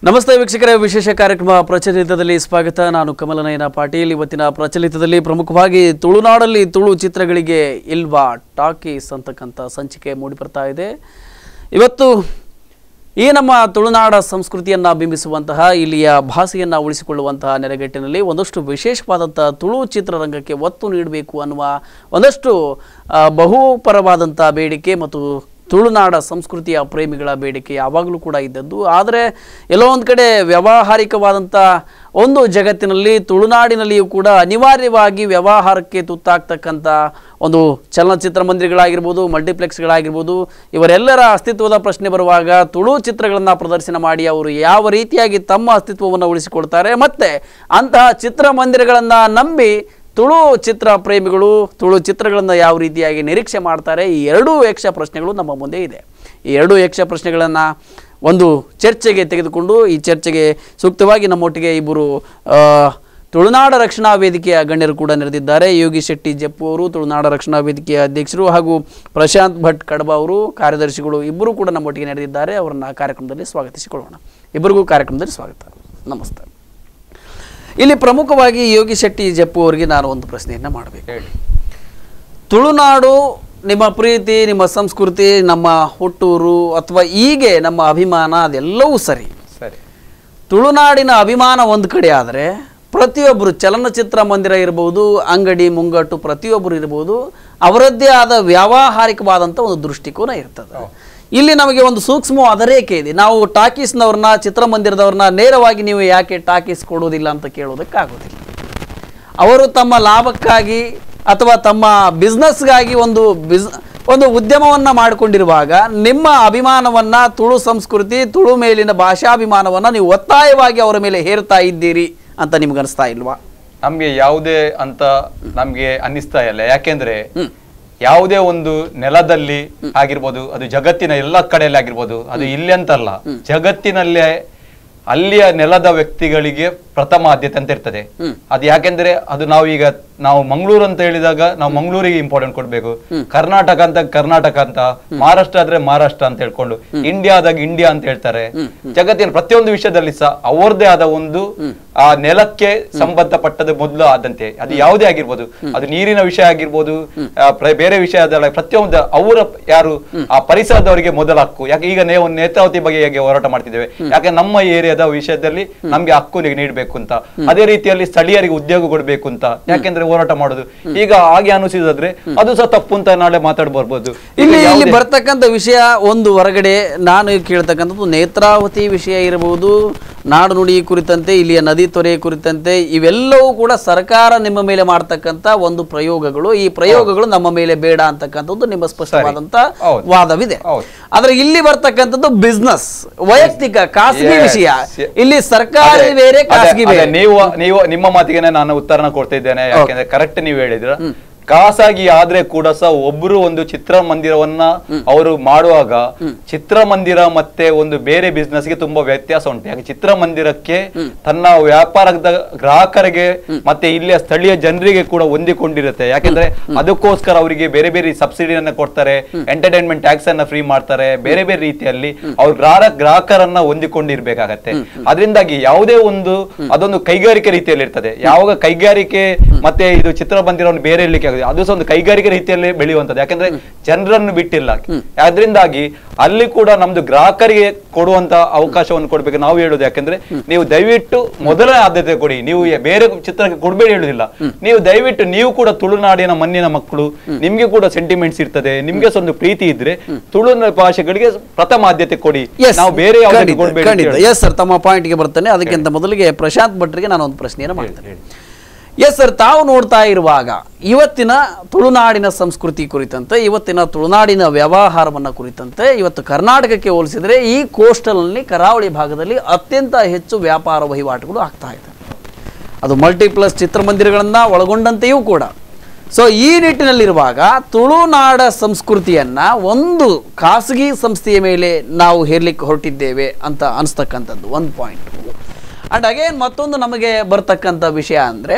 ನಮಸ್ತೆ ವೀಕ್ಷಕರೇ ವಿಶೇಷ ಕಾರ್ಯಕ್ರಮ ಪ್ರಚಲಿತದಲ್ಲಿ ಸ್ವಾಗತ ನಾನು ಕಮಲನಯನ ಪಾಟೀಲ್ ಇವತ್ತಿನ ಪ್ರಚಲಿತದಲ್ಲಿ ಪ್ರಮುಖವಾಗಿ ತುಳುನಾಡಲ್ಲಿ ತುಳು ಚಿತ್ರಗಳಿಗೆ ಇಲ್ವಾ ಟಾಕೀಸ್ ಅಂತಕ್ಕಂಥ ಸಂಚಿಕೆ ಮೂಡಿಬರ್ತಾ ಇದೆ ಇವತ್ತು ಈ ನಮ್ಮ ತುಳುನಾಡ ಸಂಸ್ಕೃತಿಯನ್ನು ಬಿಂಬಿಸುವಂತಹ ಇಲ್ಲಿಯ ಭಾಷೆಯನ್ನು ಉಳಿಸಿಕೊಳ್ಳುವಂತಹ ನೆಲೆಗಟ್ಟಿನಲ್ಲಿ ಒಂದಷ್ಟು ವಿಶೇಷವಾದಂಥ ತುಳು ಚಿತ್ರರಂಗಕ್ಕೆ ಒತ್ತು ನೀಡಬೇಕು ಅನ್ನುವ ಒಂದಷ್ಟು ಆ, ಬಹುಪರವಾದಂಥ ಬೇಡಿಕೆ ಮತ್ತು ತುಳುನಾಡ ಸಂಸ್ಕೃತಿಯ ಪ್ರೇಮಿಗಳ ಬೇಡಿಕೆ ಯಾವಾಗಲೂ ಕೂಡ ಇದ್ದದ್ದು ಆದರೆ ಎಲ್ಲೋ ಒಂದು ಕಡೆ ವ್ಯಾವಹಾರಿಕವಾದಂಥ ಒಂದು ಜಗತ್ತಿನಲ್ಲಿ ತುಳುನಾಡಿನಲ್ಲಿಯೂ ಕೂಡ ಅನಿವಾರ್ಯವಾಗಿ ವ್ಯವಹಾರಕ್ಕೆ ತುತ್ತಾಗ್ತಕ್ಕಂಥ ಒಂದು ಚಲನಚಿತ್ರ ಮಂದಿರಗಳಾಗಿರ್ಬೋದು ಮಲ್ಟಿಪ್ಲೆಕ್ಸ್ಗಳಾಗಿರ್ಬೋದು ಇವರೆಲ್ಲರ ಅಸ್ತಿತ್ವದ ಪ್ರಶ್ನೆ ಬರುವಾಗ ತುಳು ಚಿತ್ರಗಳನ್ನು ಪ್ರದರ್ಶನ ಮಾಡಿ ಅವರು ಯಾವ ರೀತಿಯಾಗಿ ತಮ್ಮ ಅಸ್ತಿತ್ವವನ್ನು ಉಳಿಸಿಕೊಳ್ತಾರೆ ಮತ್ತು ಅಂತಹ ಚಿತ್ರಮಂದಿರಗಳನ್ನು ನಂಬಿ ತುಳು ಚಿತ್ರ ಪ್ರೇಮಿಗಳು ತುಳು ಚಿತ್ರಗಳನ್ನು ಯಾವ ರೀತಿಯಾಗಿ ನಿರೀಕ್ಷೆ ಮಾಡ್ತಾರೆ ಈ ಎರಡೂ ಯಕ್ಷ ಪ್ರಶ್ನೆಗಳು ನಮ್ಮ ಮುಂದೆ ಇದೆ ಈ ಎರಡೂ ಯಕ್ಷ ಪ್ರಶ್ನೆಗಳನ್ನು ಒಂದು ಚರ್ಚೆಗೆ ತೆಗೆದುಕೊಂಡು ಈ ಚರ್ಚೆಗೆ ಸೂಕ್ತವಾಗಿ ನಮ್ಮೊಟ್ಟಿಗೆ ಇಬ್ಬರು ಆ, ತುಳುನಾಡ ರಕ್ಷಣಾ ವೇದಿಕೆಯ ಗಣ್ಯರು ಕೂಡ ನೆರೆದಿದ್ದಾರೆ ಯೋಗಿ ಶೆಟ್ಟಿ ಜಪ್ಪು ಅವರು ತುಳುನಾಡ ರಕ್ಷಣಾ ವೇದಿಕೆಯ ಅಧ್ಯಕ್ಷರು ಹಾಗೂ ಪ್ರಶಾಂತ್ ಭಟ್ ಕಡಬ ಅವರು ಕಾರ್ಯದರ್ಶಿಗಳು ಇಬ್ಬರು ಕೂಡ ನಮ್ಮೊಟ್ಟಿಗೆ ನೆರೆದಿದ್ದಾರೆ ಅವರನ್ನು ಕಾರ್ಯಕ್ರಮದಲ್ಲಿ ಸ್ವಾಗತಿಸಿಕೊಳ್ಳೋಣ ಇಬ್ಬರಿಗೂ ಕಾರ್ಯಕ್ರಮದಲ್ಲಿ ಸ್ವಾಗತ ನಮಸ್ತೆ ಇಲ್ಲಿ ಪ್ರಮುಖವಾಗಿ ಯೋಗಿ ಶೆಟ್ಟಿ ಜಪ್ಪು ಅವರಿಗೆ ನಾನು ಒಂದು ಪ್ರಶ್ನೆಯನ್ನು ಮಾಡಬೇಕು ಹೇಳಿ ತುಳುನಾಡು ನಿಮ್ಮ ಪ್ರೀತಿ ನಿಮ್ಮ ಸಂಸ್ಕೃತಿ ನಮ್ಮ ಹುಟ್ಟೂರು ಅಥವಾ ಹೀಗೆ ನಮ್ಮ ಅಭಿಮಾನ ಅದೆಲ್ಲವೂ ಸರಿ ಸರಿ ತುಳುನಾಡಿನ ಅಭಿಮಾನ ಒಂದು ಕಡೆ ಆದರೆ ಪ್ರತಿಯೊಬ್ಬರು ಚಲನಚಿತ್ರ ಮಂದಿರ ಇರ್ಬೋದು ಅಂಗಡಿ ಮುಂಗಟ್ಟು ಪ್ರತಿಯೊಬ್ಬರು ಇರ್ಬೋದು ಅವರದ್ದೇ ಆದ ವ್ಯಾವಹಾರಿಕವಾದಂಥ ಒಂದು ದೃಷ್ಟಿಕೋನ ಇರ್ತದೆ ಇಲ್ಲಿ ನಮಗೆ ಒಂದು ಸೂಕ್ಷ್ಮವಾದ ರೇಖೆ ಇದೆ ನಾವು ಟಾಕೀಸ್ನವ್ರನ್ನ ಚಿತ್ರಮಂದಿರದವ್ರನ್ನ ನೇರವಾಗಿ ನೀವು ಯಾಕೆ ಟಾಕೀಸ್ ಕೊಡೋದಿಲ್ಲ ಅಂತ ಕೇಳೋದಕ್ಕಾಗೋದಿಲ್ಲ ಅವರು ತಮ್ಮ ಲಾಭಕ್ಕಾಗಿ ಅಥವಾ ತಮ್ಮ ಬಿಸ್ನೆಸ್ಗಾಗಿ ಒಂದು ಬಿಸ್ ಒಂದು ಉದ್ಯಮವನ್ನ ಮಾಡಿಕೊಂಡಿರುವಾಗ ನಿಮ್ಮ ಅಭಿಮಾನವನ್ನ ತುಳು ಸಂಸ್ಕೃತಿ ತುಳು ಮೇಲಿನ ಭಾಷಾಭಿಮಾನವನ್ನ ನೀವು ಒತ್ತಾಯವಾಗಿ ಅವರ ಮೇಲೆ ಹೇರ್ತಾ ಇದ್ದೀರಿ ಅಂತ ನಿಮ್ಗೆ ಅನಿಸ್ತಾ ಇಲ್ವಾ ನಮ್ಗೆ ಯಾವುದೇ ಅಂತ ನಮ್ಗೆ ಅನ್ನಿಸ್ತಾ ಇಲ್ಲ ಯಾಕೆಂದ್ರೆ ಯಾವುದೇ ಒಂದು ನೆಲದಲ್ಲಿ ಆಗಿರ್ಬೋದು ಅದು ಜಗತ್ತಿನ ಎಲ್ಲ ಕಡೆಯಲ್ಲಿ ಆಗಿರ್ಬೋದು ಅದು ಇಲ್ಲಿ ಅಂತಲ್ಲ ಜಗತ್ತಿನಲ್ಲೇ ಅಲ್ಲಿಯ ನೆಲದ ವ್ಯಕ್ತಿಗಳಿಗೆ ಪ್ರಥಮ ಆದ್ಯತೆ ಅಂತ ಇರ್ತದೆ ಅದು ಯಾಕೆಂದ್ರೆ ಅದು ನಾವು ಈಗ ನಾವು ಮಂಗಳೂರು ಅಂತ ಹೇಳಿದಾಗ ನಾವು ಮಂಗಳೂರಿಗೆ ಇಂಪಾರ್ಟೆಂಟ್ ಕೊಡ್ಬೇಕು ಕರ್ನಾಟಕ ಅಂತ ಕರ್ನಾಟಕ ಅಂತ ಮಹಾರಾಷ್ಟ್ರ ಆದ್ರೆ ಮಹಾರಾಷ್ಟ್ರ ಅಂತ ಹೇಳ್ಕೊಂಡು ಇಂಡಿಯಾ ಆದಾಗ ಇಂಡಿಯಾ ಅಂತ ಹೇಳ್ತಾರೆ ಜಗತ್ತಿನ ಪ್ರತಿಯೊಂದು ವಿಷಯದಲ್ಲಿ ಸಹ ಅವರದೇ ಆದ ಒಂದು ಆ ನೆಲಕ್ಕೆ ಸಂಬಂಧಪಟ್ಟದ ಮೊದಲು ಆದಂತೆ ಅದು ಯಾವುದೇ ಆಗಿರ್ಬೋದು ಅದು ನೀರಿನ ವಿಷಯ ಆಗಿರ್ಬೋದು ಆ, ಪ್ರ- ಬೇರೆ ವಿಷಯ ಅದಲ್ಲ ಪ್ರತಿಯೊಂದು ಅವರ ಯಾರು ಆ ಪರಿಸರದವರಿಗೆ ಮೊದಲ ಹಕ್ಕು ಯಾಕೆ ಈಗ ನೀವು ನೇತ್ರಾವತಿ ಬಗ್ಗೆ ಹೇಗೆ ಹೋರಾಟ ಮಾಡ್ತಿದ್ದೇವೆ ಯಾಕೆ ನಮ್ಮ ಏರಿಯಾದ ವಿಷಯದಲ್ಲಿ ನಮ್ಗೆ ಹಕ್ಕು ನೀ- ನೀಡ್ಬೇಕು ಅಂತ ಅದೇ ರೀತಿಯಲ್ಲಿ ಸ್ಥಳೀಯರಿಗೆ ಉದ್ಯೋಗ ಕೊಡ್ಬೇಕು ಅಂತ ಯಾಕೆಂದ್ರೆ ಹೋರಾಟ ಮಾಡೋದು ಈಗ ಹಾಗೆ ಅನಿಸಿದ್ರೆ ಅದು ಸಹ ತಪ್ಪು ಅಂತ ನಾಳೆ ಮಾತಾಡ್ಬರ್ಬೋದು ಈಗ ಇಲ್ಲಿ ಇಲ್ಲಿ ಯಾವುದೇ- ಬರ್ತಕ್ಕಂಥ ವಿಷಯ ಒಂದು ಹೊರಗಡೆ ನಾನು ಕೇಳ್ತಕ್ಕಂಥದ್ದು ನೇತ್ರಾವತಿ ವಿಷಯ ಇರಬಹುದು ನಾಡು ನುಡಿ ಕುರಿತಂತೆ ಇಲ್ಲಿಯ ನದಿ ತೊರೆ ಕುರಿತಂತೆ ಇವೆಲ್ಲವೂ ಕೂಡ ಸರ್ಕಾರ ನಿಮ್ಮ ಮೇಲೆ ಮಾಡ್ತಕ್ಕಂಥ ಒಂದು ಪ್ರಯೋಗಗಳು ಈ ಪ್ರಯೋಗಗಳು ನಮ್ಮ ಮೇಲೆ ಬೇಡ ಅಂತಕ್ಕಂಥದ್ದು ನಿಮ್ಮ ಸ್ಪಷ್ಟವಾದಂತ ಹೌದು. ವಾದವಿದೆ ಹೌದು. ಆದ್ರೆ ಇಲ್ಲಿ ಬರ್ತಕ್ಕಂಥದ್ದು ಬಿಸ್ನೆಸ್ ವೈಯಕ್ತಿಕ ಖಾಸಗಿ Yes, ವಿಷಯ yes. ಇಲ್ಲಿ ಸರ್ಕಾರಿ ಅದೇ, ಬೇರೆ ಅದೇ, ಖಾಸಗಿ ಅದೇ, ಬೇರೆ ನೀವು ನೀವು ನಿಮ್ಮ ಮಾತಿಗೆ ನಾನು ಉತ್ತರನ ಕೊಡ್ತಿದ್ದೇನೆ ಯಾಕೆಂದ್ರೆ ಕರೆಕ್ಟ್ ನೀವು ಹೇಳಿದ್ರ ಖಾಸಗಿ ಆದ್ರೆ ಕೂಡ ಸಹ ಒಬ್ರು ಒಂದು ಚಿತ್ರಮಂದಿರವನ್ನ ಅವರು ಮಾಡುವಾಗ ಚಿತ್ರಮಂದಿರ ಮತ್ತೆ ಒಂದು ಬೇರೆ business ಗೆ ತುಂಬಾ ವ್ಯತ್ಯಾಸ ಉಂಟು ಯಾಕೆ ಚಿತ್ರಮಂದಿರಕ್ಕೆ ತನ್ನ ವ್ಯಾಪಾರದ ಗ್ರಾಹಕರಿಗೆ ಮತ್ತೆ ಇಲ್ಲಿಯ ಸ್ಥಳೀಯ ಜನರಿಗೆ ಕೂಡ ಹೊಂದಿಕೊಂಡಿರುತ್ತೆ ಯಾಕೆಂದ್ರೆ ಅದಕ್ಕೋಸ್ಕರ ಅವರಿಗೆ ಬೇರೆ ಬೇರೆ ಸಬ್ಸಿಡಿಯನ್ನ ಕೊಡ್ತಾರೆ ಎಂಟರ್ಟೈನ್ಮೆಂಟ್ ಟ್ಯಾಕ್ಸ್ ಅನ್ನ ಫ್ರೀ ಮಾಡ್ತಾರೆ ಬೇರೆ ಬೇರೆ ರೀತಿಯಲ್ಲಿ ಅವ್ರ ಗ್ರಾಹಕ ಗ್ರಾಹಕರನ್ನ ಹೊಂದಿಕೊಂಡಿರ್ಬೇಕಾಗತ್ತೆ ಅದರಿಂದಾಗಿ ಯಾವುದೇ ಒಂದು ಅದೊಂದು ಕೈಗಾರಿಕೆ ರೀತಿಯಲ್ಲಿ ಇರ್ತದೆ ಯಾವಾಗ ಕೈಗಾರಿಕೆ ಮತ್ತೆ ಇದು ಚಿತ್ರಮಂದಿರವನ್ನು ಬೇರೆ ಇರ್ಲಿಕ್ಕೆ ಆಗುತ್ತೆ ಅದು ಸಹ ಒಂದು ಕೈಗಾರಿಕೆ ರೀತಿಯಲ್ಲಿ ಬೆಳೆಯುವಂತದ್ದು ಯಾಕಂದ್ರೆ ಜನರನ್ನು ಬಿಟ್ಟಿಲ್ಲ ಅದರಿಂದಾಗಿ ಅಲ್ಲಿ ಕೂಡ ನಮ್ದು ಗ್ರಾಹಕರಿಗೆ ಕೊಡುವಂತ ಅವಕಾಶವನ್ನು ಕೊಡ್ಬೇಕು ನಾವು ಹೇಳುದು ಯಾಕಂದ್ರೆ ನೀವು ದಯವಿಟ್ಟು ಮೊದಲ ಆದ್ಯತೆ ಕೊಡಿ ನೀವು ಯ- ಬೇರೆ ಚಿತ್ರಕ್ಕೆ ಕೊಡ್ಬೇಡಿ ಹೇಳುದಿಲ್ಲ ನೀವು ದಯವಿಟ್ಟು ನೀವು ಕೂಡ ತುಳುನಾಡಿನ ಮಣ್ಣಿನ ಮಕ್ಕಳು ನಿಮ್ಗೆ ಕೂಡ ಸೆಂಟಿಮೆಂಟ್ಸ್ ಇರ್ತದೆ ನಿಮ್ಗೆ ಸಹ ಒಂದು ಪ್ರೀತಿ ಇದ್ರೆ ತುಳು ಭಾಷೆಗಳಿಗೆ ಪ್ರಥಮ ಆದ್ಯತೆ ಕೊಡಿ Yes, ನಾವು ಬೇರೆ ಯಾವುದಕ್ಕೆ ಖಂಡಿತ, ಕೊಡ್ಬೇಡಿ ಅಂತ ಖಂಡಿತ ಹೇಳುದು. ಎಸ್ ಸರ್ ತಮ್ಮ ಪಾಯಿಂಟ್ಗೆ ಬರ್ತೇನೆ ಅದಕ್ಕಿಂತ ಮೊದಲಿಗೆ ಪ್ರಶಾಂತ್ ಭಟ್ರಿಗೆ ನಾನು ಒಂದು ಪ್ರಶ್ನೆಯನ್ನು ಮಾಡ್ತೇನೆ ಎಸ್ ಸರ್ ತಾವು ನೋಡ್ತಾ ಇರುವಾಗ ಇವತ್ತಿನ ತುಳುನಾಡಿನ ಸಂಸ್ಕೃತಿ ಕುರಿತಂತೆ ಇವತ್ತಿನ ತುಳುನಾಡಿನ ವ್ಯವಹಾರವನ್ನ ಕುರಿತಂತೆ ಇವತ್ತು ಕರ್ನಾಟಕಕ್ಕೆ ಹೋಲಿಸಿದರೆ ಈ ಕೋಸ್ಟಲ್ನಲ್ಲಿ ಕರಾವಳಿ ಭಾಗದಲ್ಲಿ ಅತ್ಯಂತ ಹೆಚ್ಚು ವ್ಯಾಪಾರ ವಹಿವಾಟುಗಳು ಆಗ್ತಾ ಇದೆ ಅದು ಮಲ್ಟಿಪ್ಲಸ್ ಚಿತ್ರಮಂದಿರಗಳನ್ನ ಒಳಗೊಂಡಂತೆಯೂ ಕೂಡ ಸೊ ಈ ನಿಟ್ಟಿನಲ್ಲಿರುವಾಗ ತುಳುನಾಡ ಸಂಸ್ಕೃತಿಯನ್ನ ಒಂದು ಖಾಸಗಿ ಸಂಸ್ಥೆಯ ಮೇಲೆ ನಾವು ಹೇರ್ಲಿಕ್ಕೆ ಹೊರಟಿದ್ದೇವೆ ಅಂತ ಅನಿಸ್ತಕ್ಕಂಥದ್ದು ಒಂದು ಪಾಯಿಂಟ್ ಅಂಡ್ ಅಗೇನ್ ಮತ್ತೊಂದು ನಮಗೆ ಬರ್ತಕ್ಕಂಥ ವಿಷಯ ಅಂದರೆ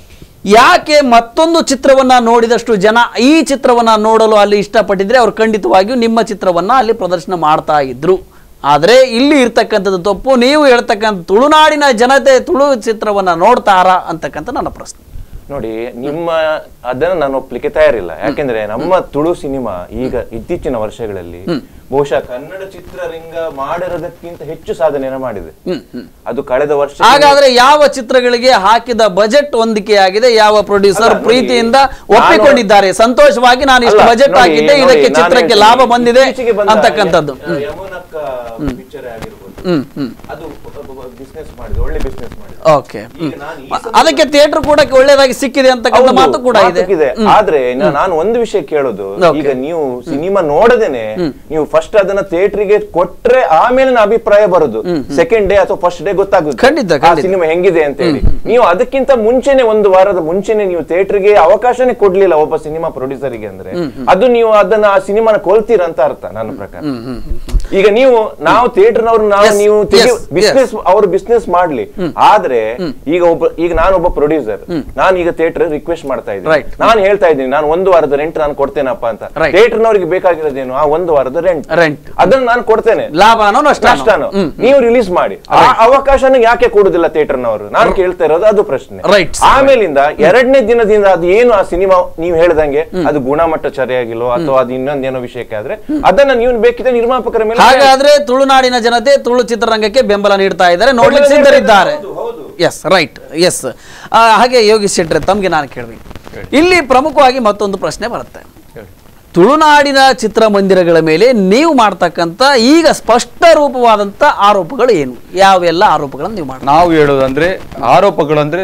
ಯಾಕೆ ಮತ್ತೊಂದು ಚಿತ್ರವನ್ನ ನೋಡಿದಷ್ಟು ಜನ ಈ ಚಿತ್ರವನ್ನ ನೋಡಲು ಅಲ್ಲಿ ಇಷ್ಟಪಟ್ಟಿದ್ರೆ ಅವ್ರು ಖಂಡಿತವಾಗಿಯೂ ನಿಮ್ಮ ಚಿತ್ರವನ್ನ ಅಲ್ಲಿ ಪ್ರದರ್ಶನ ಮಾಡ್ತಾ ಇದ್ರು ಆದರೆ ಇಲ್ಲಿ ಇರ್ತಕ್ಕಂಥದ್ದು ತಪ್ಪು ನೀವು ಹೇಳ್ತಕ್ಕಂಥ ತುಳುನಾಡಿನ ಜನತೆ ತುಳು ಚಿತ್ರವನ್ನ ನೋಡ್ತಾರಾ ಅಂತಕ್ಕಂಥ ನನ್ನ ಪ್ರಶ್ನೆ ನೋಡಿ ನಿಮ್ಮ ಅದನ್ನ ನಾನು ಒಪ್ಲಿಕ್ಕೆ ತಯಾರಿಲ್ಲ ಯಾಕೆಂದ್ರೆ ನಮ್ಮ ತುಳು ಸಿನಿಮಾ ಈಗ ಇತ್ತೀಚಿನ ವರ್ಷಗಳಲ್ಲಿ ಬಹುಶಃ ಕನ್ನಡ ಚಿತ್ರರಂಗ ಮಾಡಿರೋದಕ್ಕಿಂತ ಹೆಚ್ಚು ಸಾಧನೆಯನ್ನು ಮಾಡಿದೆ ಅದು ಕಳೆದ ವರ್ಷ ಹಾಗಾದ್ರೆ ಯಾವ ಚಿತ್ರಗಳಿಗೆ ಹಾಕಿದ ಬಜೆಟ್ ಹೊಂದಿಕೆಯಾಗಿದೆ ಯಾವ ಪ್ರೊಡ್ಯೂಸರ್ ಅಲ್ಲ, ನೋಡಿ, ಪ್ರೀತಿಯಿಂದ ನಾನು- ಒಪ್ಪಿಕೊಂಡಿದ್ದಾರೆ ಸಂತೋಷವಾಗಿ ನಾನು ಇಷ್ಟು ಅಲ್ಲ, ಬಜೆಟ್ ನೋಡಿ, ಹಾಕಿದ್ದೆ ನೋಡಿ, ಇದಕ್ಕೆ ನಾನು ಚಿತ್ರಕ್ಕೆ ಹೇಳ್ತೀನಿ, ಲಾಭ ಬಂದಿದೆ ಇತ್ತೀಚೆಗೆ ಬಂದ ಅಂತಕ್ಕಂಥದ್ದು ಯ- ಯಮುನಕ್ಕ ಪಿಕ್ಚರ್ ಆಗಿರ್ಬೋದು ಹ್ಮ್ ಹ್ಮ್ ಅದು ಬಿಸ್ನೆಸ್ ಮಾಡಿದೆ ಒಳ್ಳೆ ಬಿಸ್ನೆಸ್ ಮಾಡಿದೆ ಓಕೆ ಈಗ ನಾನು ಈ ಅದಕ್ಕೆ ಥಿಯೇಟರ್ ಕೂಡ ಒಳ್ಳೇದಾಗಿ ಸಿಕ್ಕಿದೆ ಅಂತಕ್ಕಂಥ ಹೌದು, ಮಾತು ಕೂಡ ಇದೆ ಮಾತುಕಿದೆ. ಆದ್ರೆ ನಾ- ನಾನು ಒಂದು ವಿಷಯ ಕೇಳೋದು Okay. ಈಗ ನೀವು ಸಿನಿಮಾ ನೋಡದೇನೆ ನೀವು ಫಸ್ಟ್ ಅದನ್ನ ಥಿಯೇಟರ್ಗೆ ಕೊಟ್ರೆ ಆಮೇಲೆ ನಾ ಅಭಿಪ್ರಾಯ ಬರುದು ಸೆಕೆಂಡ್ ಡೇ ಅಥವಾ ಫಸ್ಟ್ ಡೇ ಗೊತ್ತಾಗುತ್ತೆ ಖಂಡಿತ, ಆ ಖಂಡಿತ. ಸಿನಿಮಾ ಹೆಂಗಿದೆ ಅಂತ ಹೇಳಿ ನೀವು ಅದಕ್ಕಿಂತ ಮುಂಚೆನೆ ಒಂದು ವಾರದ ಮುಂಚೆನೆ ನೀವು ಥಿಯೇಟರ್ಗೆ ಅವಕಾಶನೇ ಕೊಡ್ಲಿಲ್ಲ ಒಬ್ಬ ಸಿನಿಮಾ ಪ್ರೊಡ್ಯೂಸರ್ಗೆ ಅಂದ್ರೆ ಅದು ನೀವು ಅದನ್ನ ಆ ಸಿನಿಮಾನ ಕೊಲ್ತೀರ ಅಂತ ಅರ್ಥ ನನ್ನ ಪ್ರಕಾರ ಈಗ ನೀವು ನಾವು ಥಿಯೇಟರ್ನವ್ರು ನಾವು Yes, ನೀವು yes, ಬಿಸ್ನೆಸ್ ಅವರು ಬಿಸ್ನೆಸ್ ಮಾಡ್ಲಿ ಆದ್ರೆ ಈಗ ಒಬ್ಬ ಈಗ ನಾನೊಬ್ಬ ಪ್ರೊಡ್ಯೂಸರ್ ನಾನು ಈಗ ಥಿಯೇಟರ್ ರಿಕ್ವೆಸ್ಟ್ ಮಾಡ್ತಾ Right. ಇದ್ದೀನಿ ನಾನು ಹೇಳ್ತಾ ಇದ್ದೀನಿ ನಾನು ಒಂದು ವಾರದ ರೆಂಟ್ ನಾನು ಕೊಡ್ತೇನಪ್ಪ ಅಂತ Right. ಥಿಯೇಟರ್ನವರಿಗೆ ಬೇಕಾಗಿರೋದೇನು ಆ ಒಂದು ವಾರದ ರೆಂಟ್ Rent. ಅದನ್ನ ನಾನು ಕೊಡ್ತೇನೆ ಲಾಭನೋ ನಷ್ಟನೋ? ನಷ್ಟನೋ ನೀವು ರಿಲೀಸ್ ಮಾಡಿ ಆ ಅವಕಾಶನ ಯಾಕೆ ಕೊಡುದಿಲ್ಲ ಥಿಯೇಟರ್ನವರು ನಾನು ಕೇಳ್ತಾ ಇರೋದು ಅದು ಪ್ರಶ್ನೆ Right. ಆಮೇಲಿಂದ ಎರಡನೇ ದಿನದಿಂದ ಅದು ಏನು ಆ ಸಿನಿಮಾ ನೀವು ಹೇಳ್ದಂಗೆ ಅದು ಗುಣಮಟ್ಟ ಸರಿಯಾಗಿಲ್ಲೋ ಅಥವಾ ಅದು ಇನ್ನೊಂದೇನೋ ವಿಷಯಕ್ಕೆ ಆದ್ರೆ ಅದನ್ನ ನೀವು ಬೇಕಿದ್ರೆ ನಿರ್ಮಾಪಕರ ಮೇಲೆ ಹಾಗಾದ್ರೆ ತುಳುನಾಡಿನ ಜನತೆ ತುಳು ಚಿತ್ರರಂಗಕ್ಕೆ ಬೆಂಬಲ ನೀಡ್ತಾ ಇದ್ದಾರೆ ನೋಡ್ಲಿಕ್ಕೆ ಬೆಂಬಲ ಸಿದ್ಧರಿದ್ದಾರೆ ಹೌದು, ಹೌದು. ಎಸ್ ರೈಟ್ ಎಸ್ ಹಾಗೆ ಯೋಗೀಶ್ ಶೆಟ್ರೆ ತಮ್ಗೆ ನಾನು ಕೇಳಬೇಕು ಇಲ್ಲಿ ಪ್ರಮುಖವಾಗಿ ಮತ್ತೊಂದು ಪ್ರಶ್ನೆ ಬರುತ್ತೆ ತುಳುನಾಡಿನ ಚಿತ್ರಮಂದಿರಗಳ ಮೇಲೆ ನೀವು ಮಾಡ್ತಕ್ಕಂಥ ಈಗ ಸ್ಪಷ್ಟ ರೂಪವಾದಂಥ ಆರೋಪಗಳು ಏನು ಯಾವೆಲ್ಲ ಆರೋಪಗಳನ್ನು ನೀವು ಮಾಡ್ತೀರಾ ನಾವು ಹೇಳೋದಂದ್ರೆ ಆರೋಪಗಳಂದ್ರೆ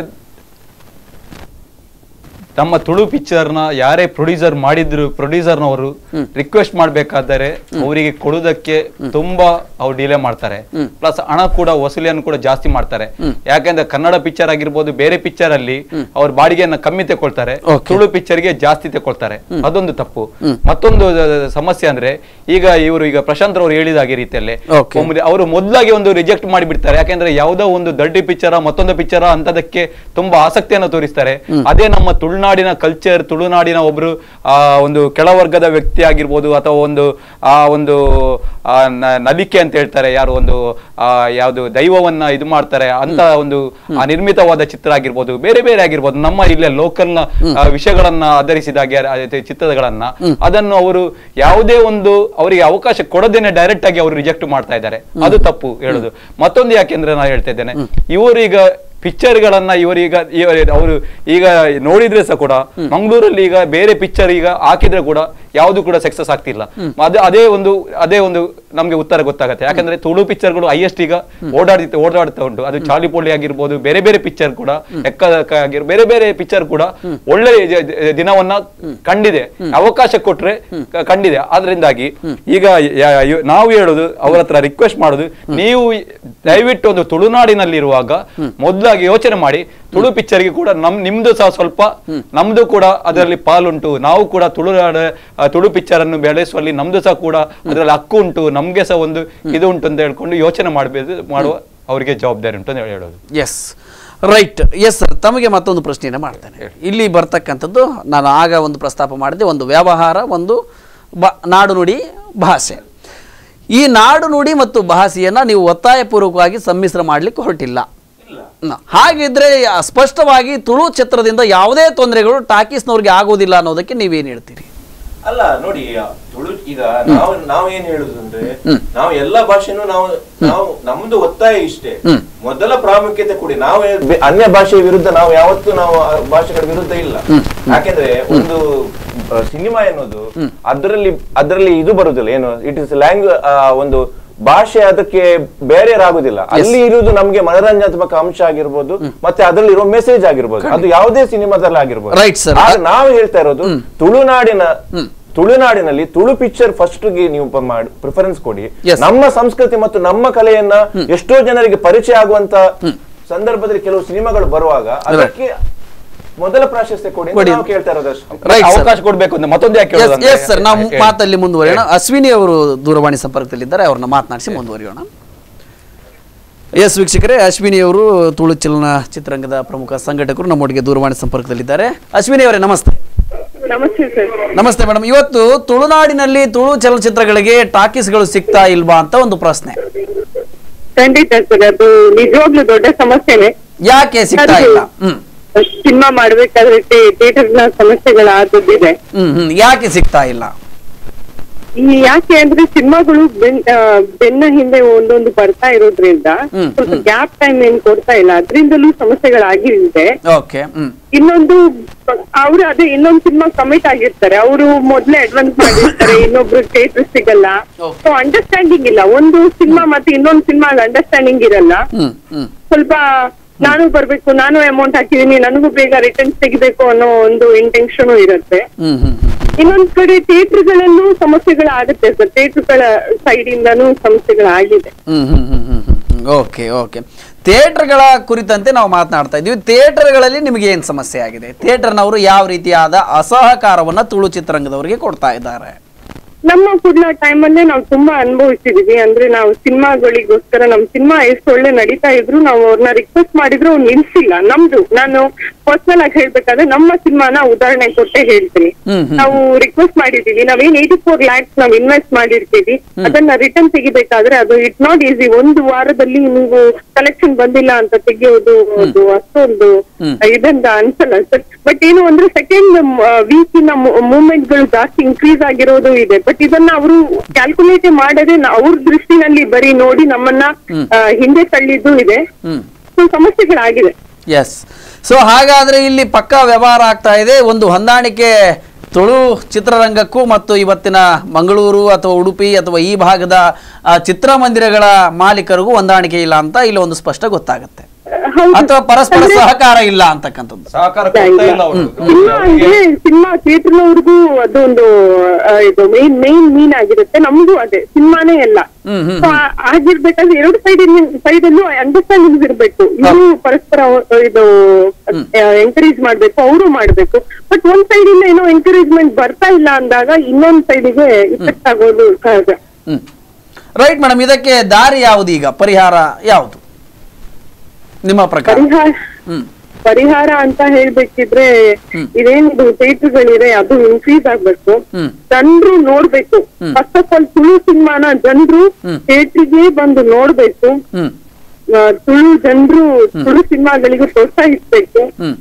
ನಮ್ಮ ತುಳು ಪಿಕ್ಚರ್ನ ಯಾರೇ ಪ್ರೊಡ್ಯೂಸರ್ ಮಾಡಿದ್ರು ಪ್ರೊಡ್ಯೂಸರ್ನವರು ರಿಕ್ವೆಸ್ಟ್ ಮಾಡ್ಬೇಕಾದರೆ ಅವರಿಗೆ ಕೊಡುವುದಕ್ಕೆ ತುಂಬಾ ಅವ್ರು ಡಿಲೇ ಮಾಡ್ತಾರೆ ಪ್ಲಸ್ ಹಣ ಕೂಡ ವಸೂಲಿಯನ್ನು ಕೂಡ ಜಾಸ್ತಿ ಮಾಡ್ತಾರೆ ಯಾಕೆಂದ್ರೆ ಕನ್ನಡ ಪಿಕ್ಚರ್ ಆಗಿರ್ಬೋದು ಬೇರೆ ಪಿಕ್ಚರ್ ಅಲ್ಲಿ ಅವ್ರ ಬಾಡಿಗೆಯನ್ನ ಕಮ್ಮಿ ತಗೊಳ್ತಾರೆ Okay. ತುಳು ಪಿಕ್ಚರ್ಗೆ ಜಾಸ್ತಿ ತಗೊಳ್ತಾರೆ ಅದೊಂದು ತಪ್ಪು ಮತ್ತೊಂದು ಅಹ್, ಸಮಸ್ಯೆ ಅಂದ್ರೆ ಈಗ ಇವರು ಈಗ ಪ್ರಶಾಂತ್ ಅವರು ಹೇಳಿದಾಗೆ ರೀತಿಯಲ್ಲಿ Okay. ಒಮ್ಮೆ ಅವರು ಮೊದಲಾಗಿ ಒಂದು ರಿಜೆಕ್ಟ್ ಮಾಡಿಬಿಡ್ತಾರೆ ಯಾಕೆಂದ್ರೆ ಯಾವುದೋ ಒಂದು ದಡ್ಡಿ ಪಿಕ್ಚರ ಮತ್ತೊಂದು ಪಿಕ್ಚರ ಅಂತದಕ್ಕೆ ತುಂಬಾ ಆಸಕ್ತಿಯನ್ನು ತೋರಿಸ್ತಾರೆ ಅದೇ ನಮ್ಮ ತುಳುನಾಡಿನ ಕಲ್ಚರ್ ತುಳುನಾಡಿನ ಒಬ್ರು ಆ ಒಂದು ಕೆಳವರ್ಗದ ವ್ಯಕ್ತಿ ಆಗಿರ್ಬೋದು ಅಥವಾ ಒಂದು ಆ ಒಂದು ಆ ನ- ನಲಿಕೆ ಅಂತ ಹೇಳ್ತಾರೆ ಯಾರು ಒಂದು ಆ ಯಾವುದು ದೈವವನ್ನ ಇದು ಮಾಡ್ತಾರೆ ಅಂತ ಒಂದು ಆ ನಿರ್ಮಿತವಾದ ಚಿತ್ರ ಆಗಿರ್ಬೋದು ಬೇರೆ ಬೇರೆ ಆಗಿರ್ಬೋದು ನಮ್ಮ ಇಲ್ಲೇ ಲೋಕಲ್ ನ ಆ, ವಿಷಯಗಳನ್ನ ಆಧರಿಸಿದಾಗೆ ಆ, ಅದೇ ಚಿತ್ರಗಳನ್ನ ಅದನ್ನು ಅವರು ಯಾವುದೇ ಒಂದು ಅವರಿಗೆ ಅವಕಾಶ ಕೊಡದೇನೆ ಡೈರೆಕ್ಟ್ ಆಗಿ ಅವರು ರಿಜೆಕ್ಟ್ ಮಾಡ್ತಾ ಇದ್ದಾರೆ ಅದು ತಪ್ಪು ಹೇಳುದು ಮತ್ತೊಂದು ಯಾಕೆಂದ್ರೆ ನಾನು ಹೇಳ್ತಾ ಇದ್ದೇನೆ ಇವರು ಈಗ ಪಿಕ್ಚರ್ ಗಳನ್ನ ಇವರೀಗ ಅವರು ಈಗ ನೋಡಿದ್ರೆ ಸಹ ಕೂಡ ಮಂಗಳೂರಲ್ಲಿ ಈಗ ಬೇರೆ ಪಿಕ್ಚರ್ ಈಗ ಹಾಕಿದ್ರೆ ಕೂಡ ಯಾವುದು ಕೂಡ ಸಕ್ಸಸ್ ಆಗ್ತಿಲ್ಲ ಅದೇ ಅದೇ ಒಂದು ಅದೇ ಒಂದು ನಮ್ಗೆ ಉತ್ತರ ಗೊತ್ತಾಗುತ್ತೆ ಯಾಕಂದ್ರೆ ತುಳು ಪಿಕ್ಚರ್ಗಳು ಹೈಯೆಸ್ಟ್ ಈಗ ಓಡಾಡಿ ಓಡಾಡ್ತಾ ಉಂಟು ಅದು ಚಾಲಿಪೋಳಿ ಆಗಿರ್ಬೋದು ಬೇರೆ ಬೇರೆ ಪಿಕ್ಚರ್ ಕೂಡ ಎಕ್ಕ ಆಗಿರ್ ಬೇರೆ ಬೇರೆ ಪಿಕ್ಚರ್ ಕೂಡ ಒಳ್ಳೆ ಜ- ಜ- ದಿನವನ್ನ ಕಂಡಿದೆ ಅವಕಾಶ ಕೊಟ್ರೆ ಕ- ಕಂಡಿದೆ ಆದ್ರಿಂದಾಗಿ ಈಗ ಯ- ಯ- ನಾವು ಹೇಳೋದು ಅವರ ಹತ್ರ ರಿಕ್ವೆಸ್ಟ್ ಮಾಡೋದು ನೀವು ದಯವಿಟ್ಟು ಒಂದು ತುಳುನಾಡಿನಲ್ಲಿರುವಾಗ ಮೊದಲಾಗಿ ಯೋಚನೆ ಮಾಡಿ ತುಳು ಪಿಕ್ಚರ್ಗೆ ಕೂಡ ನಮ್ ನಿಮ್ದು ಸಹ ಸ್ವಲ್ಪ ನಮ್ದು ಕೂಡ ಅದರಲ್ಲಿ ಪಾಲುಂಟು ನಾವು ಕೂಡ ತುಳುನಾಡ ಆ, ತುಳು ಪಿಕ್ಚರ್ ಅನ್ನು ಬೆಳೆಸುವಲ್ಲಿ ನಮ್ದು ಸಹ ಕೂಡ ಅದರಲ್ಲಿ ಹಕ್ಕು ಉಂಟು ನಮ್ಗೆ ಸಹ ಒಂದು ಇದು ಉಂಟು ಅಂತ ಹೇಳ್ಕೊಂಡು ಯೋಚನೆ ಮಾಡಬೇಕು ಮಾಡುವ ಅವರಿಗೆ ಜವಾಬ್ದಾರಿ ಉಂಟು ಅಂತ ಹೇಳೋದು ಎಸ್ ರೈಟ್ ಎಸ್ ಸರ್ ತಮಗೆ ಮತ್ತೊಂದು ಪ್ರಶ್ನೆಯನ್ನು ಮಾಡ್ತೇನೆ ಇಲ್ಲಿ ಬರ್ತಕ್ಕಂಥದ್ದು ನಾನು ಆಗ ಒಂದು ಪ್ರಸ್ತಾಪ ಮಾಡಿದೆ ಒಂದು ವ್ಯವಹಾರ ಒಂದು ಬ ನಾಡು ನುಡಿ ಭಾಷೆ ಈ ನಾಡು ನುಡಿ ಮತ್ತು ಭಾಷೆಯನ್ನು ನೀವು ಒತ್ತಾಯಪೂರ್ವಕವಾಗಿ ಸಮ್ಮಿಶ್ರ ಮಾಡಲಿಕ್ಕೆ ಹೊರಟಿಲ್ಲ ನ- ಹಾಗಿದ್ರೆ ಆ, ಸ್ಪಷ್ಟವಾಗಿ ತುಳು ಚಿತ್ರದಿಂದ ಯಾವುದೇ ತೊಂದರೆಗಳು ಟಾಕೀಸ್ನವ್ರಿಗೆ ಆಗೋದಿಲ್ಲ ಅನ್ನೋದಕ್ಕೆ ನೀವೇನು ಹೇಳ್ತೀರಿ ಅಲ್ಲ ನೋಡಿ ಆ ತುಳು ಈಗ ನಾವು ನಾವು ಏನ್ ಹೇಳುದು ಅಂದ್ರೆ ನಾವು ಎಲ್ಲಾ ಭಾಷೆನೂ ನಾವು ನಾವು ನಮ್ದು ಒತ್ತಾಯ ಇಷ್ಟೇ ಮೊದಲ ಪ್ರಾಮುಖ್ಯತೆ ಕೊಡಿ ನಾವು ಬೆ- ಅನ್ಯ ಭಾಷೆಯ ವಿರುದ್ಧ ನಾವು ಯಾವತ್ತೂ ನಾವು ಆ ಭಾಷೆಗಳ ವಿರುದ್ಧ ಇಲ್ಲ ಯಾಕೆಂದ್ರೆ ಒಂದು ಸಿನಿಮಾ ಎನ್ನುವುದು ಅದರಲ್ಲಿ ಅದರಲ್ಲಿ ಇದು ಬರುದಿಲ್ಲ ಏನು ಇಟ್ ಇಸ್ ಲ್ಯಾಂಗ್ವ್ ಒಂದು ಭಾಷೆ ಅದಕ್ಕೆ ಬೇರೆಯರ್ ಆಗುದಿಲ್ಲ ಅಲ್ಲಿ ಇರುವುದು ನಮ್ಗೆ ಮನರಂಜನಾತ್ಮಕ ಅಂಶ ಆಗಿರ್ಬೋದು ಮತ್ತೆ ಅದರಲ್ಲಿ ಇರೋ ಮೆಸೇಜ್ ಆಗಿರ್ಬೋದು ಅದು ಯಾವುದೇ ಸಿನಿಮಾದಲ್ಲಿ ಆಗಿರ್ಬೋದು Right, sir. ಆಗ ನಾವು ಹೇಳ್ತಾ ಇರೋದು ತುಳುನಾಡಿನ ತುಳುನಾಡಿನಲ್ಲಿ ತುಳು ಪಿಕ್ಚರ್ ಫಸ್ಟ್ ಗೆ ನೀವು ಪ- ಮಾಡಿ ಪ್ರಿಫರೆನ್ಸ್ ಕೊಡಿ Yes. ನಮ್ಮ ಸಂಸ್ಕೃತಿ ಮತ್ತು ನಮ್ಮ ಕಲೆಯನ್ನ ಎಷ್ಟೋ ಜನರಿಗೆ ಪರಿಚಯ ಆಗುವಂತ ಸಂದರ್ಭದಲ್ಲಿ ಕೆಲವು ಸಿನಿಮಾಗಳು ಬರುವಾಗ ಅದಕ್ಕೆ ಮೊದಲ ಪ್ರಾಶಸ್ತ್ಯ ಕೊಡಿ ಅಂತ ಕೊಡಿ. ನಾವು ಕೇಳ್ತಾ ಇರೋದಷ್ಟು Right, sir. ಅವಕಾಶ ಕೊಡ್ಬೇಕು ಅಂತ ಮತ್ತೊಂದು ಯಾಕೆ ಹೇಳೋದು ಅಂದ್ರೆ- ಎಸ್ ಸರ್ ನಾವು ಹೇಳಿ. ಮಾತಲ್ಲಿ ಮುಂದುವರಿಯೋಣ ಅಶ್ವಿನಿ ಅವರು ದೂರವಾಣಿ ಸಂಪರ್ಕದಲ್ಲಿದ್ದಾರೆ ಅವ್ರನ್ನ ಮಾತನಾಡಿಸಿ ಮುಂದುವರಿಯೋಣ ಎಸ್ ವೀಕ್ಷಕರೇ ಅಶ್ವಿನಿ ಅವರು ತುಳು ಚಲನ ಚಿತ್ರರಂಗದ ಪ್ರಮುಖ ಸಂಘಟಕರು ನಮ್ಮೊಟ್ಟಿಗೆ ದೂರವಾಣಿ ಸಂಪರ್ಕದಲ್ಲಿದ್ದಾರೆ ಅಶ್ವಿನಿ ಅವರೇ ನಮಸ್ತೆ ನಮಸ್ತೆ ಸರ್ ನಮಸ್ತೆ ಮೇಡಮ್ ಇವತ್ತು ತುಳುನಾಡಿನಲ್ಲಿ ತುಳು ಚಲನಚಿತ್ರಗಳಿಗೆ ಟಾಕೀಸ್ಗಳು ಸಿಗ್ತಾ ಇಲ್ವಾ ಅಂತ ಒಂದು ಪ್ರಶ್ನೆ ಖಂಡಿತ ಸರ್ ಅದು ನಿಜವಾಗ್ಲೂ ದೊಡ್ಡ ಸಮಸ್ಯೆನೆ ಯಾಕೆ ಸಿಗ್ತಾ ಇಲ್ಲ ಹ್ಮ್ ಸಿನಿಮಾ ಮಾಡ್ಬೇಕಾದ್ರೆ ಥಿಯೇಟರ್ ನ ಸಮಸ್ಯೆಗಳಾದದ್ದಿದೆ ಹ್ಮ್ ಹ್ಮ್ ಯಾಕೆ ಸಿಗ್ತಾ ಇಲ್ಲ ಈ ಯಾಕೆ ಅಂದ್ರೆ ಸಿನಿಮಾಗಳು ಬೆನ್ ಆ, ಬೆನ್ನ ಹಿಂದೆ ಒಂದೊಂದು ಬರ್ತಾ ಇರೋದ್ರಿಂದ ಹ್ಮ್, ಸ್ವಲ್ಪ ಗ್ಯಾಪ್ ಟೈಮ್ ಏನ್ ಕೊಡ್ತಾ ಇಲ್ಲ ಅದ್ರಿಂದಲೂ ಸಮಸ್ಯೆಗಳಾಗಿದೆ ಓಕೆ ಹ್ಮ್ ಇನ್ನೊಂದು ಅವ್ರು ಅದೇ ಇನ್ನೊಂದು ಸಿನಿಮಾ ಕಮಿಟ್ ಆಗಿರ್ತಾರೆ ಅವರು ಮೊದ್ಲೇ ಅಡ್ವಾನ್ಸ್ ಮಾಡಿರ್ತಾರೆ ಇನ್ನೊಬ್ರು ಥಿಯೇಟರ್ ಸಿಗಲ್ಲ Okay. ಸೊ ಅಂಡರ್ಸ್ಟ್ಯಾಂಡಿಂಗ್ ಇಲ್ಲ ಒಂದು ಸಿನಿಮಾ ಮತ್ತೆ ಇನ್ನೊಂದು ಸಿನಿಮಾ ಅಂಡರ್ಸ್ಟ್ಯಾಂಡಿಂಗ್ ಇರಲ್ಲ ಹ್ಮ್ ಹ್ಮ್ ಸ್ವಲ್ಪ ನಾನು ಬರ್ಬೇಕು ನಾನು ಅಮೌಂಟ್ ಹಾಕಿದೀನಿ ನನಗೂ ಬೇಗ ರಿಟರ್ನ್ಸ್ ತೆಗಿಬೇಕು ಅನ್ನೋ ಒಂದು ಇಂಟೆನ್ಷನ್ ಇರುತ್ತೆ ಹ್ಮ್ ಹ್ಮ್ ಹ್ಮ್ ಇನ್ನೊಂದ್ ಕಡೆ ಥಿಯೇಟರ್ಗಳಲ್ಲೂ ಸಮಸ್ಯೆಗಳಾಗುತ್ತೆ ಸರ್ ಥಿಯೇಟರ್ಗಳ ಸೈಡ್ ಇಂದಾನು ಸಮಸ್ಯೆಗಳಾಗಿದೆ ಹ್ಮ್ ಹ್ಮ್ ಹ್ಮ್ ಹ್ಮ್ ಹ್ಮ್ ಓಕೆ ಓಕೆ ಥಿಯೇಟರ್ಗಳ ಕುರಿತಂತೆ ನಾವು ಮಾತನಾಡ್ತಾ ಇದ್ದೀವಿ ಥಿಯೇಟರ್ಗಳಲ್ಲಿ ನಿಮಗೆ ಏನು ಸಮಸ್ಯೆ ಆಗಿದೆ ಥಿಯೇಟರ್ನವರು ಯಾವ ರೀತಿಯಾದ ಅಸಹಕಾರವನ್ನ ತುಳು ಚಿತ್ರರಂಗದವರಿಗೆ ಕೊಡ್ತಾ ಇದ್ದಾರೆ ನಮ್ಮ ಕುಡ್ಲ ಟೈಮಲ್ಲೇ ನಾವು ತುಂಬಾ ಅನುಭವಿಸಿದೀವಿ ಅಂದ್ರೆ ನಾವು ಸಿನಿಮಾಗಳಿಗೋಸ್ಕರ ನಮ್ ಸಿನಿಮಾ ಎಷ್ಟು ಒಳ್ಳೆ ನಡೀತಾ ಇದ್ರು ನಾವು ಅವ್ರನ್ನ ರಿಕ್ವೆಸ್ಟ್ ಮಾಡಿದ್ರು ಅವ್ರು ನಿಲ್ಸಿಲ್ಲ ನಮ್ದು ನಾನು ಪರ್ಸನಲ್ ಆಗಿ ಹೇಳ್ಬೇಕಾದ್ರೆ ನಮ್ಮ ಸಿನಿಮಾನ ಉದಾಹರಣೆ ಕೊಟ್ಟೆ ಹೇಳ್ತೀನಿ ಹ್ಮ್, ಹ್ಮ್. ನಾವು ರಿಕ್ವೆಸ್ಟ್ ಮಾಡಿದೀವಿ ನಾವೇನ್ ಏಯ್ಟಿ ಫೋರ್ ಲ್ಯಾಕ್ಸ್ ನಾವು ಇನ್ವೆಸ್ಟ್ ಮಾಡಿರ್ತೀವಿ ಅದನ್ನ ರಿಟರ್ನ್ ತೆಗಿಬೇಕಾದ್ರೆ ಅದು ಇಟ್ ನಾಟ್ ಈಸಿ ಒಂದು ವಾರದಲ್ಲಿ ನೀವು ಕಲೆಕ್ಷನ್ ಬಂದಿಲ್ಲ ಅಂತ ತೆಗೆಯೋದು ಅದು ಅಷ್ಟೊಂದು ಇದರಿಂದ ಅನ್ಸಲ್ಲ ಸರ್ ಬಟ್ ಏನು ಅಂದ್ರೆ ಸೆಕೆಂಡ್ ವೀಕಿನ ಮೂವ್ಮೆಂಟ್ ಗಳು ಜಾಸ್ತಿ ಇನ್ಕ್ರೀಸ್ ಆಗಿರೋದು ಇದೆ ಬಟ್ ಇದನ್ನ ಅವರು ಕ್ಯಾಲ್ಕುಲೇಟ್ ಮಾಡದೆ ನ- ಅವ್ರ ದೃಷ್ಟಿನಲ್ಲಿ ಬರೀ ನೋಡಿ ನಮ್ಮನ್ನ ಆ, ಹಿಂದೆ ತಳ್ಳಿದ್ದು ಇದೆ ಹ್ಮ್ ಸೊ ಸಮಸ್ಯೆಗಳಾಗಿದೆ ಎಸ್ ಸೊ ಹಾಗಾದ್ರೆ ಇಲ್ಲಿ ಪಕ್ಕಾ ವ್ಯವಹಾರ ಆಗ್ತಾ ಇದೆ ಒಂದು ಹೊಂದಾಣಿಕೆ ತುಳು ಚಿತ್ರರಂಗಕ್ಕೂ ಮತ್ತು ಇವತ್ತಿನ ಮಂಗಳೂರು ಅಥವಾ ಉಡುಪಿ ಅಥವಾ ಈ ಭಾಗದ ಆ, ಚಿತ್ರಮಂದಿರಗಳ ಮಾಲೀಕರಿಗೂ ಹೊಂದಾಣಿಕೆ ಇಲ್ಲ ಅಂತ ಇಲ್ಲಿ ಒಂದು ಸ್ಪಷ್ಟ ಗೊತ್ತಾಗುತ್ತೆ ಹೌದು. ಅಥವಾ ಪರಸ್ಪರ ಸಹಕಾರ ಇಲ್ಲ ಅಂತಕ್ಕಂಥದ್ದು ಸಹಕಾರ ಕೊಡ್ತಾ ಇಲ್ಲ ಅವರು ಸಿನಿಮಾ ಅಂದ್ರೆ ಸಿನಿಮಾ ಥಿಯೇಟರ್ನವ್ರಿಗೂ ಅದೊಂದು ಆ, ಇದು ಮೇನ್ ಮೇನ್ ಮೀನ್ ಆಗಿರುತ್ತೆ ನಮಗೂ ಅದೇ ಸಿನಿಮಾನೇ ಎಲ್ಲ ಹ್ಮ್ ಹ್ಮ್ So, ಆ- ಆಗಿರ್ಬೇಕಾದ್ರೆ ಎರಡು ಸೈಡ್ ಸೈಡ್ ಅಲ್ಲೂ ಅಂಡರ್ಸ್ಟ್ಯಾಂಡಿಂಗ್ ಇರ್ಬೇಕು ಇವರು ಪರಸ್ಪರ ಆ, ಇದು ಎಂಕರೇಜ್ ಮಾಡ್ಬೇಕು ಅವರು ಮಾಡ್ಬೇಕು ಬಟ್ ಒಂದ್ ಸೈಡ್ ಇಂದ ಏನೋ ಎಂಕರೇಜ್ಮೆಂಟ್ ಬರ್ತಾ ಇಲ್ಲ ಅಂದಾಗ ಇನ್ನೊಂದ್ ಸೈಡಿಗೆ ಇಫೆಕ್ಟ್ ಆಗೋದು ಸಹಜ ಹ್ಮ್ ರೈಟ್ ಮೇಡಮ್ ಇದಕ್ಕೆ ದಾರಿ ಯಾವುದು ಈಗ ಪರಿಹಾರ ಯಾವುದು ನಿಮ್ಮ ಪ್ರಕಾರ ಪರಿಹಾರ ಹ್ಮ್ ಪರಿಹಾರ ಅಂತ ಹೇಳ್ಬೇಕಿದ್ರೆ ಇದೇನಿದು ಥಿಯೇಟರ್ಗಳಿದೆ ಅದು ಇನ್ಕ್ರೀಸ್ ಆಗ್ಬೇಕು ಹ್ಮ್ ಜನರು ನೋಡ್ಬೇಕು ಫಸ್ಟ್ ಆಫ್ ಆಲ್ ತುಳು ಸಿನಿಮಾನ ಜನರು ಥಿಯೇಟರ್ಗೆ ಬಂದು ನೋಡ್ಬೇಕು ಹ್ಮ್ ಆ, ತುಳು ಜನರು ತುಳು ಸಿನಿಮಾಗಳಿಗೆ ಪ್ರೋತ್ಸಾಹಿಸ್ಬೇಕು ಹ್ಮ್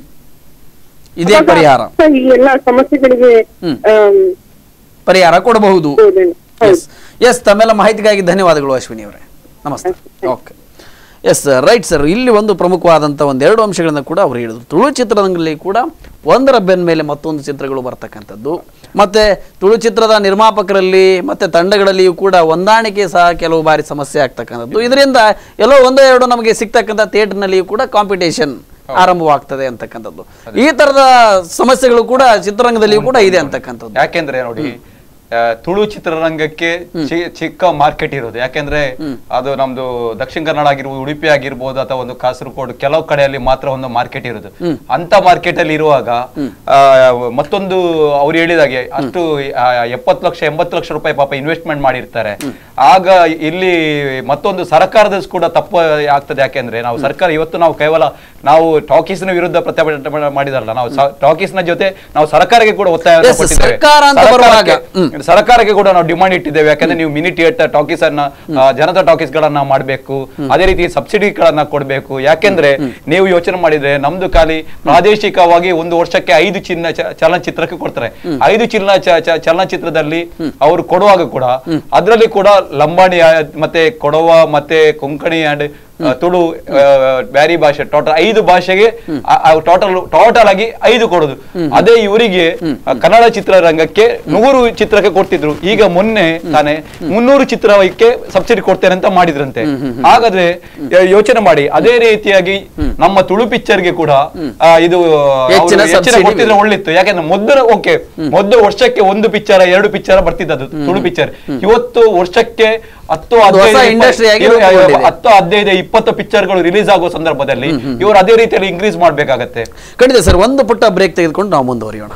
ಇದೇ ಅವಾಗ ಪರಿಹಾರ ಈ ಎಲ್ಲ ಸಮಸ್ಯೆಗಳಿಗೆ ಹ್ಮ್. ಆಮ್, ಪರಿಹಾರ ಕೊಡಬಹುದು ಹೋದೇನೆ. ಹೌದು. ಎಸ್ ಎಸ್ ತಮ್ಮೆಲ್ಲ ಮಾಹಿತಿಗಾಗಿ ಧನ್ಯವಾದಗಳು ಅಶ್ವಿನಿ ಅವರೇ ನಮಸ್ತೆ ಓಕೆ ಎಸ್ ರೈಟ್ ಸರ್ ಇಲ್ಲಿ ಒಂದು ಪ್ರಮುಖವಾದಂಥ ಒಂದೆರಡು ಅಂಶಗಳನ್ನು ಕೂಡ ಅವರು ಹೇಳಿದರು ತುಳು ಚಿತ್ರರಂಗದಲ್ಲಿ ಕೂಡ ಒಂದರ ಬೆನ್ನ ಮೇಲೆ ಮತ್ತೊಂದು ಚಿತ್ರಗಳು ಬರ್ತಕ್ಕಂಥದ್ದು ಮತ್ತು ತುಳು ಚಿತ್ರದ ನಿರ್ಮಾಪಕರಲ್ಲಿ ಮತ್ತು ತಂಡಗಳಲ್ಲಿಯೂ ಕೂಡ ಹೊಂದಾಣಿಕೆ ಸಹ ಕೆಲವು ಬಾರಿ ಸಮಸ್ಯೆ ಆಗ್ತಕ್ಕಂಥದ್ದು ಇದರಿಂದ ಎಲ್ಲೋ ಒಂದೋ ಎರಡು ನಮಗೆ ಸಿಗ್ತಕ್ಕಂಥ ಥಿಯೇಟರ್ನಲ್ಲಿಯೂ ಕೂಡ ಕಾಂಪಿಟೇಷನ್ ಆರಂಭವಾಗ್ತದೆ ಅಂತಕ್ಕಂಥದ್ದು ಈ ಥರದ ಸಮಸ್ಯೆಗಳು ಕೂಡ ಚಿತ್ರರಂಗದಲ್ಲಿಯೂ ಕೂಡ ಇದೆ ಅಂತಕ್ಕಂಥದ್ದು ಯಾಕೆಂದ್ರೆ ನೋಡಿ ಆ, ತುಳು ಚಿತ್ರರಂಗಕ್ಕೆ ಚಿ- ಚಿಕ್ಕ ಮಾರ್ಕೆಟ್ ಇರೋದು ಯಾಕೆಂದ್ರೆ ಅದು ನಮ್ದು ದಕ್ಷಿಣ ಕನ್ನಡ ಆಗಿರ್ಬೋದು ಉಡುಪಿ ಆಗಿರ್ಬೋದು ಅಥವಾ ಒಂದು ಕಾಸರಗೋಡು ಕೆಲವು ಕಡೆಯಲ್ಲಿ ಮಾತ್ರ ಒಂದು ಮಾರ್ಕೆಟ್ ಇರೋದು ಅಂತ ಮಾರ್ಕೆಟ್ ಅಲ್ಲಿ ಇರುವಾಗ ಆ, ಮತ್ತೊಂದು ಅವ್ರು ಹೇಳಿದಾಗೆ ಅಷ್ಟು ಆ, ಎಪ್ಪತ್ತು ಲಕ್ಷ ಎಂಬತ್ತು ಲಕ್ಷ ರೂಪಾಯಿ ಪಾಪ ಇನ್ವೆಸ್ಟ್ಮೆಂಟ್ ಮಾಡಿರ್ತಾರೆ ಆಗ ಇಲ್ಲಿ ಮತ್ತೊಂದು ಸರ್ಕಾರದ ಕೂಡ ತಪ್ಪು ಆಗ್ತದೆ ಯಾಕೆಂದ್ರೆ ನಾವು ಸರ್ಕಾರ ಇವತ್ತು ನಾವು ಕೇವಲ ನಾವು ಟಾಕೀಸ್ನ ವಿರುದ್ಧ ಪ್ರತಿಭಟನೆ ಮಾಡಿದಾರಲ್ಲ ನಾವು ಟಾಕೀಸ್ನ ಜೊತೆ ನಾವು ಸರ್ಕಾರಕ್ಕೆ ಕೂಡ ಒತ್ತಾಯ Yes, ಸರ್ಕಾರ ಅಂತ ಬರುವಾಗ, ಹ್ಮ್. ಸರ್ಕಾರಕ್ಕೆ ಕೂಡ ನಾವು ಡಿಮಾಂಡ್ ಇಟ್ಟಿದ್ದೇವೆ ಯಾಕಂದ್ರೆ ನೀವು ಮಿನಿ ಥಿಯೇಟರ್ ಟಾಕೀಸ್ ಅನ್ನ ಆ, ಜನತಾ ಟಾಕೀಸ್ ಗಳನ್ನ ಮಾಡಬೇಕು ಅದೇ ರೀತಿ ಸಬ್ಸಿಡಿಗಳನ್ನ ಕೊಡಬೇಕು ಯಾಕೆಂದ್ರೆ ನೀವು ಯೋಚನೆ ಮಾಡಿದ್ರೆ ನಮ್ದು ಖಾಲಿ ಪ್ರಾದೇಶಿಕವಾಗಿ ಒಂದು ವರ್ಷಕ್ಕೆ ಐದು ಚಿನ್ನ ಚ- ಚಲನಚಿತ್ರಕ್ಕೆ ಕೊಡ್ತಾರೆ ಐದು ಚಿನ್ನ ಚ- ಚ- ಚಲನಚಿತ್ರದಲ್ಲಿ ಅವರು ಕೊಡುವಾಗ ಕೂಡ ಅದರಲ್ಲಿ ಕೂಡ ಲಂಬಾಣಿ ಆ, ಮತ್ತೆ ಕೊಡವ ಮತ್ತೆ ಕೊಂಕಣಿ ಅಂಡ್ ತುಳು ಆ, ಬ್ಯಾರಿ ಭಾಷೆ ಟೋಟಲ್ ಐದು ಭಾಷೆಗೆ ಟೋಟಲ್ ಟೋಟಲ್ ಆಗಿ ಐದು ಕೊಡುದು ಅದೇ ಇವರಿಗೆ ಆ, ಕನ್ನಡ ಚಿತ್ರರಂಗಕ್ಕೆ ನೂರು ಚಿತ್ರಕ್ಕೆ ಕೊಡ್ತಿದ್ರು ಈಗ ಮೊನ್ನೆ ತಾನೇ ಮುನ್ನೂರು ಚಿತ್ರಕ್ಕೆ ಸಬ್ಸಿಡಿ ಕೊಡ್ತೇನೆ ಅಂತ ಮಾಡಿದ್ರಂತೆ ಹಾಗಾದ್ರೆ ಯೋ- ಯೋಚನೆ ಮಾಡಿ ಅದೇ ರೀತಿಯಾಗಿ ನಮ್ಮ ತುಳು ಪಿಕ್ಚರ್ಗೆ ಕೂಡ ಆ, ಇದು ಅವ್ರು ಹೆಚ್ಚಿನ ಹೆಚ್ಚಿನ subsidy ಕೊಡ್ತಿದ್ರೆ ಒಳ್ಳಿತ್ತು ಯಾಕಂದ್ರೆ ಮೊದಲು ಓಕೆ ಮೊದಲು ವರ್ಷಕ್ಕೆ ಒಂದು ಪಿಕ್ಚರ್ ಎರಡು ಪಿಕ್ಚರ್ ಬರ್ತಿದ್ದದು ತುಳು ಪಿಕ್ಚರ್ ಇವತ್ತು ವರ್ಷಕ್ಕೆ ಹತ್ತು ಒಂದು ಹೊಸ ಹದಿನೈದು industry ಆಗಿ ಇಪ್ಪ- ರೂಪುಗೊಂಡಿದೆ. ಹತ್ತು ಹದಿನೈದು ಇಪ್ಪತ್ತು ಪಿಕ್ಚರ್ಗಳು ರಿಲೀಸ್ ಆಗೋ ಸಂದರ್ಭದಲ್ಲಿ ಇವರು ಅದೇ ರೀತಿಯಲ್ಲಿ ಇನ್ಕ್ರೀಸ್ ಮಾಡ್ಬೇಕಾಗತ್ತೆ ಖಂಡಿತ ಸರ್ ಒಂದು ಪುಟ್ಟ ಬ್ರೇಕ್ ತೆಗೆದುಕೊಂಡು ನಾವು ಮುಂದುವರಿಯೋಣ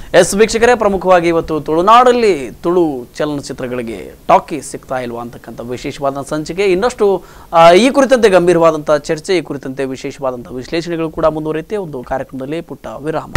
ಎಸ್ ವೀಕ್ಷಕರೇ ಪ್ರಮುಖವಾಗಿ ಇವತ್ತು ತುಳುನಾಡಲ್ಲಿ ತುಳು ಚಲನಚಿತ್ರಗಳಿಗೆ ಟಾಕಿ ಸಿಗ್ತಾ ಇಲ್ವಾ ಅಂತಕ್ಕಂಥ ವಿಶೇಷವಾದ ಸಂಚಿಕೆ ಇನ್ನಷ್ಟು ಆ, ಈ ಕುರಿತಂತೆ ಗಂಭೀರವಾದಂಥ ಚರ್ಚೆ ಈ ಕುರಿತಂತೆ ವಿಶೇಷವಾದಂಥ ವಿಶ್ಲೇಷಣೆಗಳು ಕೂಡ ಮುಂದುವರಿಯುತ್ತೆ ಒಂದು ಕಾರ್ಯಕ್ರಮದಲ್ಲಿ ಪುಟ್ಟ ವಿರಾಮ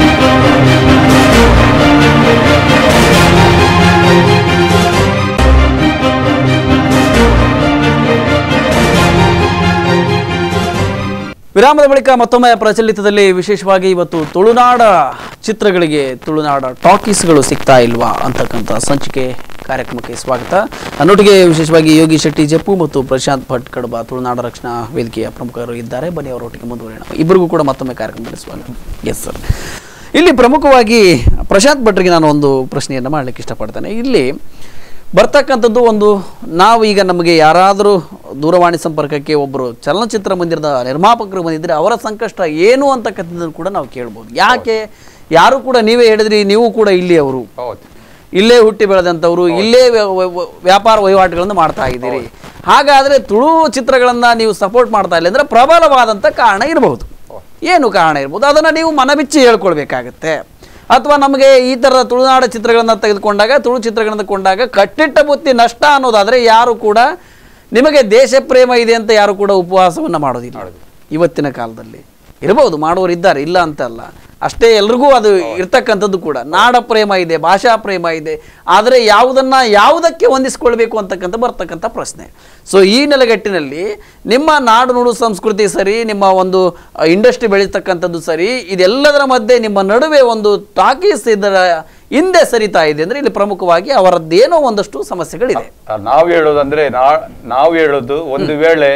ವಿರಾಮದ ಬಳಿಕ ಮತ್ತೊಮ್ಮೆ ಪ್ರಚಲಿತದಲ್ಲಿ ವಿಶೇಷವಾಗಿ ಇವತ್ತು ತುಳುನಾಡ ಚಿತ್ರಗಳಿಗೆ ತುಳುನಾಡ ಟಾಕೀಸ್ಗಳು ಸಿಗ್ತಾ ಇಲ್ವಾ ಅಂತಕ್ಕಂಥ ಸಂಚಿಕೆ ಕಾರ್ಯಕ್ರಮಕ್ಕೆ ಸ್ವಾಗತ ನನ್ನೊಟ್ಟಿಗೆ ವಿಶೇಷವಾಗಿ ಯೋಗಿ ಶೆಟ್ಟಿ ಜಪ್ಪು ಮತ್ತು ಪ್ರಶಾಂತ್ ಭಟ್ ಕಡಬ ತುಳುನಾಡ ರಕ್ಷಣಾ ವೇದಿಕೆಯ ಪ್ರಮುಖರು ಇದ್ದಾರೆ ಬನ್ನಿ ಅವರೊಟ್ಟಿಗೆ ಮುಂದುವರಿಯೋಣ ಇಬ್ಬರಿಗೂ ಕೂಡ ಮತ್ತೊಮ್ಮೆ ಕಾರ್ಯಕ್ರಮದಲ್ಲಿ ಸ್ವಾಗತ ಎಸ್ ಸರ್ ಇಲ್ಲಿ ಪ್ರಮುಖವಾಗಿ ಪ್ರಶಾಂತ್ ಭಟ್ರಿಗೆ ನಾನು ಒಂದು ಪ್ರಶ್ನೆಯನ್ನು ಮಾಡಲಿಕ್ಕೆ ಇಷ್ಟಪಡ್ತೇನೆ ಇಲ್ಲಿ ಬರ್ತಕ್ಕಂಥದ್ದು ಒಂದು ನಾವು ಈಗ ನಮಗೆ ಯಾರಾದರೂ ದೂರವಾಣಿ ಸಂಪರ್ಕಕ್ಕೆ ಒಬ್ಬರು ಚಲನಚಿತ್ರ ಮಂದಿರದ ನಿರ್ಮಾಪಕರು ಬಂದಿದ್ದರೆ ಅವರ ಸಂಕಷ್ಟ ಏನು ಅಂತಕ್ಕಂಥದ್ದನ್ನು ಕೂಡ ನಾವು ಕೇಳ್ಬೋದು ಯಾಕೆ ಯಾರು ಕೂಡ ನೀವೇ ಹೇಳಿದ್ರಿ ನೀವು ಕೂಡ ಇಲ್ಲಿ ಅವರು ಹೌದು ಇಲ್ಲೇ ಹುಟ್ಟಿ ಬೆಳೆದಂಥವ್ರು ಇಲ್ಲೇ ವ್ಯ- ವ್ಯ- ವ್ಯ- ವ್ಯಾಪಾರ ವಹಿವಾಟುಗಳನ್ನು ಮಾಡ್ತಾ ಇದ್ದೀರಿ ಹಾಗಾದ್ರೆ ತುಳು ಚಿತ್ರಗಳನ್ನ ನೀವು ಸಪೋರ್ಟ್ ಮಾಡ್ತಾ ಇಲ್ಲ ಅಂದ್ರೆ ಪ್ರಬಲವಾದಂಥ ಕಾರಣ ಇರಬಹುದು ಏನು ಕಾರಣ ಇರ್ಬೋದು ಅದನ್ನು ನೀವು ಮನಬಿಚ್ಚಿ ಹೇಳ್ಕೊಳ್ಬೇಕಾಗತ್ತೆ ಅಥವಾ ನಮಗೆ ಈ ಥರದ ತುಳುನಾಡ ಚಿತ್ರಗಳನ್ನು ತೆಗೆದುಕೊಂಡಾಗ ತುಳು ಚಿತ್ರಗಳನ್ನು ಕೊಂಡಾಗ ಕಟ್ಟಿಟ್ಟ ಬುತ್ತಿ ನಷ್ಟ ಅನ್ನೋದಾದರೆ ಯಾರು ಕೂಡ ನಿಮಗೆ ದೇಶ ಪ್ರೇಮ ಇದೆ ಅಂತ ಯಾರು ಕೂಡ ಉಪವಾಸವನ್ನು ಮಾಡೋದಿಲ್ಲ ಇವತ್ತಿನ ಕಾಲದಲ್ಲಿ ಇರಬಹುದು ಮಾಡುವವರು ಇದ್ದಾರೆ ಇಲ್ಲ ಅಂತ ಅಲ್ಲ ಅಷ್ಟೇ ಎಲ್ರಿಗೂ ಅದು ಇರ್ತಕ್ಕಂಥದ್ದು ಕೂಡ ನಾಡ ಪ್ರೇಮ ಇದೆ ಭಾಷಾ ಪ್ರೇಮ ಇದೆ ಆದರೆ ಯಾವುದನ್ನ ಯಾವುದಕ್ಕೆ ಹೊಂದಿಸ್ಕೊಳ್ಬೇಕು ಅಂತಕ್ಕಂಥ ಬರ್ತಕ್ಕಂಥ ಪ್ರಶ್ನೆ ಸೊ ಈ ನೆಲೆಗಟ್ಟಿನಲ್ಲಿ ನಿಮ್ಮ ನಾಡು ನುಡು ಸಂಸ್ಕೃತಿ ಸರಿ ನಿಮ್ಮ ಒಂದು ಇಂಡಸ್ಟ್ರಿ ಬೆಳೀತಕ್ಕಂಥದ್ದು ಸರಿ ಇದೆಲ್ಲದರ ಮಧ್ಯೆ ನಿಮ್ಮ ನಡುವೆ ಒಂದು ಟಾಕೀಸ್ ಇದರ ಹಿಂದೆ ಸರಿತಾ ಇದೆ ಅಂದ್ರೆ ಇಲ್ಲಿ ಪ್ರಮುಖವಾಗಿ ಅವರದ್ದೇನೋ ಒಂದಷ್ಟು ಸಮಸ್ಯೆಗಳಿದೆ ಆ, ನಾವ್ ಹೇಳೋದಂದ್ರೆ ನಾ- ನಾವು ಹೇಳೋದು ಒಂದು ವೇಳೆ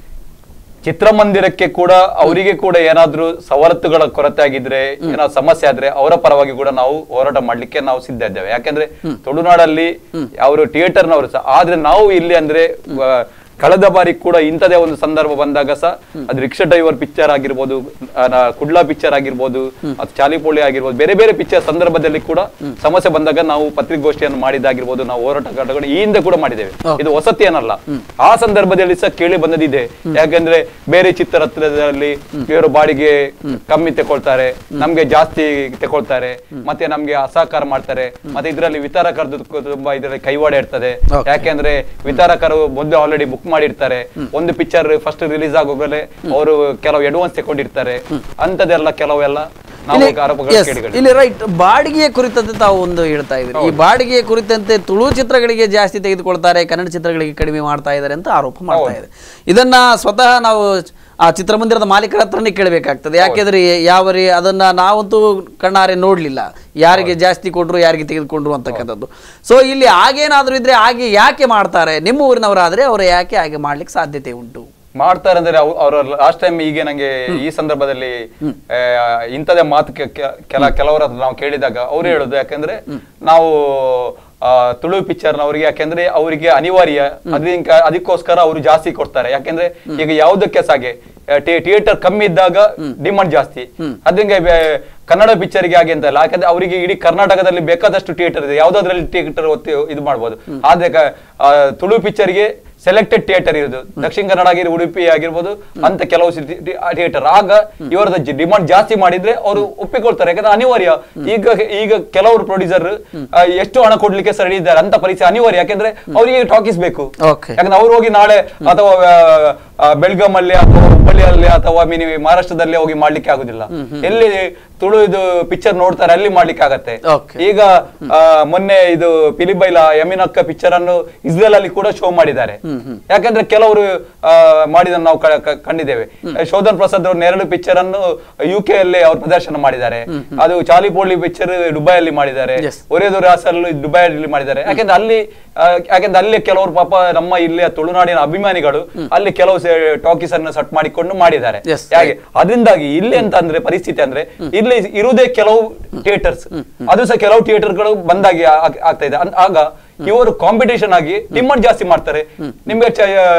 ಚಿತ್ರಮಂದಿರಕ್ಕೆ ಕೂಡ ಅವರಿಗೆ ಕೂಡ ಏನಾದ್ರೂ ಸವಲತ್ತುಗಳ ಕೊರತೆ ಆಗಿದ್ರೆ ಏನಾದ್ರು ಸಮಸ್ಯೆ ಆದ್ರೆ ಅವರ ಪರವಾಗಿ ಕೂಡ ನಾವು ಹೋರಾಟ ಮಾಡ್ಲಿಕ್ಕೆ ನಾವು ಸಿದ್ಧ ಇದ್ದೇವೆ ಯಾಕಂದ್ರೆ ತುಳುನಾಡಲ್ಲಿ ಅವರು ಥಿಯೇಟರ್ನವರು ಸಹ ಆದ್ರೆ ನಾವು ಇಲ್ಲಿ ಅಂದ್ರೆ ಆ, ಕಳೆದ ಬಾರಿ ಕೂಡ ಇಂಥದೇ ಒಂದು ಸಂದರ್ಭ ಬಂದಾಗ ಸಹ ಅದು ರಿಕ್ಷಾ ಡ್ರೈವರ್ ಪಿಕ್ಚರ್ ಆಗಿರ್ಬೋದು ಆ, ನ- ಕುಡ್ಲಾ ಪಿಕ್ಚರ್ ಆಗಿರ್ಬೋದು ಅದು ಚಾಲಿಪೋಳಿ ಆಗಿರ್ಬೋದು ಬೇರೆ ಬೇರೆ ಪಿಕ್ಚರ್ ಸಂದರ್ಭದಲ್ಲಿ ಕೂಡ ಸಮಸ್ಯೆ ಬಂದಾಗ ನಾವು ಪತ್ರಿಕಾಗೋಷ್ಠಿಯನ್ನು ಮಾಡಿದಾಗಿರ್ಬೋದು ನಾವು ಹೋರಾಟಗಾರಗಳು ಈ ಹಿಂದೆ ಕೂಡ ಮಾಡಿದ್ದೇವೆ ಇದು ವಸತಿ ಏನಲ್ಲ ಆ ಸಂದರ್ಭದಲ್ಲಿ ಸಹ ಕೇಳಿ ಬಂದದಿದೆ ಯಾಕಂದ್ರೆ ಬೇರೆ ಚಿತ್ರದಲ್ಲಿ ಇವರು ಬಾಡಿಗೆ ಕಮ್ಮಿ ತಗೊಳ್ತಾರೆ ನಮ್ಗೆ ಜಾಸ್ತಿ ತಗೊಳ್ತಾರೆ ಮತ್ತೆ ನಮ್ಗೆ ಅಸಹಕಾರ ಮಾಡ್ತಾರೆ ಮತ್ತೆ ಇದರಲ್ಲಿ ವಿತರಕರದ್ದು ತುಂಬಾ ಇದರಲ್ಲಿ ಕೈವಾಡ ಇರ್ತದೆ ಯಾಕೆಂದ್ರೆ ವಿತರಕರು ಮೊದಲು ಆಲ್ರೆಡಿ ಬುಕ್ ಮಾಡಿರ್ತಾರೆ ಒಂದು ಪಿಕ್ಚರ್ ಫಸ್ಟ್ ರಿಲೀಸ್ ಆಗೋಗಲೇ ಅವರು ಕೆಲವು ಅಡ್ವಾನ್ಸ್ ತಗೊಂಡಿರ್ತಾರೆ ಅಂತದೆಲ್ಲ ಕೆಲವೆಲ್ಲ ನಾವು ಇಲ್ಲಿ- ಆರೋಪಗಳು yes, ಕೇಳಿಗಳು ಇಲ್ಲಿ ರೈಟ್ ಬಾಡಿಗೆಯ ಕುರಿತಂತೆ ತಾವು ಒಂದು ಹೇಳ್ತಾ ಇದ್ರಿ ಈ ಬಾಡಿಗೆಯ ಕುರಿತಂತೆ ತುಳು ಚಿತ್ರಗಳಿಗೆ ಜಾಸ್ತಿ ತೆಗೆದುಕೊಳ್ತಾರೆ ಕನ್ನಡ ಚಿತ್ರಗಳಿಗೆ ಕಡಿಮೆ ಮಾಡ್ತಾ ಇದ್ದಾರೆ ಅಂತ ಆರೋಪ ಮಾಡ್ತಾ ಇದೆ ಇದನ್ನ ಸ್ವತಃ ನಾವು ಆ ಚಿತ್ರಮಂದಿರದ ಮಾಲೀಕರ ಹತ್ರನೇ ಕೇಳಬೇಕಾಗ್ತದೆ ಯಾಕೆಂದ್ರೆ ಯಾವ ರೀ ಅದನ್ನ ನಾವಂತೂ ಕಣ್ಣಾರೆ ನೋಡ್ಲಿಲ್ಲ ಯಾರಿಗೆ ಜಾಸ್ತಿ ಕೊಟ್ರು ಯಾರಿಗೆ ತೆಗೆದುಕೊಂಡ್ರು ಅಂತಕ್ಕಂಥದ್ದು ಸೊ ಇಲ್ಲಿ ಹಾಗೇನಾದ್ರೂ ಇದ್ರೆ ಹಾಗೆ ಯಾಕೆ ಮಾಡ್ತಾರೆ ನಿಮ್ಮ ಊರಿನವರಾದ್ರೆ ಅವರು ಯಾಕೆ ಹಾಗೆ ಮಾಡ್ಲಿಕ್ಕೆ ಸಾಧ್ಯತೆ ಉಂಟು ಮಾಡ್ತಾರೆ ಅಂದ್ರೆ ಅವರ ಲಾಸ್ಟ್ ಟೈಮ್ ಈಗ ನಂಗೆ ಈ ಸಂದರ್ಭದಲ್ಲಿ ಆ, ಇಂಥದೇ ಮಾತು ಕೆ- ಕೆ- ಕೆಲ ಕೆಲವರ ಹತ್ರ ನಾವು ಕೇಳಿದಾಗ ಅವ್ರು ಹೇಳುದು ಯಾಕಂದ್ರೆ ನಾವು ಆ, ತುಳು ಪಿಕ್ಚರ್ ನವರಿಗೆ ಯಾಕೆಂದ್ರೆ ಅವರಿಗೆ ಅನಿವಾರ್ಯ ಅದಕ್ಕೆ ಅದಕ್ಕೋಸ್ಕರ ಅವರು ಜಾಸ್ತಿ ಕೊಡ್ತಾರೆ ಯಾಕೆಂದ್ರೆ ಈಗ ಯಾವುದಕ್ಕೆ ಸಾಗೆ ಥಿಯೇಟರ್ ಕಮ್ಮಿ ಇದ್ದಾಗ ಡಿಮಾಂಡ್ ಜಾಸ್ತಿ ಅದಂಗೆ ಬೆ- ಕನ್ನಡ ಪಿಕ್ಚರ್ಗೆ ಹಾಗೆ ಅಂತಲ್ಲ ಯಾಕಂದ್ರೆ ಅವರಿಗೆ ಇಡೀ ಕರ್ನಾಟಕದಲ್ಲಿ ಬೇಕಾದಷ್ಟು ಥಿಯೇಟರ್ ಇದೆ ಯಾವ್ದಾದ್ರಲ್ಲಿ ಥಿಯೇಟರ್ ಒತ್ತಿ ಇದು ಮಾಡ್ಬೋದು ಆದ್ರೆ ಕ- ಆ, ತುಳು ಪಿಕ್ಚರ್ಗೆ ಸೆಲೆಕ್ಟೆಡ್ ಥಿಯೇಟರ್ ಇರೋದು ದಕ್ಷಿಣ ಕನ್ನಡ ಆಗಿರ್ಬೋದು ಉಡುಪಿ ಆಗಿರ್ಬೋದು ಅಂತ ಕೆಲವು ಥಿಯೇಟರ್ ಆಗ ಇವರದ ಡಿಮಾಂಡ್ ಜಾಸ್ತಿ ಮಾಡಿದ್ರೆ ಅವರು ಒಪ್ಪಿಕೊಳ್ತಾರೆ ಯಾಕಂದ್ರೆ ಅನಿವಾರ್ಯ ಈಗ ಈಗ ಕೆಲವರು ಪ್ರೊಡ್ಯೂಸರ್ ಎಷ್ಟು ಹಣ ಕೊಡ್ಲಿಕ್ಕೆ ಸರಿ ಇದ್ದಾರೆ ಅಂತ ಪರಿಸ್ಥಿತಿ ಅನಿವಾರ್ಯ ಯಾಕಂದ್ರೆ ಅವರಿಗೆ ಟಾಕೀಸ್ ಬೇಕು Okay. ಯಾಕಂದ್ರೆ ಅವ್ರು ಹೋಗಿ ನಾಳೆ ಅಥವಾ ಆ, ಬೆಳ್ಗಾಂ ಅಲ್ಲಿ ಅಥವಾ ಹುಬ್ಬಳ್ಳಿಯಲ್ಲಿ ಅಥವಾ ಮಿನಿ ಮಹಾರಾಷ್ಟ್ರದಲ್ಲಿ ಹೋಗಿ ಮಾಡ್ಲಿಕ್ಕೆ ಆಗುದಿಲ್ಲ ಎಲ್ಲಿ ತುಳು ಇದು ಪಿಕ್ಚರ್ ನೋಡ್ತಾರೆ ಅಲ್ಲಿ ಮಾಡ್ಲಿಕ್ಕೆ ಆಗತ್ತೆ Okay. ಈಗ ಆ, ಮೊನ್ನೆ ಇದು ಪಿಲಿಬೈಲ ಯಮಿನಕ್ಕ ಪಿಕ್ಚರ್ ಅನ್ನು ಇಸ್ರೇಲ್ ಅಲ್ಲಿ ಕೂಡ ಶೋ ಮಾಡಿದ್ದಾರೆ ಯಾಕಂದ್ರೆ ಕೆಲವರು ಆ, ಮಾಡಿದ ನಾವು ಕ- ಕ- ಕಂಡಿದ್ದೇವೆ ಶೋಧನ್ ಪ್ರಸಾದ್ ಅವ್ರ ನೆರಳು ಪಿಕ್ಚರ್ ಅನ್ನು ಯು ಕೆ ಅಲ್ಲಿ ಅವ್ರು ಪ್ರದರ್ಶನ ಮಾಡಿದ್ದಾರೆ ಅದು ಚಾಲಿಪೋಳಿ ಪಿಕ್ಚರ್ ದುಬೈಯಲ್ಲಿ ಮಾಡಿದ್ದಾರೆ Yes. ಒರೇದು ರಾಸಲ್ ದುಬೈಯಲ್ಲಿ ಮಾಡಿದ್ದಾರೆ ಯಾಕಂದ್ರೆ ಅಲ್ಲಿ ಆ, ಯಾಕಂದ್ರೆ ಅಲ್ಲಿ ಕೆಲವರು ಪಾಪ ನಮ್ಮ ಇಲ್ಲಿಯ ತುಳುನಾಡಿನ ಅಭಿಮಾನಿಗಳು ಅಲ್ಲಿ ಕೆಲವು ಟಾಕೀಸ್ ಅನ್ನು ಸಟ್ ಮಾಡಿಕೊಂಡು ಮಾಡಿದ್ದಾರೆ Yes. ಹಾಗೆ ಅದರಿಂದಾಗಿ ಇಲ್ಲಿ ಅಂತ ಅಂದ್ರೆ ಪರಿಸ್ಥಿತಿ ಅಂದ್ರೆ ಇಲ್ಲಿ ಇರುವುದೇ ಕೆಲವು ಥಿಯೇಟರ್ಸ್ ಅದು ಸಹ ಕೆಲವು ಥಿಯೇಟರ್ಗಳು ಬಂದಾಗಿ ಆಗ್- ಆಗ್ತಾ ಇದೆ ಅನ್- ಆಗ ಇವರು ಕಾಂಪಿಟೇಷನ್ ಆಗಿ ಡಿಮಾಂಡ್ ಜಾಸ್ತಿ ಮಾಡ್ತಾರೆ ನಿಮ್ಗೆ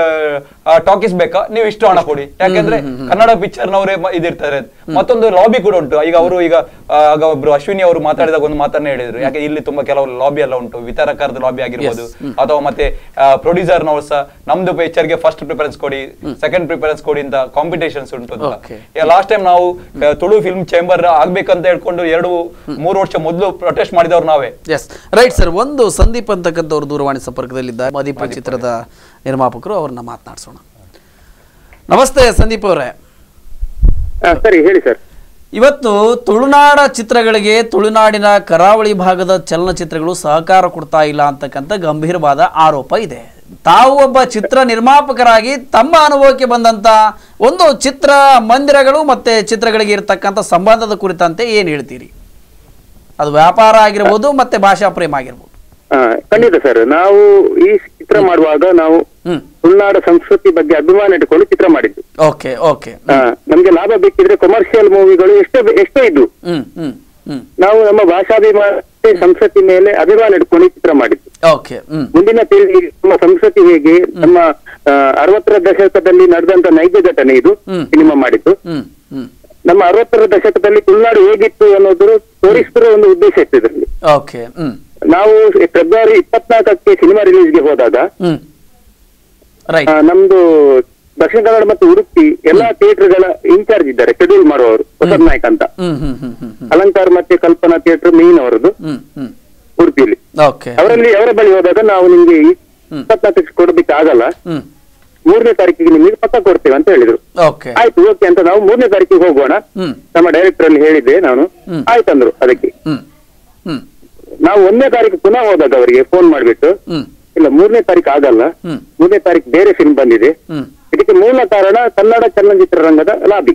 ಟಾಕೀಸ್ ಬೇಕಾ ನೀವು ಇಷ್ಟು ಹಣ ಕೊಡಿ ಯಾಕೆಂದ್ರೆ ಕನ್ನಡ ಪಿಕ್ಚರ್ ನವರೇ ಇದಿರ್ತಾರೆ ಮತ್ತೊಂದು ಲಾಬಿ ಕೂಡ ಉಂಟು ಈಗ ಅವರು ಈಗ ಆ, ಆಗ ಒಬ್ರು ಅಶ್ವಿನಿ ಅವರು ಮಾತಾಡಿದಾಗ ಒಂದು ಮಾತನ್ನ ಹೇಳಿದ್ರು ಯಾಕೆ ಇಲ್ಲಿ ತುಂಬಾ ಕೆಲವು ಲಾಬಿ ಎಲ್ಲ ಉಂಟು ವಿತರಕರದ ಲಾಬಿ ಆಗಿರ್ಬೋದು ಅಥವಾ ಮತ್ತೆ ಪ್ರೊಡ್ಯೂಸರ್ ನವರು ಸಹ ನಮ್ದು ಪಿಕ್ಚರ್ ಗೆ ಫಸ್ಟ್ ಪ್ರಿಫರೆನ್ಸ್ ಕೊಡಿ ಸೆಕೆಂಡ್ ಪ್ರಿಫರೆನ್ಸ್ ಕೊಡಿ ಅಂತ ಕಾಂಪಿಟೇಷನ್ಸ್ ಉಂಟು ಅಂತ Okay. ಲಾಸ್ಟ್ ಟೈಮ್ ನಾವು ಆ, ತುಳು ಫಿಲ್ಮ್ ಚೇಂಬರ್ ಆಗ್ಬೇಕಂತ ಹೇಳ್ಕೊಂಡು ಎರಡು ಮೂರು ವರ್ಷ ಮೊದಲು ಪ್ರೊಟೆಸ್ಟ್ ಮಾಡಿದವ್ರು ನಾವೇ ಎಸ್ ರೈಟ್ ಸರ್ ಒಂದು ಸಂದೀಪ್ ಅಂತಕ್ಕಂಥವ್ರು ದೂರವಾಣಿ ಸಂಪರ್ಕದಲ್ಲಿದ್ದಾರೆ ಮದಿಪ ಚಿತ್ರದ ನಿರ್ಮಾಪಕರು ಅವ್ರನ್ನ ಮಾತನಾಡಿಸೋಣ ನಮಸ್ತೆ ಸಂದೀಪ್ ಅವರೇ ಹಾ ಸರಿ ಹೇಳಿ ಸರ್ ಇವತ್ತು ತುಳುನಾಡ ಚಿತ್ರಗಳಿಗೆ ತುಳುನಾಡಿನ ಕರಾವಳಿ ಭಾಗದ ಚಲನಚಿತ್ರಗಳು ಸಹಕಾರ ಕೊಡ್ತಾ ಇಲ್ಲ ಅಂತಕ್ಕಂಥ ಗಂಭೀರವಾದ ಆರೋಪ ಇದೆ ತಾವು ಒಬ್ಬ ಚಿತ್ರ ನಿರ್ಮಾಪಕರಾಗಿ ತಮ್ಮ ಅನುಭವಕ್ಕೆ ಬಂದಂತ ಒಂದು ಚಿತ್ರ ಮಂದಿರಗಳು ಮತ್ತೆ ಚಿತ್ರಗಳಿಗೆ ಇರತಕ್ಕಂಥ ಸಂಬಂಧದ ಕುರಿತಂತೆ ಏನು ಹೇಳ್ತೀರಿ ಅದು ವ್ಯಾಪಾರ ಆಗಿರ್ಬೋದು ಮತ್ತೆ ಭಾಷಾ ಪ್ರೇಮ ಆಗಿರ್ಬೋದು ಹಾ ಖಂಡಿತ ಸರ್ ನಾವು ಈ ಚಿತ್ರ ಮಾಡುವಾಗ ನಾವು ಹ್ಮ್ ತುಳುನಾಡ ಸಂಸ್ಕೃತಿ ಬಗ್ಗೆ ಅಭಿಮಾನ ಇಟ್ಟುಕೊಂಡು ಚಿತ್ರ ಮಾಡಿದ್ದು ಓಕೆ ಓಕೆ ಹಾ ನಮ್ಗೆ ಲಾಭ ಬೇಕಿದ್ರೆ ಕಮರ್ಷಿಯಲ್ ಮೂವಿಗಳು ಎಷ್ಟೋ ಎಷ್ಟೋ ಇದ್ವು ಹ್ಮ್ ಹ್ಮ್ ಹ್ಮ್ ನಾವು ನಮ್ಮ ಭಾಷಾಭಿಮಾನ ಮತ್ತೆ ಸಂಸ್ಕೃತಿ ಮೇಲೆ ಅಭಿಮಾನ ಇಟ್ಕೊಂಡು ಈ ಚಿತ್ರ ಮಾಡಿದ್ದು ಓಕೆ ಹ್ಮ್ ಮುಂದಿನ ಪೀಳಿಗೆ ನಮ್ಮ ಸಂಸ್ಕೃತಿ ಹೇಗೆ ನಮ್ಮ ಆ, ಅರವತ್ತರ ದಶಕದಲ್ಲಿ ನಡೆದಂತ ನೈಜ ಘಟನೆ ಇದು ಹ್ಮ್. ಸಿನಿಮಾ ಮಾಡಿದ್ದು ಹ್ಮ್ ಹ್ಮ್ ನಮ್ಮ ಅರವತ್ತರ ದಶಕದಲ್ಲಿ ತುಳುನಾಡು ಹೇಗಿತ್ತು ಅನ್ನೋದ್ರ ತೋರಿಸಿರೋ ಒಂದು ಉದ್ದೇಶ ಇತ್ತು ಇದರಲ್ಲಿ ಓಕೆ ಹ್ಮ್ ನಾವು ಫೆಬ್ರವರಿ ಇಪ್ಪತ್ನಾಲ್ಕಕ್ಕೆ ಸಿನಿಮಾ ರಿಲೀಸ್ಗೆ ಹೋದಾಗ ಹ್ಮ್ ರೈಟ್ ಆ, ನಮ್ದು ದಕ್ಷಿಣ ಕನ್ನಡ ಮತ್ತು ಉಡುಪಿ ಎಲ್ಲಾ ಥಿಯೇಟರ್ಗಳ ಇನ್ಚಾರ್ಜ್ ಇದ್ದಾರೆ ಶೆಡ್ಯೂಲ್ ಮಾಡುವವರು ಹೊಸದ್ ನಾಯಕ್ ಅಂತ ಹ್ಮ್ ಹ್ಮ್ ಹ್ಮ್ ಹ್ಮ್ ಹ್ಮ್ ಅಲಂಕಾರ ಮತ್ತೆ ಕಲ್ಪನಾ ಥಿಯೇಟರ್ ಮೇನ್ ಅವರದ್ದು ಹ್ಮ್ ಹ್ಮ್ ಉಡುಪಿಯಲ್ಲಿ ಓಕೆ ಅವರಲ್ಲಿ ಅವರ ಬಳಿ ಹೋದಾಗ ನಾವು ನಿಮ್ಗೆ ಇಪ್ಪತ್ನಾಲ್ಕಕ್ಕೆ ಕೊಡೋದಕ್ಕೆ ಆಗಲ್ಲ ಹ್ಮ್ ಮೂರನೇ ತಾರೀಕಿಗೆ ನಿಮಗೆ ಪಕ್ಕ ಕೊಡ್ತೇವೆ ಅಂತ ಹೇಳಿದ್ರು ಓಕೆ ಆಯ್ತು ಓಕೆ ಅಂತ ನಾವು ಮೂರನೇ ತಾರೀಕಿಗೆ ಹೋಗೋಣ ಹ್ಮ್ ನಮ್ಮ ಡೈರೆಕ್ಟರ್ ಅಲ್ಲಿ ಹೇಳಿದ್ದೆ ನಾನು ಹ್ಮ್. ಆಯ್ತಂದ್ರು ಅದಕ್ಕೆ ಹ್ಮ್ ಹ್ಮ್ ನಾವು ಒಂದನೇ ತಾರೀಕು ಪುನಃ ಹೋದಾಗ ಅವರಿಗೆ ಫೋನ್ ಮಾಡ್ಬಿಟ್ಟು ಹ್ಮ್ ಇಲ್ಲ ಮೂರನೇ ತಾರೀಕು ಆಗಲ್ಲ ಹ್ಮ್ ಮೂರನೇ ತಾರೀಕು ಬೇರೆ ಫಿಲ್ಮ್ ಬಂದಿದೆ ಹ್ಮ್ ಇದಕ್ಕೆ ಮೂಲ ಕಾರಣ ಕನ್ನಡ ಚಲನಚಿತ್ರರಂಗದ ಲಾಬಿ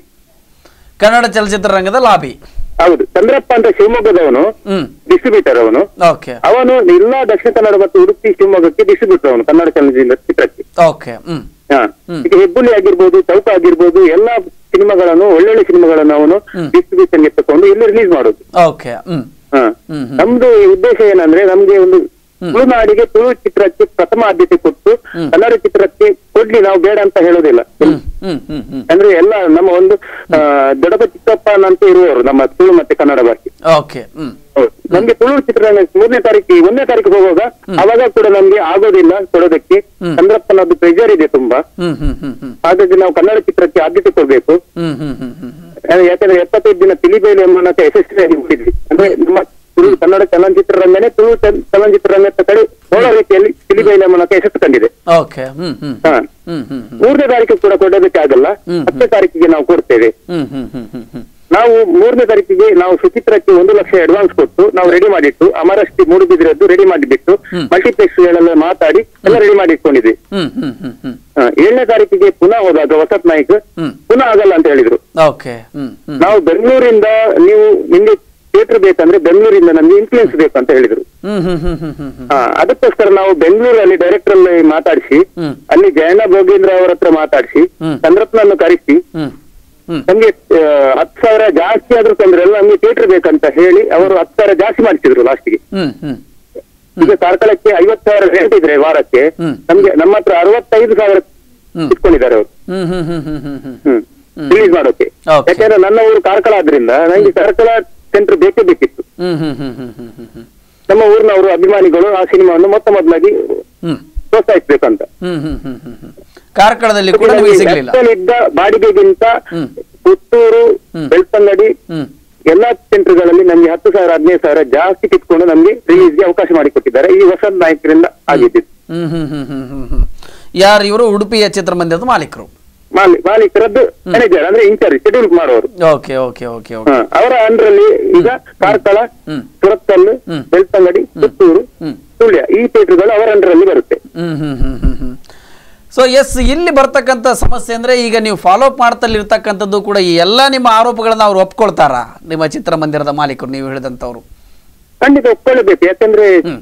ಕನ್ನಡ ಚಲನಚಿತ್ರರಂಗದ ಲಾಬಿ ಹೌದು ಚಂದ್ರಪ್ಪ ಅಂತ ಶಿವಮೊಗ್ಗದವನು ಹ್ಮ್ ಡಿಸ್ಟ್ರಿಬ್ಯೂಟರ್ ಅವನು ಓಕೆ ಅವನು ಎಲ್ಲಾ ದಕ್ಷಿಣ ಕನ್ನಡ ಮತ್ತು ಉಡುಪಿ ಶಿವಮೊಗ್ಗಕ್ಕೆ ಡಿಸ್ಟ್ರಿಬ್ಯೂಟರ್ ಅವನು ಕನ್ನಡ ಚಲನಚಿತ್ರಕ್ಕೆ ಓಕೆ ಹ್ಮ್ ಹಾ ಹ್ಮ್. ಈಗ ಹೆಬ್ಬುಲಿ ಆಗಿರ್ಬೋದು ಚೌಕ ಆಗಿರ್ಬೋದು ಎಲ್ಲಾ ಸಿನಿಮಾಗಳನ್ನು ಒಳ್ಳೊಳ್ಳೆ ಸಿನಿಮಾಗಳನ್ನು ಅವನು ಹ್ಮ್. ಡಿಸ್ಟ್ರಿಬ್ಯೂಷನ್ ಗೆ ತಕೊಂಡು ಇಲ್ಲಿ ರಿಲೀಸ್ ಮಾಡೋದು ಓಕೆ ಹ್ಮ್ ಹಾ ಹ್ಮ್ ಹ್ಮ್ ನಮ್ದು ಉದ್ದೇಶ ಏನಂದ್ರೆ ನಮ್ಗೆ ಒಂದು ತುಳುನಾಡಿಗೆ ತುಳು ಚಿತ್ರಕ್ಕೆ ಪ್ರಥಮ ಆದ್ಯತೆ ಕೊಟ್ಟು ಹ್ಮ್. ಕನ್ನಡ ಚಿತ್ರಕ್ಕೆ ಕೊಡ್ಲಿ ನಾವು ಬೇಡ ಅಂತ ಹೇಳೋದಿಲ್ಲ ಹ್ಮ್ ಹ್ಮ್ ಹ್ಮ್ ಹ್ಮ್ ಅಂದ್ರೆ ಎಲ್ಲ ನಮ್ಮ ಒಂದು ಆ, ದೊಡ್ಡಪ್ಪ ಚಿಕ್ಕಪ್ಪನಂತ ಇರುವವರು ನಮ್ಮ ತುಳು ಮತ್ತೆ ಕನ್ನಡ ಭಾಷೆ ಓಕೆ ಹ್ಮ್ ಹೌದು. ನಮ್ಗೆ ತುಳು ಚಿತ್ರರಂಗ ಮೂರನೇ ತಾರೀಕು ಒಂದನೇ ತಾರೀಕು ಹೋಗುವಾಗ ಅವಾಗ ಕೂಡ ನಮ್ಗೆ ಆಗೋದಿಲ್ಲ ಕೊಡೋದಕ್ಕೆ ಹ್ಮ್. ಚಂದ್ರಪ್ಪನದ್ದು ಪ್ರೆಷರ್ ಇದೆ ತುಂಬಾ ಹ್ಮ್ ಹ್ಮ್ ಹ್ಮ್ ಹ್ಮ್ ಹಾಗಾಗಿ ನಾವು ಕನ್ನಡ ಚಿತ್ರಕ್ಕೆ ಆದ್ಯತೆ ಕೊಡ್ಬೇಕು ಹ್ಮ್ ಹ್ಮ್ ಹ್ಮ್ ಹ್ಮ್ ಹ್ಮ್ ಅಹ್ ಯಾಕಂದ್ರೆ ಎಪ್ಪತ್ತೈದು ದಿನ ತಿಳಿಬೇಲಿ ಎಂಬ ಯಶಸ್ವಿಯಾಗಿ ಮುಗಿದ್ವಿ ಅಂದ್ರೆ ನಮ್ಮ ತುಳು ಕನ್ನಡ ಚಲನಚಿತ್ರರಂಗನೇ ತುಳು ಚಲ- ಚಲನಚಿತ್ರರಂಗದ ಕಡೆ ಹೋದ ರೀತಿಯಲ್ಲಿ ತಿಳಿಬೇಲಿ ಎಂಬ ಯಶಸ್ಸು ಕಂಡಿದೆ ಓಕೆ ಹ್ಮ್ ಹ್ಮ್ ಹಾ ಹ್ಮ್ ಹ್ಮ್ ಹ್ಮ್ ಮೂರನೇ ತಾರೀಕು ಕೂಡ ಕೊಡೋದಕ್ಕೆ ಆಗಲ್ಲ ಹ್ಮ್. ಹತ್ತನೇ ತಾರೀಕಿಗೆ ನಾವು ಕೊಡ್ತೇವೆ ಹ್ಮ್ ಹ್ಮ್ ಹ್ಮ್ ಹ್ಮ್ ಹ್ಮ್ ನಾವು ಮೂರನೇ ತಾರೀಕಿಗೆ ನಾವು ಸುಚಿತ್ರಕ್ಕೆ ಒಂದು ಲಕ್ಷ ಅಡ್ವಾನ್ಸ್ ಕೊಟ್ಟು ನಾವು ರೆಡಿ ಮಾಡಿಟ್ಟು ಅಮರಷ್ಟಿ ಮೂಡುಬಿದಿರದ್ದು ರೆಡಿ ಮಾಡಿಬಿಟ್ಟು ಹ್ಮ್. ಮಲ್ಟಿಪ್ಲೆಕ್ಸ್ ಗಳೆಲ್ಲ ಮಾತಾಡಿ ಎಲ್ಲ ರೆಡಿ ಮಾಡಿ ಇಟ್ಕೊಂಡಿದ್ವಿ ಹ್ಮ್ ಹ್ಮ್ ಹ್ಮ್ ಹ್ಮ್ ಹಾ, ಏಳನೇ ತಾರೀಕಿಗೆ ಪುನಃ ಹೋದಾಗ ವಸತ್ ನಾಯ್ಕ್ ಹ್ಮ್ ಪುನಃ ಆಗಲ್ಲ ಅಂತ ಹೇಳಿದ್ರು ಓಕೆ ಹ್ಮ್ ಹ್ಮ್ ನಾವು ಬೆಂಗಳೂರಿಂದ ನೀವು ನಿಮ್ಗೆ ಥಿಯೇಟರ್ ಬೇಕಂದ್ರೆ ಬೆಂಗಳೂರಿಂದ ನಮ್ಗೆ ಇನ್ಫ್ಲೂಯೆನ್ಸ್ ಬೇಕು ಅಂತ ಹೇಳಿದ್ರು ಹ್ಮ್ ಹ್ಮ್ ಹ್ಮ್ ಹ್ಮ್ ಹ್ಮ್ ಹ್ಮ್ ಹಾ ಅದಕ್ಕೋಸ್ಕರ ನಾವು ಬೆಂಗಳೂರಲ್ಲಿ ಡೈರೆಕ್ಟರ್ ಅಲ್ಲಿ ಮಾತಾಡಿಸಿ ಹ್ಮ್. ಅಲ್ಲಿ ಜಯಣ್ಣ ಭೋಗೇಂದ್ರ ಅವರ ಹತ್ರ ಮಾತಾಡಿಸಿ ಹ್ಮ್. ಚಂದ್ರಪ್ಪನನ್ನು ಕರೆಸಿ ಹ್ಮ್ ಹ್ಮ್ ನಮ್ಗೆ ಆ, ಹತ್ತು ಸಾವಿರ ಜಾಸ್ತಿ ಆದ್ರೂ ತೊಂದ್ರೆ ಇಲ್ಲ ನಮ್ಗೆ ಥಿಯೇಟರ್ ಬೇಕಂತ ಹೇಳಿ ಅವರು ಹತ್ತು ಸಾವಿರ ಜಾಸ್ತಿ ಮಾಡಿಸಿದ್ರು ಲಾಸ್ಟ್ಗೆ ಹ್ಮ್ ಹ್ಮ್ ಈಗ ಕಾರ್ಕಳಕ್ಕೆ ಐವತ್ತು ಸಾವಿರ ರೇಟ್ ಇದ್ರೆ ವಾರಕ್ಕೆ ಹ್ಮ್. ನಮ್ಗೆ ನಮ್ಮ ಹತ್ರ ಅರವತ್ತೈದು ಸಾವಿರ ಹ್ಮ್. ಇಟ್ಕೊಂಡಿದ್ದಾರೆ ಅವರು ಹ್ಮ್ ಹ್ಮ್ ಹ್ಮ್ ಹ್ಮ್ ಹ್ಮ್ ಹ್ಮ್ ಹ್ಮ್ ಹ್ಮ್. ರಿಲೀಸ್ ಮಾಡೋಕೆ Okay. ಯಾಕಂದ್ರೆ ನನ್ನ ಊರು ಕಾರ್ಕಳ ಆದ್ರಿಂದ ನಂಗೆ ಕಾರ್ಕಳ ಸೆಂಟರ್ ಬೇಕೇ ಬೇಕಿತ್ತು ಹ್ಮ್ ಹ್ಮ್ ಹ್ಮ್ ಹ್ಮ್ ಹ್ಮ್ ಹ್ಮ್ ಹ್ಮ್ ನಮ್ಮ ಊರಿನವರು ಅಭಿಮಾನಿಗಳು ಆ ಸಿನಿಮಾವನ್ನು ಮೊತ್ತ ಮೊದಲಾಗಿ ಹ್ಮ್ ಪ್ರೋತ್ಸಾಹಿಸ್ಬೇಕಂತ ಹ್ಮ್ ಹ್ಮ್ ಹ್ಮ್ ಹ್ಮ್ ಹ್ಮ್ ಕಾರ್ಕಳದಲ್ಲಿ ಕೂಡ ನಿಮಗೆ ಸಿಗ್ಲಿಲ್ಲ ಇದ್ದ ಬಾಡಿಗೆಗಿಂತ ಹ್ಮ್. ಪುತ್ತೂರು ಹ್ಮ್. ಬೆಳ್ತಂಗಡಿ ಹ್ಮ್ ಎಲ್ಲಾ ಸೆಂಟರ್ಗಳಲ್ಲಿ ನಮ್ಗೆ ಹತ್ತು ಸಾವಿರ ಹದಿನೈದು ಸಾವಿರ ಜಾಸ್ತಿ ಕಿತ್ಕೊಂಡು ನಮ್ಗೆ ರಿಲೀಸ್ಗೆ ಅವಕಾಶ ಮಾಡಿಕೊಟ್ಟಿದ್ದಾರೆ ಈ ವಸಂತ ನಾಯಕರಿಂದ ಆಗಿದ್ದು ಹ್ಮ್ ಹ್ಮ್ ಹ್ಮ್ ಹ್ಮ್ ಹ್ಮ್ ಹ್ಮ್ ಯಾರು ಇವರು ಉಡುಪಿಯ ಚಿತ್ರಮಂದಿರದ ಮಾಲೀಕರು ಮಾಲಿ ಮಾಲೀಕರದ್ದು ಮ್ಯಾನೇಜರ್ ಅಂದ್ರೆ ಇನ್ಚಾರ್ಜ್ ಶೆಡ್ಯೂಲ್ ಮಾಡೋರು ಓಕೆ ಓಕೆ ಓಕೆ ಓಕೆ ಹ, ಅವರ ಅಂಡ್ರಲ್ಲಿ ಈಗ ಕಾರ್ಕಳ ಹ್ಮ್. ಸುರತ್ಕಲ್ಲು ಹ್ಮ್. ಬೆಳ್ತಂಗಡಿ ಪುತ್ತೂರು ಹ್ಮ್. ಸುಳ್ಯ ಈ ಥಿಯೇಟರ್ಗಳು ಅವರ ಅಂಡರಲ್ಲಿ ಬರುತ್ತೆ ಹ್ಮ್ ಹ್ಮ್ ಹ್ಮ್ ಹ್ಮ್ ಹ್ಮ್ ಸೊ ಎಸ್ ಇಲ್ಲಿ ಬರ್ತಕ್ಕಂಥ ಸಮಸ್ಯೆ ಅಂದ್ರೆ ಈಗ ನೀವು ಫಾಲೋ ಅಪ್ ಮಾಡ್ತಲ್ಲಿರ್ತಕ್ಕಂಥದ್ದು ಕೂಡ ಈ ಎಲ್ಲ ನಿಮ್ಮ ಆರೋಪಗಳನ್ನ ಅವ್ರು ಒಪ್ಕೊಳ್ತಾರಾ ನಿಮ್ಮ ಚಿತ್ರಮಂದಿರದ ಮಾಲೀಕರು ನೀವು ಹೇಳಿದಂಥವ್ರು ಖಂಡಿತ ಒಪ್ಕೊಳ್ಳಬೇಕು ಯಾಕಂದ್ರೆ ಹ್ಮ್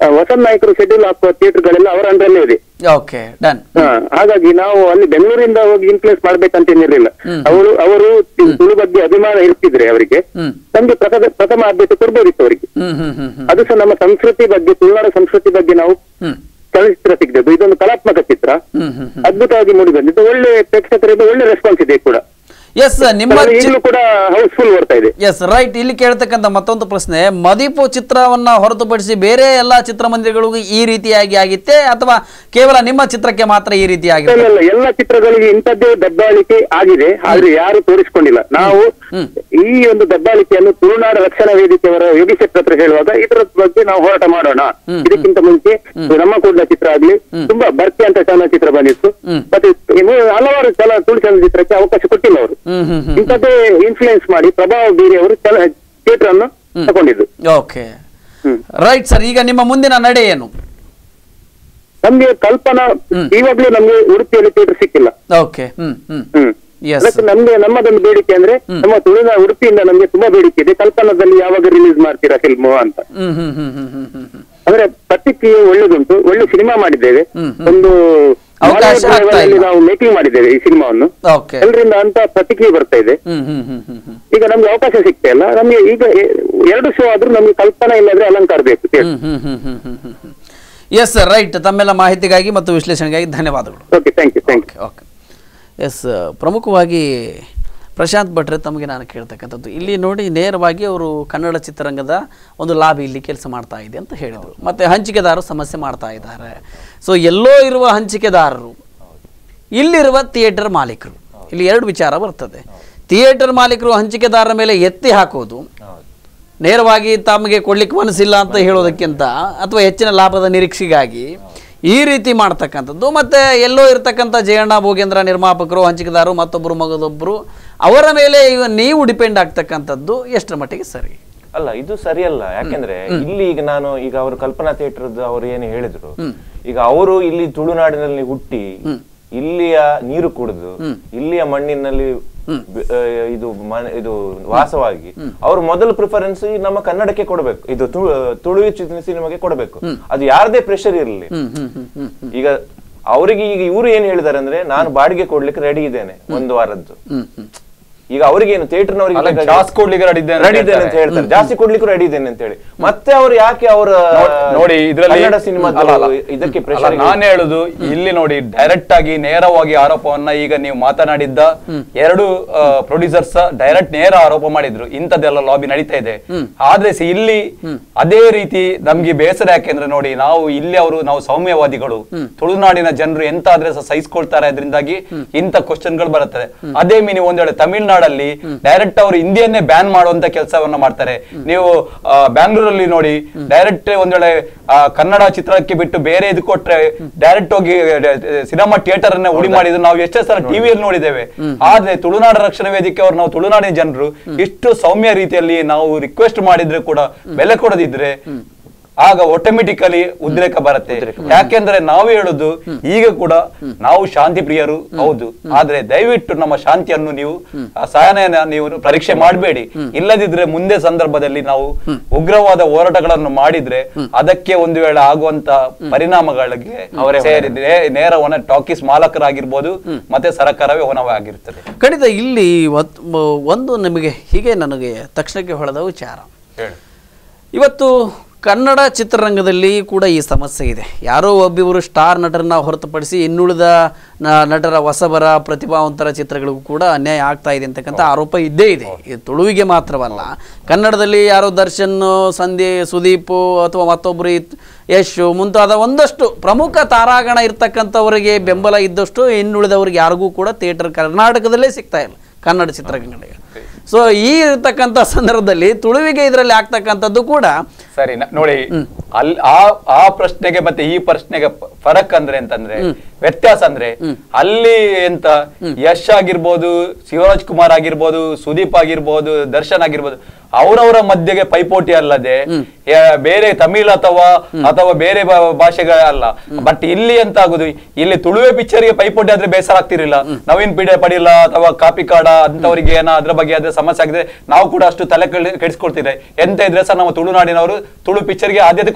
ಆ, ವಸಂತ್ ನಾಯಕರು ಶೆಡ್ಯೂಲ್ ಹಾಕುವ ಥಿಯೇಟರ್ಗಳೆಲ್ಲ ಅವರ ಅಂಡರಲ್ಲೇ ಇದೆ ಓಕೆ ಡನ್ ಹಾ, ಹಾಗಾಗಿ ನಾವು ಅಲ್ಲಿ ಬೆಂಗಳೂರಿಂದ ಹೋಗಿ ಇನ್ಫ್ಲೂಯೆನ್ಸ್ ಮಾಡ್ಬೇಕಂತ ಏನಿರಲಿಲ್ಲ ಅವರು ಅವರು ತು- ತುಳು ಬಗ್ಗೆ ಅಭಿಮಾನ ಇರ್ತಿದ್ರೆ ಅವರಿಗೆ ಹ್ಮ್. ನಮ್ಗೆ ಪ್ರಥಮ ಪ್ರಥಮ ಆದ್ಯತೆ ಕೊಡ್ಬೋದಿತ್ತು ಅವರಿಗೆ ಹ್ಮ್ ಹ್ಮ್ ಹ್ಮ್ ಹ್ಮ್ ಅದು ಸಹ ನಮ್ಮ ಸಂಸ್ಕೃತಿ ಬಗ್ಗೆ ತುಳುನಾಡ ಸಂಸ್ಕೃತಿ ಬಗ್ಗೆ ನಾವು ಹ್ಮ್ ಚಲನಚಿತ್ರ ತೆಗೆದದ್ದು ಇದೊಂದು ಕಲಾತ್ಮಕ ಚಿತ್ರ ಹ್ಮ್ ಹ್ಮ್ ಅದ್ಭುತವಾಗಿ ಮೂಡಿ ಬಂದಿದ್ದು ಒಳ್ಳೆ ಪ್ರೇಕ್ಷಕರಿಂದ ಒಳ್ಳೆ ರೆಸ್ಪಾನ್ಸ್ ಇದೆ ಕೂಡ ಎಸ್ ನಿಮ್ಮ ಅದರಲ್ಲಿ ಚಿ- ಈಗಲೂ ಕೂಡ ಹೌಸ್ಫುಲ್ ಬರ್ತಾ ಇದೆ ಎಸ್ ರೈಟ್ ಇಲ್ಲಿ ಕೇಳ್ತಕ್ಕಂಥ ಮತ್ತೊಂದು ಪ್ರಶ್ನೆ ಮದೀಪು ಚಿತ್ರವನ್ನ ಹೊರತುಪಡಿಸಿ ಬೇರೆ ಎಲ್ಲಾ ಚಿತ್ರಮಂದಿರಗಳಿಗೂ ಈ ರೀತಿಯಾಗಿ ಆಗಿತ್ತೆ ಅಥವಾ ಕೇವಲ ನಿಮ್ಮ ಚಿತ್ರಕ್ಕೆ ಮಾತ್ರ ಈ ರೀತಿ ಇಲ್ಲ, ಆಗಿರುತ್ತೆ ಇಲ್ಲ ಎಲ್ಲ ಚಿತ್ರಗಳಿಗೆ ಇಂಥದ್ದೇ ದಬ್ಬಾಳಿಕೆ ಆಗಿದೆ ಆದ್ರೆ ಯಾರು ತೋರಿಸ್ಕೊಂಡಿಲ್ಲ ನಾವು ಈ ಒಂದು ದಬ್ಬಾಳಿಕೆಯನ್ನು ತುಳುನಾಡ ರಕ್ಷಣಾ ವೇದಿಕೆಯವರ ಯೋಗಿ ಶೆಟ್ಟರ್ ಹತ್ರ ಹೇಳುವಾಗ ಇದರ ಬಗ್ಗೆ ನಾವು ಹೋರಾಟ ಮಾಡೋಣ ಇದಕ್ಕಿಂತ ಮುಂಚೆ ನಮ್ಮ ಕೂಡಲ ಚಿತ್ರ ಆಗ್ಲಿ ತುಂಬಾ ಭರ್ತಿ ಅಂತ ಚಲನಚಿತ್ರ ಬಂದಿತ್ತು ಮತ್ತೆ ಇನ್ನು ಹಲವಾರು ಚಲ ತುಳು ಚಲನಚಿತ್ರಕ್ಕೆ ಅವಕಾಶ ಕೊಟ್ಟಿಲ್ಲ ಅವರು ಹ್ಮ್ ಹ್ಮ್ ಹ್ಮ್ ಇಂಥದ್ದೇ ಇನ್ಫ್ಲೂಯೆನ್ಸ್ ಮಾಡಿ ಪ್ರಭಾವ ಬೀರಿ ಅವರು ಚಲ ಥಿಯೇಟರ್ ಅನ್ನು ತಗೊಂಡಿದ್ದು ಓಕೆ ಹ್ಮ್. ರೈಟ್ ಸರ್ ಈಗ ನಿಮ್ಮ ಮುಂದಿನ ನಡೆ ಏನು ನಮ್ಗೆ ಕಲ್ಪನಾ ಇವಾಗ್ಲೂ ನಮ್ಗೆ ಉಡುಪಿಯಲ್ಲಿ ಥಿಯೇಟರ್ ಸಿಕ್ಕಿಲ್ಲ ಓಕೆ ಹ್ಮ್ ಹ್ಮ್ ಹ್ಮ್ ಎಸ್ ಅದಕ್ಕೆ ನಮ್ಗೆ ನಮ್ಮದೊಂದು ಬೇಡಿಕೆ ಅಂದ್ರೆ ನಮ್ಮ ತುಳುನ ಉಡುಪಿಯಿಂದ ನಮ್ಗೆ ತುಂಬಾ ಬೇಡಿಕೆ ಇದೆ ಕಲ್ಪನಾದಲ್ಲಿ ಯಾವಾಗ ರಿಲೀಸ್ ಮಾಡ್ತೀರಾ ಫಿಲ್ಮ್ ಅಂತ ಹ್ಮ್ ಹ್ಮ್ ಹ್ಮ್ ಹ್ಮ್ ಹ್ಮ್ ಹ್ಮ್ ಹ್ಮ್ ಅಂದ್ರೆ ಪ್ರತಿಕ್ರಿಯೆ ಒಳ್ಳೇದುಂಟು ಒಳ್ಳೆ ಸಿನಿಮಾ ಮಾಡಿದ್ದೇವೆ ಒಂದು ಅವಕಾಶ Bollywood ಆಗ್ತಾ level ಅಲ್ಲಿ ಇಲ್ಲ. ನಾವು ಮೇಕಿಂಗ್ ಮಾಡಿದ್ದೇವೆ ಈ ಸಿನಿಮಾವನ್ನು ಓಕೆ ಎಲ್ಲರಿಂದ ಅಂತ ಪ್ರತಿಕ್ರಿಯೆ ಬರ್ತಾ ಇದೆ ಹ್ಮ್ ಹ್ಮ್ ಹ್ಮ್ ಹ್ಮ್ ಹ್ಮ್ ಈಗ ನಮ್ಗೆ ಅವಕಾಶ ಸಿಗ್ತಾ ಇಲ್ಲ ನಮ್ಗೆ ಈಗ ಎ- ಎರಡು ಶೋ ಆದ್ರೂ ನಮ್ಗೆ ಕಲ್ಪನಾ ಇಲ್ಲದ್ರೆ ಅಲಂಕಾರ ಬೇಕು ಹ್ಮ್ ಹ್ಮ್ ಹ್ಮ್ ಹ್ಮ್ ಹ್ಮ್ ಹ್ಮ್ ಹ್ಮ್ ಎಸ್ ಸರ್ ರೈಟ್ ತಮ್ಮೆಲ್ಲ ಮಾಹಿತಿಗಾಗಿ ಮತ್ತು ವಿಶ್ಲೇಷಣೆಗಾಗಿ ಧನ್ಯವಾದಗಳು okay thank you thank you okay okay yes ಪ್ರಮುಖವಾಗಿ ಪ್ರಶಾಂತ್ ಭಟ್ರೆ ತಮಗೆ ನಾನು ಕೇಳ್ತಕ್ಕಂಥದ್ದು ಇಲ್ಲಿ ನೋಡಿ ನೇರವಾಗಿ ಅವರು ಕನ್ನಡ ಚಿತ್ರರಂಗದ ಒಂದು ಲಾಬಿ ಇಲ್ಲಿ ಕೆಲಸ ಮಾಡ್ತಾ ಇದೆ ಅಂತ ಹೇಳಿದರು ಮತ್ತು ಹಂಚಿಕೆದಾರರು ಸಮಸ್ಯೆ ಮಾಡ್ತಾ ಇದ್ದಾರೆ ಸೊ ಎಲ್ಲೋ ಇರುವ ಹಂಚಿಕೆದಾರರು ಇಲ್ಲಿರುವ ಥಿಯೇಟರ್ ಮಾಲೀಕರು ಇಲ್ಲಿ ಎರಡು ವಿಚಾರ ಬರ್ತದೆ ಥಿಯೇಟರ್ ಮಾಲೀಕರು ಹಂಚಿಕೆದಾರರ ಮೇಲೆ ಎತ್ತಿ ಹಾಕೋದು ನೇರವಾಗಿ ತಮಗೆ ಕೊಡ್ಲಿಕ್ಕೆ ಮನಸ್ಸಿಲ್ಲ ಅಂತ ಹೇಳೋದಕ್ಕಿಂತ ಅಥವಾ ಹೆಚ್ಚಿನ ಲಾಭದ ನಿರೀಕ್ಷೆಗಾಗಿ ಈ ರೀತಿ ಮಾಡ್ತಕ್ಕಂಥದ್ದು ಮತ್ತೆ ಎಲ್ಲೋ ಇರ್ತಕ್ಕಂಥ ಜಯಣ್ಣ ಭೋಗೇಂದ್ರ ನಿರ್ಮಾಪಕರು ಹಂಚಿಕೆದಾರರು ಮತ್ತೊಬ್ಬರು ಮಗದೊಬ್ಬರು ಅವರ ಮೇಲೆ ಇವ ನೀವು ಡಿಪೆಂಡ್ ಆಗ್ತಕ್ಕಂಥದ್ದು ಎಷ್ಟರ ಮಟ್ಟಿಗೆ ಸರಿ ಅಲ್ಲ ಇದು ಸರಿಯಲ್ಲ ಯಾಕೆಂದ್ರೆ ಇಲ್ಲಿ ಈಗ ನಾನು ಈಗ ಅವರು ಕಲ್ಪನಾ ಥಿಯೇಟರ್ ಅವ್ರು ಏನು ಹೇಳಿದ್ರು ಈಗ ಅವರು ಇಲ್ಲಿ ತುಳುನಾಡಿನಲ್ಲಿ ಹುಟ್ಟಿ ಇಲ್ಲಿಯ ನೀರು ಕುಡಿದು ಇಲ್ಲಿಯ ಮಣ್ಣಿನಲ್ಲಿ ಬೆ- ಆ, ಇದು ಮನೆ- ಇದು ವಾಸವಾಗಿ ಅವರು ಮೊದಲು ಪ್ರಿಫರೆನ್ಸ್ ನಮ್ಮ ಕನ್ನಡಕ್ಕೆ ಕೊಡಬೇಕು ಇದು ತು- ತುಳು ಚಿ- ಸಿನಿಮಾಗೆ ಕೊಡಬೇಕು ಅದು ಯಾರದೇ ಪ್ರೆಷರ್ ಇರಲಿ ಈಗ ಅವರಿಗೆ ಈಗ ಇವರು ಏನ್ ಹೇಳಿದಾರೆ ಅಂದ್ರೆ ನಾನು ಬಾಡಿಗೆ ಕೊಡ್ಲಿಕ್ಕೆ ರೆಡಿ ಇದ್ದೇನೆ ಒಂದು ವಾರದ್ದು ಈಗ ಅವ್ರಿಗೇನು ಥಿಯೇಟರ್ನವರಿಗೆ ಅಲ್ಲ, ಜಾಸ್ತಿ ಕೊಡ್ಲಿಕ್ಕೆ ready ಇದ್ದೇನೆ ಅಂತ ರೆಡಿ ಇದ್ದೇನೆ ಅಂತ ಹೇಳ್ತಾರೆ. ಹೇಳ್ತಾರೆ ಜಾಸ್ತಿ ಕೊಡ್ಲಿಕ್ಕೂ ರೆಡಿ ಇದ್ದೇನೆ ಅಂತ ಹೇಳಿ ಮತ್ತೆ ಅವರು ಯಾಕೆ ಅವರ ನೋಡಿ ಇದ್ರಲ್ಲಿ ಕನ್ನಡ ಸಿನಿಮಾದ ಅಲ್ಲ, ಅಲ್ಲ. ಇದಕ್ಕೆ ಅಲ್ಲ, ಪ್ರೆಷರ್ ನಾನು ಹೇಳುದು ಇಲ್ಲಿ ನೋಡಿ ಡೈರೆಕ್ಟ್ ಆಗಿ ನೇರವಾಗಿ ಆರೋಪವನ್ನ ಈಗ ನೀವು ಮಾತನಾಡಿದ್ದ ಎರಡು ಪ್ರೊಡ್ಯೂಸರ್ಸ್ ಡೈರೆಕ್ಟ್ ನೇರ ಆರೋಪ ಮಾಡಿದ್ರು ಇಂಥದ್ದೆಲ್ಲ ಲಾಬಿ ನಡೀತಾ ಇದೆ ಆದ್ರೆ ಸ ಇಲ್ಲಿ ಅದೇ ರೀತಿ ನಮ್ಗೆ ಬೇಸರ ಯಾಕೆಂದ್ರೆ ನೋಡಿ ನಾವು ಇಲ್ಲಿ ಅವರು ನಾವು ಸೌಮ್ಯವಾದಿಗಳು ತುಳುನಾಡಿನ ಜನರು ಎಂತ ಆದ್ರೆ ಸಹ ಸಹಿಸ್ಕೊಳ್ತಾರೆ ಅದರಿಂದಾಗಿ ಇಂಥ ಕ್ವಶನ್ ಗಳು ಬರುತ್ತದೆ ಅದೇ ಮೀ ನೀವು ಒಂದ್ ವೇಳೆ ತಮಿಳ್ನಾಡಲ್ಲಿ ಡೈರೆಕ್ಟ್ ಅವರು ಹಿಂದಿಯನ್ನೇ ಬ್ಯಾನ್ ಮಾಡುವಂತ ಕೆಲಸವನ್ನ ಮಾಡ್ತಾರೆ ನೀವು ಆ, ಬ್ಯಾಂಗ್ಳೂರಲ್ಲಿ ನೋಡಿ ಡೈರೆಕ್ಟ್ ಒಂದ್ ವೇಳೆ ಆ, ಕನ್ನಡ ಚಿತ್ರಕ್ಕೆ ಬಿಟ್ಟು ಬೇರೆ ಇದು ಕೊಟ್ರೆ ಡೈರೆಕ್ಟ್ ಹೋಗಿ ಸಿನಿಮಾ ಥಿಯೇಟರ್ ಅನ್ನ ಉಡಿ ಮಾಡಿದ್ರು ನಾವು ಎಷ್ಟೇ ಸಲ ಟಿವಿಯಲ್ಲಿ ನೋಡಿದ್ದೇವೆ ಆದ್ರೆ ತುಳುನಾಡ ರಕ್ಷಣಾ ವೇದಿಕೆ ಅವರು ನಾವು ತುಳುನಾಡಿನ ಜನರು ಇಷ್ಟು ಸೌಮ್ಯ ರೀತಿಯಲ್ಲಿ ನಾವು ರಿಕ್ವೆಸ್ಟ್ ಮಾಡಿದ್ರೆ ಕೂಡ ಬೆಲೆ ಕೊಡದಿದ್ರೆ ಆಗ ಆಟೋಮೆಟಿಕಲಿ ಉದ್ರೇಕ ಬರುತ್ತೆ ಯಾಕೆಂದ್ರೆ ನಾವು ಹೇಳುದು ಈಗ ಕೂಡ ನಾವು ಶಾಂತಿ ಪ್ರಿಯರು ಹೌದು ಆದ್ರೆ ದಯವಿಟ್ಟು ನಮ್ಮ ಶಾಂತಿಯನ್ನು ನೀವು ಆ ಸಹನೆಯನ್ನ ನೀವು ಪರೀಕ್ಷೆ ಮಾಡಬೇಡಿ ಇಲ್ಲದಿದ್ರೆ ಮುಂದೆ ಸಂದರ್ಭದಲ್ಲಿ ನಾವು ಉಗ್ರವಾದ ಹೋರಾಟಗಳನ್ನು ಮಾಡಿದ್ರೆ ಅದಕ್ಕೆ ಒಂದು ವೇಳೆ ಆಗುವಂತ ಪರಿಣಾಮಗಳಿಗೆ ಸೇರಿ ನೇ- ನೇರವನ್ನ ಟಾಕೀಸ್ ಮಾಲಕರಾಗಿರ್ಬೋದು ಮತ್ತೆ ಸರ್ಕಾರವೇ ಹೊಣವಾಗಿರ್ತದೆ ಖಂಡಿತ ಇಲ್ಲಿ ಒತ್- ಮ- ಒಂದು ನಿಮಗೆ ಹೀಗೆ ನನಗೆ ತಕ್ಷಣಕ್ಕೆ ಹೊಳೆದ ವಿಚಾರ ಹೇಳಿ ಇವತ್ತು ಕನ್ನಡ ಚಿತ್ರರಂಗದಲ್ಲಿ ಕೂಡ ಈ ಸಮಸ್ಯೆ ಇದೆ ಯಾರೋ ಒಬ್ಬಿಬ್ಬರು ಸ್ಟಾರ್ ನಟರನ್ನ ಹೊರತುಪಡಿಸಿ ಇನ್ನುಳಿದ ನ- ನಟರ ಹೊಸಬರ ಪ್ರತಿಭಾವಂತರ ಚಿತ್ರಗಳಿಗೂ ಕೂಡ ಅನ್ಯಾಯ ಆಗ್ತಾ ಇದೆ ಅಂತಕ್ಕಂಥ ಆರೋಪ ಇದ್ದೇ ಇದೆ ಇದು ತುಳುವಿಗೆ ಮಾತ್ರವಲ್ಲ ಕನ್ನಡದಲ್ಲಿ ಯಾರೋ ದರ್ಶನ್ ಸಂಧ್ಯೆ ಸುದೀಪ್ ಅಥವಾ ಮತ್ತೊಬ್ಬರು ಇತ್- ಯಶ್ ಮುಂತಾದ ಒಂದಷ್ಟು ಪ್ರಮುಖ ತಾರಾಗಣ ಇರ್ತಕ್ಕಂಥವರಿಗೆ ಬೆಂಬಲ ಇದ್ದಷ್ಟು ಇನ್ನುಳಿದವರಿಗೆ ಯಾರಿಗೂ ಕೂಡ ಥಿಯೇಟರ್ ಕರ್ನಾಟಕದಲ್ಲೇ ಸಿಗ್ತಾ ಇಲ್ಲ ಕನ್ನಡ ಚಿತ್ರರಂಗಗಳಿಗೆ ಸೊ ಈ ಇರ್ತಕ್ಕಂಥ ಸಂದರ್ಭದಲ್ಲಿ ತುಳುವಿಗೆ ಇದರಲ್ಲಿ ಆಗ್ತಕ್ಕಂಥದ್ದು ಕೂಡ ಸರಿ ನ- ನೋಡಿ ಅಲ್ಲಿ ಆ ಆ ಪ್ರಶ್ನೆಗೆ ಮತ್ತೆ ಈ ಪ್ರಶ್ನೆಗೆ ಪ- ಫರಕ್ ಅಂದ್ರೆ ಅಂತಂದ್ರೆ ವ್ಯತ್ಯಾಸ ಅಂದ್ರೆ ಅಲ್ಲಿ ಎಂತ ಯಶ್ ಆಗಿರ್ಬೋದು ಶಿವರಾಜ್ ಕುಮಾರ್ ಆಗಿರ್ಬೋದು ಸುದೀಪ್ ಆಗಿರ್ಬೋದು ದರ್ಶನ್ ಆಗಿರ್ಬೋದು ಅವರವರ ಮಧ್ಯೆಗೆ ಪೈಪೋಟಿ ಅಲ್ಲದೆ ಯಾ- ಬೇರೆ ತಮಿಳ್ ಅಥವಾ ಅಥವಾ ಬೇರೆ ಭಾ- ಭಾಷೆಗಳಲ್ಲ ಬಟ್ ಇಲ್ಲಿ ಎಂತ ಆಗುದು ಇಲ್ಲಿ ತುಳುವೆ ಪಿಕ್ಚರ್ಗೆ ಪೈಪೋಟಿ ಆದ್ರೆ ಬೇಸರ ಆಗ್ತಿರ್ಲಿಲ್ಲ ನವೀನ್ ಪಿಡೆ ಪಡಿಲ್ಲ ಅಥವಾ ಕಾಪಿ ಕಾಡ ಅಂತವರಿಗೆ ಏನೋ ಅದ್ರ ಬಗ್ಗೆ ಅದ್ರ ಸಮಸ್ಯೆ ಆಗಿದೆ ನಾವು ಕೂಡ ಅಷ್ಟು ತಲೆ ಕೆಡಿ- ಕೆಡಿಸ್ಕೊಳ್ತಿದ್ರೆ ಎಂತ ಇದ್ರೆ ಸಹ ನಮ್ಮ ತುಳುನಾಡಿನವರು ತುಳು ಪಿಕ್ಚರ್ಗೆ ಆದ್ಯತೆ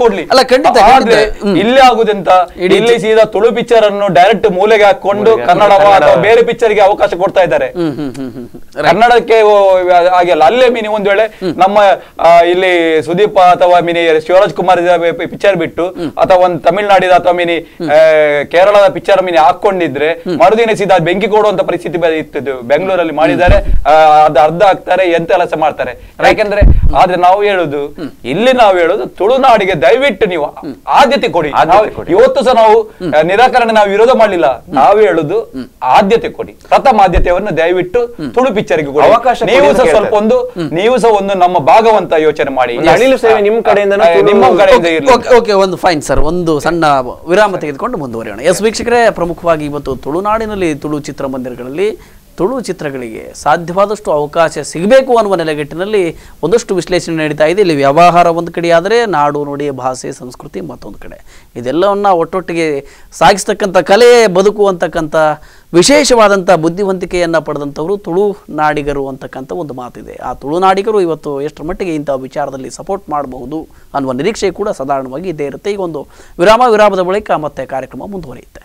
ಕೊಡ್ಲಿ ಅಲ್ಲ, ಖಂಡಿತ, ಆದ್ರೆ ಖಂಡಿತ. ಹ್ಮ್. ಇಲ್ಲಿ ಆಗುದೆಂತ ಇಡೀ ಇಲ್ಲಿ ಸೀದಾ ತುಳು ಪಿಕ್ಚರ್ ಅನ್ನು ಡೈರೆಕ್ಟ್ ಮೂಲೆಗೆ ಹಾಕೊಂಡು ಕನ್ನಡ ಅಥವಾ ಬೇರೆ ಪಿಕ್ಚರ್ ಗೆ ಅವಕಾಶ ಕೊಡ್ತಾ ಇದ್ದಾರೆ ಹ್ಮ್ ಹ್ಮ್ ಹ್ಮ್ ಹ್ಮ್ ಹ್ಮ್. ಕನ್ನಡಕ್ಕೆ ಓ- ಹಾಗೆಲ್ಲ ಅಲ್ಲೇ ಮಿನಿ ಒಂದ್ ವೇಳೆ ನಮ್ಮ ಆ, ಇಲ್ಲಿ ಸುದೀಪ ಅಥವಾ ಮಿನಿ ಶಿವರಾಜ್ ಕುಮಾರ್ ಪಿಕ್ಚರ್ ಬಿಟ್ಟು ಅಥವಾ ಒಂದು ತಮಿಳ್ನಾಡಿದ ಅಥವಾ ಮಿನಿ ಆ, ಕೇರಳದ ಪಿಕ್ಚರ್ ಮಿನಿ ಹಾಕೊಂಡಿದ್ರೆ ಮರುದಿನ ಸೀದಾ ಬೆಂಕಿ ಕೊಡುವಂತ ಪರಿಸ್ಥಿತಿ ಬ- ಇತ್ತು ಬೆಂಗಳೂರಲ್ಲಿ ಮಾಡಿದ್ದಾರೆ ಆ, ಅದು ಅರ್ಧ ಹಾಕ್ತಾರೆ ಎಂತ ಕೆಲಸ ಮಾಡ್ತಾರೆ ಯಾಕೆಂದ್ರೆ ಆದ್ರೆ ನಾವು ಹೇಳುದು ಇಲ್ಲಿ ನಾವು ಹೇಳುದು ತುಳುನಾಡಿಗೆ ದಯವಿಟ್ಟು ನೀವು ಆದ್ಯತೆ ಕೊಡಿ ನಾವು ಇವತ್ತು ಸಹ ನಾವು ಆ, ನಿರಾಕರಣೆ ನಾವು ವಿರೋಧ ಮಾಡಲಿಲ್ಲ ನಾವು ಹೇಳುದು ಆದ್ಯತೆ ಕೊಡಿ ಪ್ರಥಮ ಆದ್ಯತೆಯನ್ನು ದಯವಿಟ್ಟು ತುಳು ಪಿಕ್ಚರ್ಗೆ ಕೊಡಿ ಅವಕಾಶ ಕೊಡಿ ನೀವು ಅಂತ ಸಹ ಕೇಳ್ತಾರೆ. ಸ್ವಲ್ಪ ಒಂದು ನೀವು ಸಹ ಒಂದು ನಮ್ಮ ಭಾಗವಂತ ಯೋಚನೆ ಮಾಡಿ ಒಂದು ಅಳಿಲು ಸೇವೆ ನಿಮ್ಮ ಕಡೆಯಿಂದನೂ ಆ, ನಿಮ್ಮ ತುಳು- ಕಡೆಯಿಂದ ಓಕೆ, ಇರ್ಲಿ ಓಕೆ ಓಕೆ ಒಂದು ಫೈನ್ ಸರ್ ಒಂದು ಸಣ್ಣ ವಿರಾಮ ತೆಗೆದುಕೊಂಡು ಮುಂದುವರಿಯೋಣ ಎಸ್ ವೀಕ್ಷಕರೇ ಪ್ರಮುಖವಾಗಿ ಇವತ್ತು ತುಳುನಾಡಿನಲ್ಲಿ ತುಳು ಚಿತ್ರಮಂದಿರಗಳಲ್ಲಿ ತುಳು ಚಿತ್ರಗಳಿಗೆ ಸಾಧ್ಯವಾದಷ್ಟು ಅವಕಾಶ ಸಿಗಬೇಕು ಅನ್ನುವ ನೆಲೆಗಟ್ಟಿನಲ್ಲಿ ಒಂದಷ್ಟು ವಿಶ್ಲೇಷಣೆ ನಡೀತಾ ಇದೆ ಇಲ್ಲಿ ವ್ಯವಹಾರ ಒಂದು ಕಡೆ ಆದರೆ ನಾಡು ನುಡಿ ಭಾಷೆ ಸಂಸ್ಕೃತಿ ಮತ್ತೊಂದು ಕಡೆ ಇದೆಲ್ಲವನ್ನ ಒಟ್ಟೊಟ್ಟಿಗೆ ಸಾಗಿಸ್ತಕ್ಕಂಥ ಕಲೆ ಬದುಕು ಅಂತಕ್ಕಂಥ ವಿಶೇಷವಾದಂಥ ಬುದ್ಧಿವಂತಿಕೆಯನ್ನು ಪಡೆದಂಥವರು ತುಳು ನಾಡಿಗರು ಅಂತಕ್ಕಂಥ ಒಂದು ಮಾತಿದೆ ಆ ತುಳುನಾಡಿಗರು ಇವತ್ತು ಎಷ್ಟರ ಮಟ್ಟಿಗೆ ಇಂಥ ವಿಚಾರದಲ್ಲಿ ಸಪೋರ್ಟ್ ಮಾಡಬಹುದು ಅನ್ನುವ ನಿರೀಕ್ಷೆ ಕೂಡ ಸಾಧಾರಣವಾಗಿ ಇದ್ದೇ ಇರುತ್ತೆ ಈಗ ಒಂದು ವಿರಾಮ ವಿರಾಮದ ಬಳಿಕ ಮತ್ತೆ ಕಾರ್ಯಕ್ರಮ ಮುಂದುವರಿಯುತ್ತೆ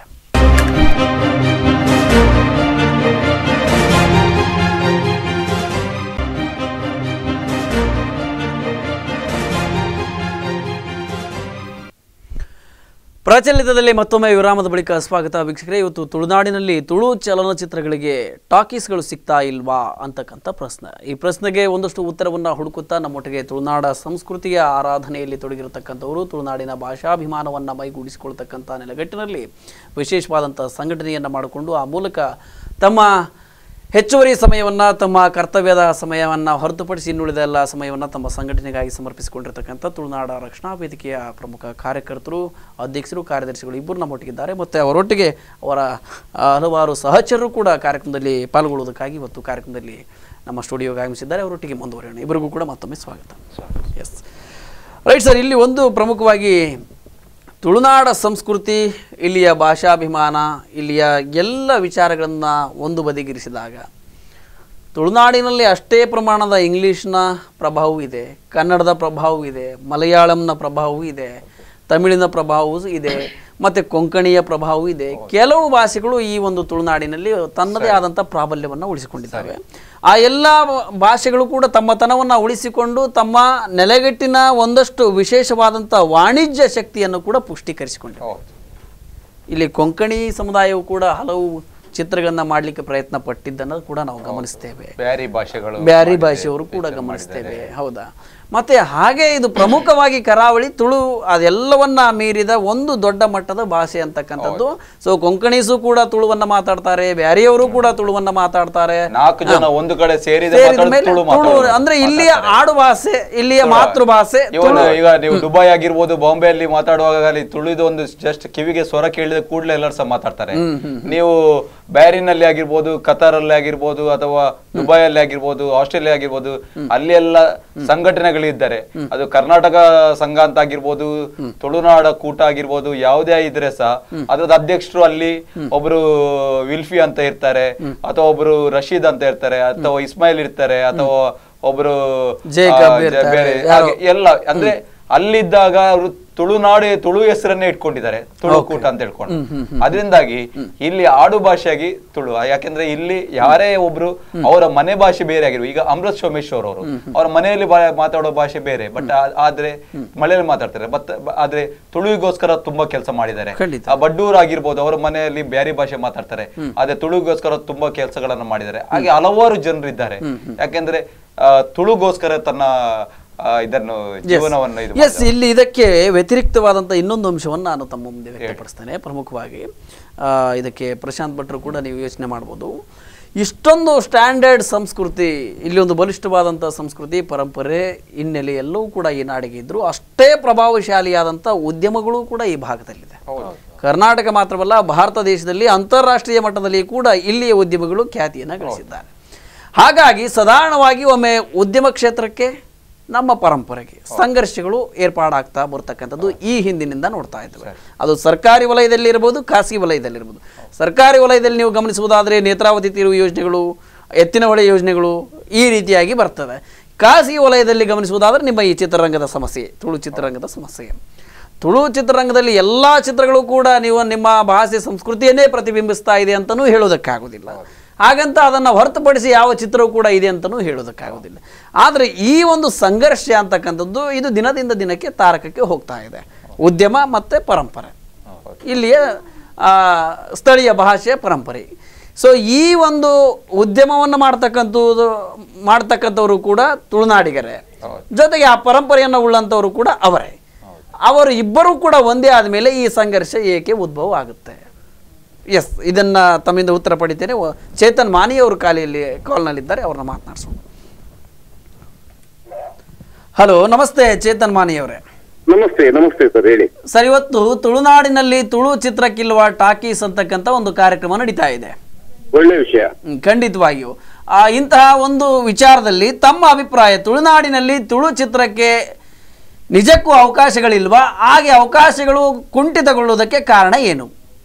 ಪ್ರಚಲಿತದಲ್ಲಿ ಮತ್ತೊಮ್ಮೆ ವಿರಾಮದ ಬಳಿಕ ಸ್ವಾಗತ ವೀಕ್ಷಕರೇ ಇವತ್ತು ತುಳುನಾಡಿನಲ್ಲಿ ತುಳು ಚಲನಚಿತ್ರಗಳಿಗೆ ಟಾಕೀಸ್ಗಳು ಸಿಗ್ತಾ ಇಲ್ವಾ ಅಂತಕ್ಕಂಥ ಪ್ರಶ್ನೆ ಈ ಪ್ರಶ್ನೆಗೆ ಒಂದಷ್ಟು ಉತ್ತರವನ್ನು ಹುಡುಕುತ್ತಾ ನಮ್ಮೊಟ್ಟಿಗೆ ತುಳುನಾಡ ಸಂಸ್ಕೃತಿಯ ಆರಾಧನೆಯಲ್ಲಿ ತೊಡಗಿರತಕ್ಕಂಥವರು ತುಳುನಾಡಿನ ಭಾಷಾಭಿಮಾನವನ್ನು ಮೈಗೂಡಿಸಿಕೊಳ್ತಕ್ಕಂಥ ನೆಲೆಗಟ್ಟಿನಲ್ಲಿ ವಿಶೇಷವಾದಂಥ ಸಂಘಟನೆಯನ್ನು ಮಾಡಿಕೊಂಡು ಆ ಮೂಲಕ ತಮ್ಮ ಹೆಚ್ಚುವರಿ ಸಮಯವನ್ನು ತಮ್ಮ ಕರ್ತವ್ಯದ ಸಮಯವನ್ನು ಹೊರತುಪಡಿಸಿ ಇನ್ನುಳಿದ ಎಲ್ಲ ಸಮಯವನ್ನು ತಮ್ಮ ಸಂಘಟನೆಗಾಗಿ ಸಮರ್ಪಿಸಿಕೊಂಡಿರ್ತಕ್ಕಂಥ ತುಳುನಾಡ ರಕ್ಷಣಾ ವೇದಿಕೆಯ ಪ್ರಮುಖ ಕಾರ್ಯಕರ್ತರು ಅಧ್ಯಕ್ಷರು ಕಾರ್ಯದರ್ಶಿಗಳು ಇಬ್ಬರು ನಮ್ಮೊಟ್ಟಿಗಿದ್ದಾರೆ ಮತ್ತು ಅವರೊಟ್ಟಿಗೆ ಅವರ ಆ, ಹಲವಾರು ಸಹಚರರು ಕೂಡ ಕಾರ್ಯಕ್ರಮದಲ್ಲಿ ಪಾಲ್ಗೊಳ್ಳುವುದಕ್ಕಾಗಿ ಇವತ್ತು ಕಾರ್ಯಕ್ರಮದಲ್ಲಿ ನಮ್ಮ ಸ್ಟುಡಿಯೋಗೆ ಆಗಮಿಸಿದ್ದಾರೆ ಅವರೊಟ್ಟಿಗೆ ಮುಂದುವರಿಯೋಣ ಇಬ್ಬರಿಗೂ ಕೂಡ ಮತ್ತೊಮ್ಮೆ ಸ್ವಾಗತ ಎಸ್ ರೈಟ್ ಸರ್ ಇಲ್ಲಿ ಒಂದು ಪ್ರಮುಖವಾಗಿ ತುಳುನಾಡ ಸಂಸ್ಕೃತಿ ಇಲ್ಲಿಯ ಭಾಷಾಭಿಮಾನ ಇಲ್ಲಿಯ ಎಲ್ಲ ವಿಚಾರಗಳನ್ನು ಒಂದು ಬದಿಗಿರಿಸಿದಾಗ ತುಳುನಾಡಿನಲ್ಲಿ ಅಷ್ಟೇ ಪ್ರಮಾಣದ ಇಂಗ್ಲೀಷ್ನ ಪ್ರಭಾವವೂ ಇದೆ ಕನ್ನಡದ ಪ್ರಭಾವವೂ ಇದೆ ಮಲಯಾಳಂನ ಪ್ರಭಾವವೂ ಇದೆ ತಮಿಳಿನ ಪ್ರಭಾವವೂ ಇದೆ ಮತ್ತು ಕೊಂಕಣಿಯ ಪ್ರಭಾವವೂ ಇದೆ ಕೆಲವು ಭಾಷೆಗಳು ಈ ಒಂದು ತುಳುನಾಡಿನಲ್ಲಿ ತನ್ನದೇ ಆದಂಥ ಪ್ರಾಬಲ್ಯವನ್ನು ಉಳಿಸಿಕೊಂಡಿದ್ದಾವೆ ಆ ಎಲ್ಲ ಭಾಷೆಗಳು ಕೂಡ ತಮ್ಮ ತನವನ್ನು ಉಳಿಸಿಕೊಂಡು ತಮ್ಮ ನೆಲೆಗಟ್ಟಿನ ಒಂದಷ್ಟು ವಿಶೇಷವಾದಂಥ ವಾಣಿಜ್ಯ ಶಕ್ತಿಯನ್ನು ಕೂಡ ಪುಷ್ಟೀಕರಿಸಿಕೊಂಡಿವೆ ಇಲ್ಲಿ ಕೊಂಕಣಿ ಸಮುದಾಯವು ಕೂಡ ಹಲವು ಚಿತ್ರಗಳನ್ನ ಮಾಡಲಿಕ್ಕೆ ಪ್ರಯತ್ನ ಪಟ್ಟಿದ್ದನ್ನು ಕೂಡ ನಾವು ಗಮನಿಸ್ತೇವೆ ಬ್ಯಾರಿ ಭಾಷೆಗಳು ಬ್ಯಾರಿ ಭಾಷೆಯವರು ಕೂಡ ಗಮನಿಸ್ತೇವೆ ಹೌದಾ ಮತ್ತೆ ಹಾಗೆ ಇದು ಪ್ರಮುಖವಾಗಿ ಕರಾವಳಿ ತುಳು ಅದೆಲ್ಲವನ್ನ ಮೀರಿದ ಒಂದು ದೊಡ್ಡ ಮಟ್ಟದ ಭಾಷೆ ಅಂತಕ್ಕಂಥದ್ದು ಸೊ ಕೊಂಕಣಿಸು ಕೂಡ ತುಳುವನ್ನ ಮಾತಾಡ್ತಾರೆ ಬ್ಯಾರಿಯವರು ಕೂಡ ತುಳುವನ್ನ ಮಾತಾಡ್ತಾರೆ ನಾಲ್ಕು ಜನ ಒಂದು ಕಡೆ ಸೇರಿದ ಸೇರಿದ ಮಾತಾಡೋದು ಮೇಲೆ ತುಳು ತುಳು ಮಾತಾಡೋದು. ಅಂದ್ರೆ ಇಲ್ಲಿಯ ಆಡು ಭಾಷೆ ಇಲ್ಲಿಯ ಮಾತೃಭಾಷೆ ಇವನು ಈಗ ನೀವು ದುಬೈ ಆಗಿರ್ಬೋದು ಬಾಂಬೆಯಲ್ಲಿ ಮಾತಾಡುವಾಗ ಅಲ್ಲಿ ತುಳಿದು ಒಂದು ಜಸ್ಟ್ ಕಿವಿಗೆ ಸ್ವರ ಕೇಳಿದ ಕೂಡಲೇ ಎಲ್ಲರೂ ಸಹ ಮಾತಾಡ್ತಾರೆ ನೀವು ಬ್ಯಾರಿನಲ್ಲಿ ಆಗಿರ್ಬೋದು ಕತಾರಲ್ಲಿ ಆಗಿರ್ಬೋದು ಅಥವಾ ದುಬೈಯಲ್ಲಿ ಆಗಿರ್ಬೋದು ಆಸ್ಟ್ರೇಲಿಯಾ ಆಗಿರ್ಬೋದು ಅಲ್ಲಿ ಎಲ್ಲ ಸಂಘಟನೆಗಳಿದ್ದಾರೆ ಅದು ಕರ್ನಾಟಕ ಸಂಘ ಅಂತ ಆಗಿರ್ಬೋದು ತುಳುನಾಡ ಕೂಟ ಆಗಿರ್ಬೋದು ಯಾವುದೇ ಇದ್ರೆ ಸಹ ಅದ್ರದ್ದು ಅಧ್ಯಕ್ಷರು ಅಲ್ಲಿ ಒಬ್ರು ವಿಲ್ಫಿ ಅಂತ ಇರ್ತಾರೆ ಅಥವಾ ಒಬ್ರು ರಶೀದ್ ಅಂತ ಇರ್ತಾರೆ ಅಥವಾ ಇಸ್ಮಾಯಿಲ್ ಇರ್ತಾರೆ ಅಥವಾ ಒಬ್ರು ಜೇಕಬ್ ಆ, ಜ- ಇರ್ತಾರೆ, ಬೇರೆ ಯಾರೋ. ಹಾಗೆ ಎಲ್ಲ ಅಂದ್ರೆ ಅಲ್ಲಿದ್ದಾಗ ಅವರು ತುಳುನಾಡು ತುಳು ಹೆಸರನ್ನೇ ಇಟ್ಕೊಂಡಿದ್ದಾರೆ ತುಳು ಕೂಟ ಅಂತ ಹೇಳ್ಕೊಂಡು ಅದರಿಂದಾಗಿ ಇಲ್ಲಿ ಆಡು ಭಾಷೆಯಾಗಿ ತುಳು ಯಾಕೆಂದ್ರೆ ಇಲ್ಲಿ ಯಾರೇ ಒಬ್ರು ಅವರ ಮನೆ ಭಾಷೆ ಬೇರೆ ಆಗಿರುವ ಈಗ ಅಮೃತ್ ಸೋಮೇಶ್ವರ್ ಅವರು ಅವರ ಮನೆಯಲ್ಲಿ ಬಾ- ಮಾತಾಡೋ ಭಾಷೆ ಬೇರೆ ಬಟ್ ಆದ್ರೆ ಮಳೆಯಲ್ಲಿ ಮಾತಾಡ್ತಾರೆ ಬಟ್ ಆದ್ರೆ ತುಳುವಿಗೋಸ್ಕರ ತುಂಬಾ ಕೆಲಸ ಮಾಡಿದ್ದಾರೆ ಖಂಡಿತ. ಆ ಬಡ್ಡೂರ್ ಆಗಿರ್ಬೋದು ಅವರ ಮನೆಯಲ್ಲಿ ಬ್ಯಾರಿ ಭಾಷೆ ಮಾತಾಡ್ತಾರೆ ಆದ್ರೆ ತುಳುಗೋಸ್ಕರ ತುಂಬಾ ಕೆಲಸಗಳನ್ನ ಮಾಡಿದ್ದಾರೆ ಹಾಗೆ ಹಲವಾರು ಜನರು ಇದ್ದಾರೆ ಯಾಕೆಂದ್ರೆ ಆ, ತುಳುಗೋಸ್ಕರ ತನ್ನ ಆ, ಇದನ್ನು ಜೀವನವನ್ನು ಇದು ಎಸ್ ಇಲ್ಲಿ ಇದಕ್ಕೆ ವ್ಯತಿರಿಕ್ತವಾದಂಥ ಇನ್ನೊಂದು ಅಂಶವನ್ನು ನಾನು ತಮ್ಮ ಮುಂದೆ ವ್ಯಕ್ತಪಡಿಸ್ತೇನೆ ಪ್ರಮುಖವಾಗಿ ಆ, ಇದಕ್ಕೆ ಪ್ರಶಾಂತ್ ಭಟ್ರು ಕೂಡ ನೀವು ಯೋಚನೆ ಮಾಡ್ಬೋದು ಇಷ್ಟೊಂದು ಸ್ಟ್ಯಾಂಡರ್ಡ್ ಸಂಸ್ಕೃತಿ ಇಲ್ಲಿ ಒಂದು ಬಲಿಷ್ಠವಾದಂಥ ಸಂಸ್ಕೃತಿ ಪರಂಪರೆ ಹಿನ್ನೆಲೆ ಎಲ್ಲವೂ ಕೂಡ ಈ ನಾಡಿಗೆ ಇದ್ದರು ಅಷ್ಟೇ ಪ್ರಭಾವಶಾಲಿಯಾದಂಥ ಉದ್ಯಮಗಳು ಕೂಡ ಈ ಭಾಗದಲ್ಲಿದೆ ಕರ್ನಾಟಕ ಮಾತ್ರವಲ್ಲ ಭಾರತ ದೇಶದಲ್ಲಿ ಅಂತಾರಾಷ್ಟ್ರೀಯ ಮಟ್ಟದಲ್ಲಿ ಕೂಡ ಇಲ್ಲಿಯ ಉದ್ಯಮಗಳು ಖ್ಯಾತಿಯನ್ನು ಗಳಿಸಿದ್ದಾರೆ ಹಾಗಾಗಿ ಸಾಧಾರಣವಾಗಿ ಒಮ್ಮೆ ಉದ್ಯಮ ಕ್ಷೇತ್ರಕ್ಕೆ ನಮ್ಮ ಪರಂಪರೆಗೆ ಸಂಘರ್ಷಗಳು ಏರ್ಪಾಡಾಗ್ತಾ ಬರ್ತಕ್ಕಂಥದ್ದು ಈ ಹಿಂದಿನಿಂದ ನೋಡ್ತಾ ಇದ್ದೇವೆ ಅದು ಸರ್ಕಾರಿ ವಲಯದಲ್ಲಿ ಇರ್ಬೋದು ಖಾಸಗಿ ವಲಯದಲ್ಲಿರ್ಬೋದು ಸರ್ಕಾರಿ ವಲಯದಲ್ಲಿ ನೀವು ಗಮನಿಸುವುದಾದರೆ ನೇತ್ರಾವತಿ ತೀರು ಯೋಜನೆಗಳು ಎತ್ತಿನ ಹೊಳೆ ಯೋಜನೆಗಳು ಈ ರೀತಿಯಾಗಿ ಬರ್ತದೆ ಖಾಸಗಿ ವಲಯದಲ್ಲಿ ಗಮನಿಸುವುದಾದರೆ ನಿಮ್ಮ ಈ ಚಿತ್ರರಂಗದ ಸಮಸ್ಯೆ ತುಳು ಚಿತ್ರರಂಗದ ಸಮಸ್ಯೆ ತುಳು ಚಿತ್ರರಂಗದಲ್ಲಿ ಎಲ್ಲ ಚಿತ್ರಗಳು ಕೂಡ ನೀವು ನಿಮ್ಮ ಭಾಷೆ ಸಂಸ್ಕೃತಿಯನ್ನೇ ಪ್ರತಿಬಿಂಬಿಸ್ತಾ ಇದೆ ಅಂತಲೂ ಹೇಳೋದಕ್ಕಾಗೋದಿಲ್ಲ ಹಾಗಂತ ಅದನ್ನು ಹೊರತುಪಡಿಸಿ ಯಾವ ಚಿತ್ರವೂ ಕೂಡ ಇದೆ ಅಂತಲೂ ಹೇಳೋದಕ್ಕಾಗೋದಿಲ್ಲ ಆದರೆ ಈ ಒಂದು ಸಂಘರ್ಷ ಅಂತಕ್ಕಂಥದ್ದು ಇದು ದಿನದಿಂದ ದಿನಕ್ಕೆ ತಾರಕಕ್ಕೆ ಹೋಗ್ತಾ ಇದೆ ಉದ್ಯಮ ಮತ್ತು ಪರಂಪರೆ ಇಲ್ಲಿಯ ಆ, ಸ್ಥಳೀಯ ಭಾಷೆ ಪರಂಪರೆ ಸೊ ಈ ಒಂದು ಉದ್ಯಮವನ್ನು ಮಾಡ್ತಕ್ಕಂಥದ್ದು ಮಾಡ್ತಕ್ಕಂಥವರು ಕೂಡ ತುಳುನಾಡಿಗರೇ ಜೊತೆಗೆ ಆ ಪರಂಪರೆಯನ್ನು ಉಳ್ಳಂಥವರು ಕೂಡ ಅವರೇ ಅವರು ಇಬ್ಬರೂ ಕೂಡ ಒಂದೇ ಆದಮೇಲೆ ಈ ಸಂಘರ್ಷ ಏಕೆ ಉದ್ಭವ ಆಗುತ್ತೆ ಎಸ್ ಇದನ್ನ ತಮ್ಮಿಂದ ಉತ್ತರ ಪಡಿತೇನೆ ವ- ಚೇತನ್ ಮಾನಿ ಅವರು ಕಾಲಿಯಲ್ಲಿ ಕಾಲ್ನಲ್ಲಿದ್ದಾರೆ ಅವ್ರನ್ನ ಮಾತನಾಡಿಸೋಣ ಹಲೋ ನಮಸ್ತೆ ಚೇತನ್ ಮಾನಿ ಅವರೇ ನಮಸ್ತೆ ನಮಸ್ತೆ ಸರ್ ಹೇಳಿ ಸರ್ ಇವತ್ತು ತುಳುನಾಡಿನಲ್ಲಿ ತುಳು ಚಿತ್ರಕ್ಕಿಲ್ವ ಟಾಕೀಸ್ ಅಂತಕ್ಕಂಥ ಒಂದು ಕಾರ್ಯಕ್ರಮ ನಡೀತಾ ಇದೆ ಒಳ್ಳೆ ವಿಷಯ ಹ್ಮ್, ಖಂಡಿತವಾಗಿಯೂ ಆ, ಇಂತಹ ಒಂದು ವಿಚಾರದಲ್ಲಿ ತಮ್ಮ ಅಭಿಪ್ರಾಯ ತುಳುನಾಡಿನಲ್ಲಿ ತುಳು ಚಿತ್ರಕ್ಕೆ ನಿಜಕ್ಕೂ ಅವಕಾಶಗಳಿಲ್ವಾ ಹಾಗೆ ಅವಕಾಶಗಳು ಕುಂಠಿತಗೊಳ್ಳುವುದಕ್ಕೆ ಕಾರಣ ಏನು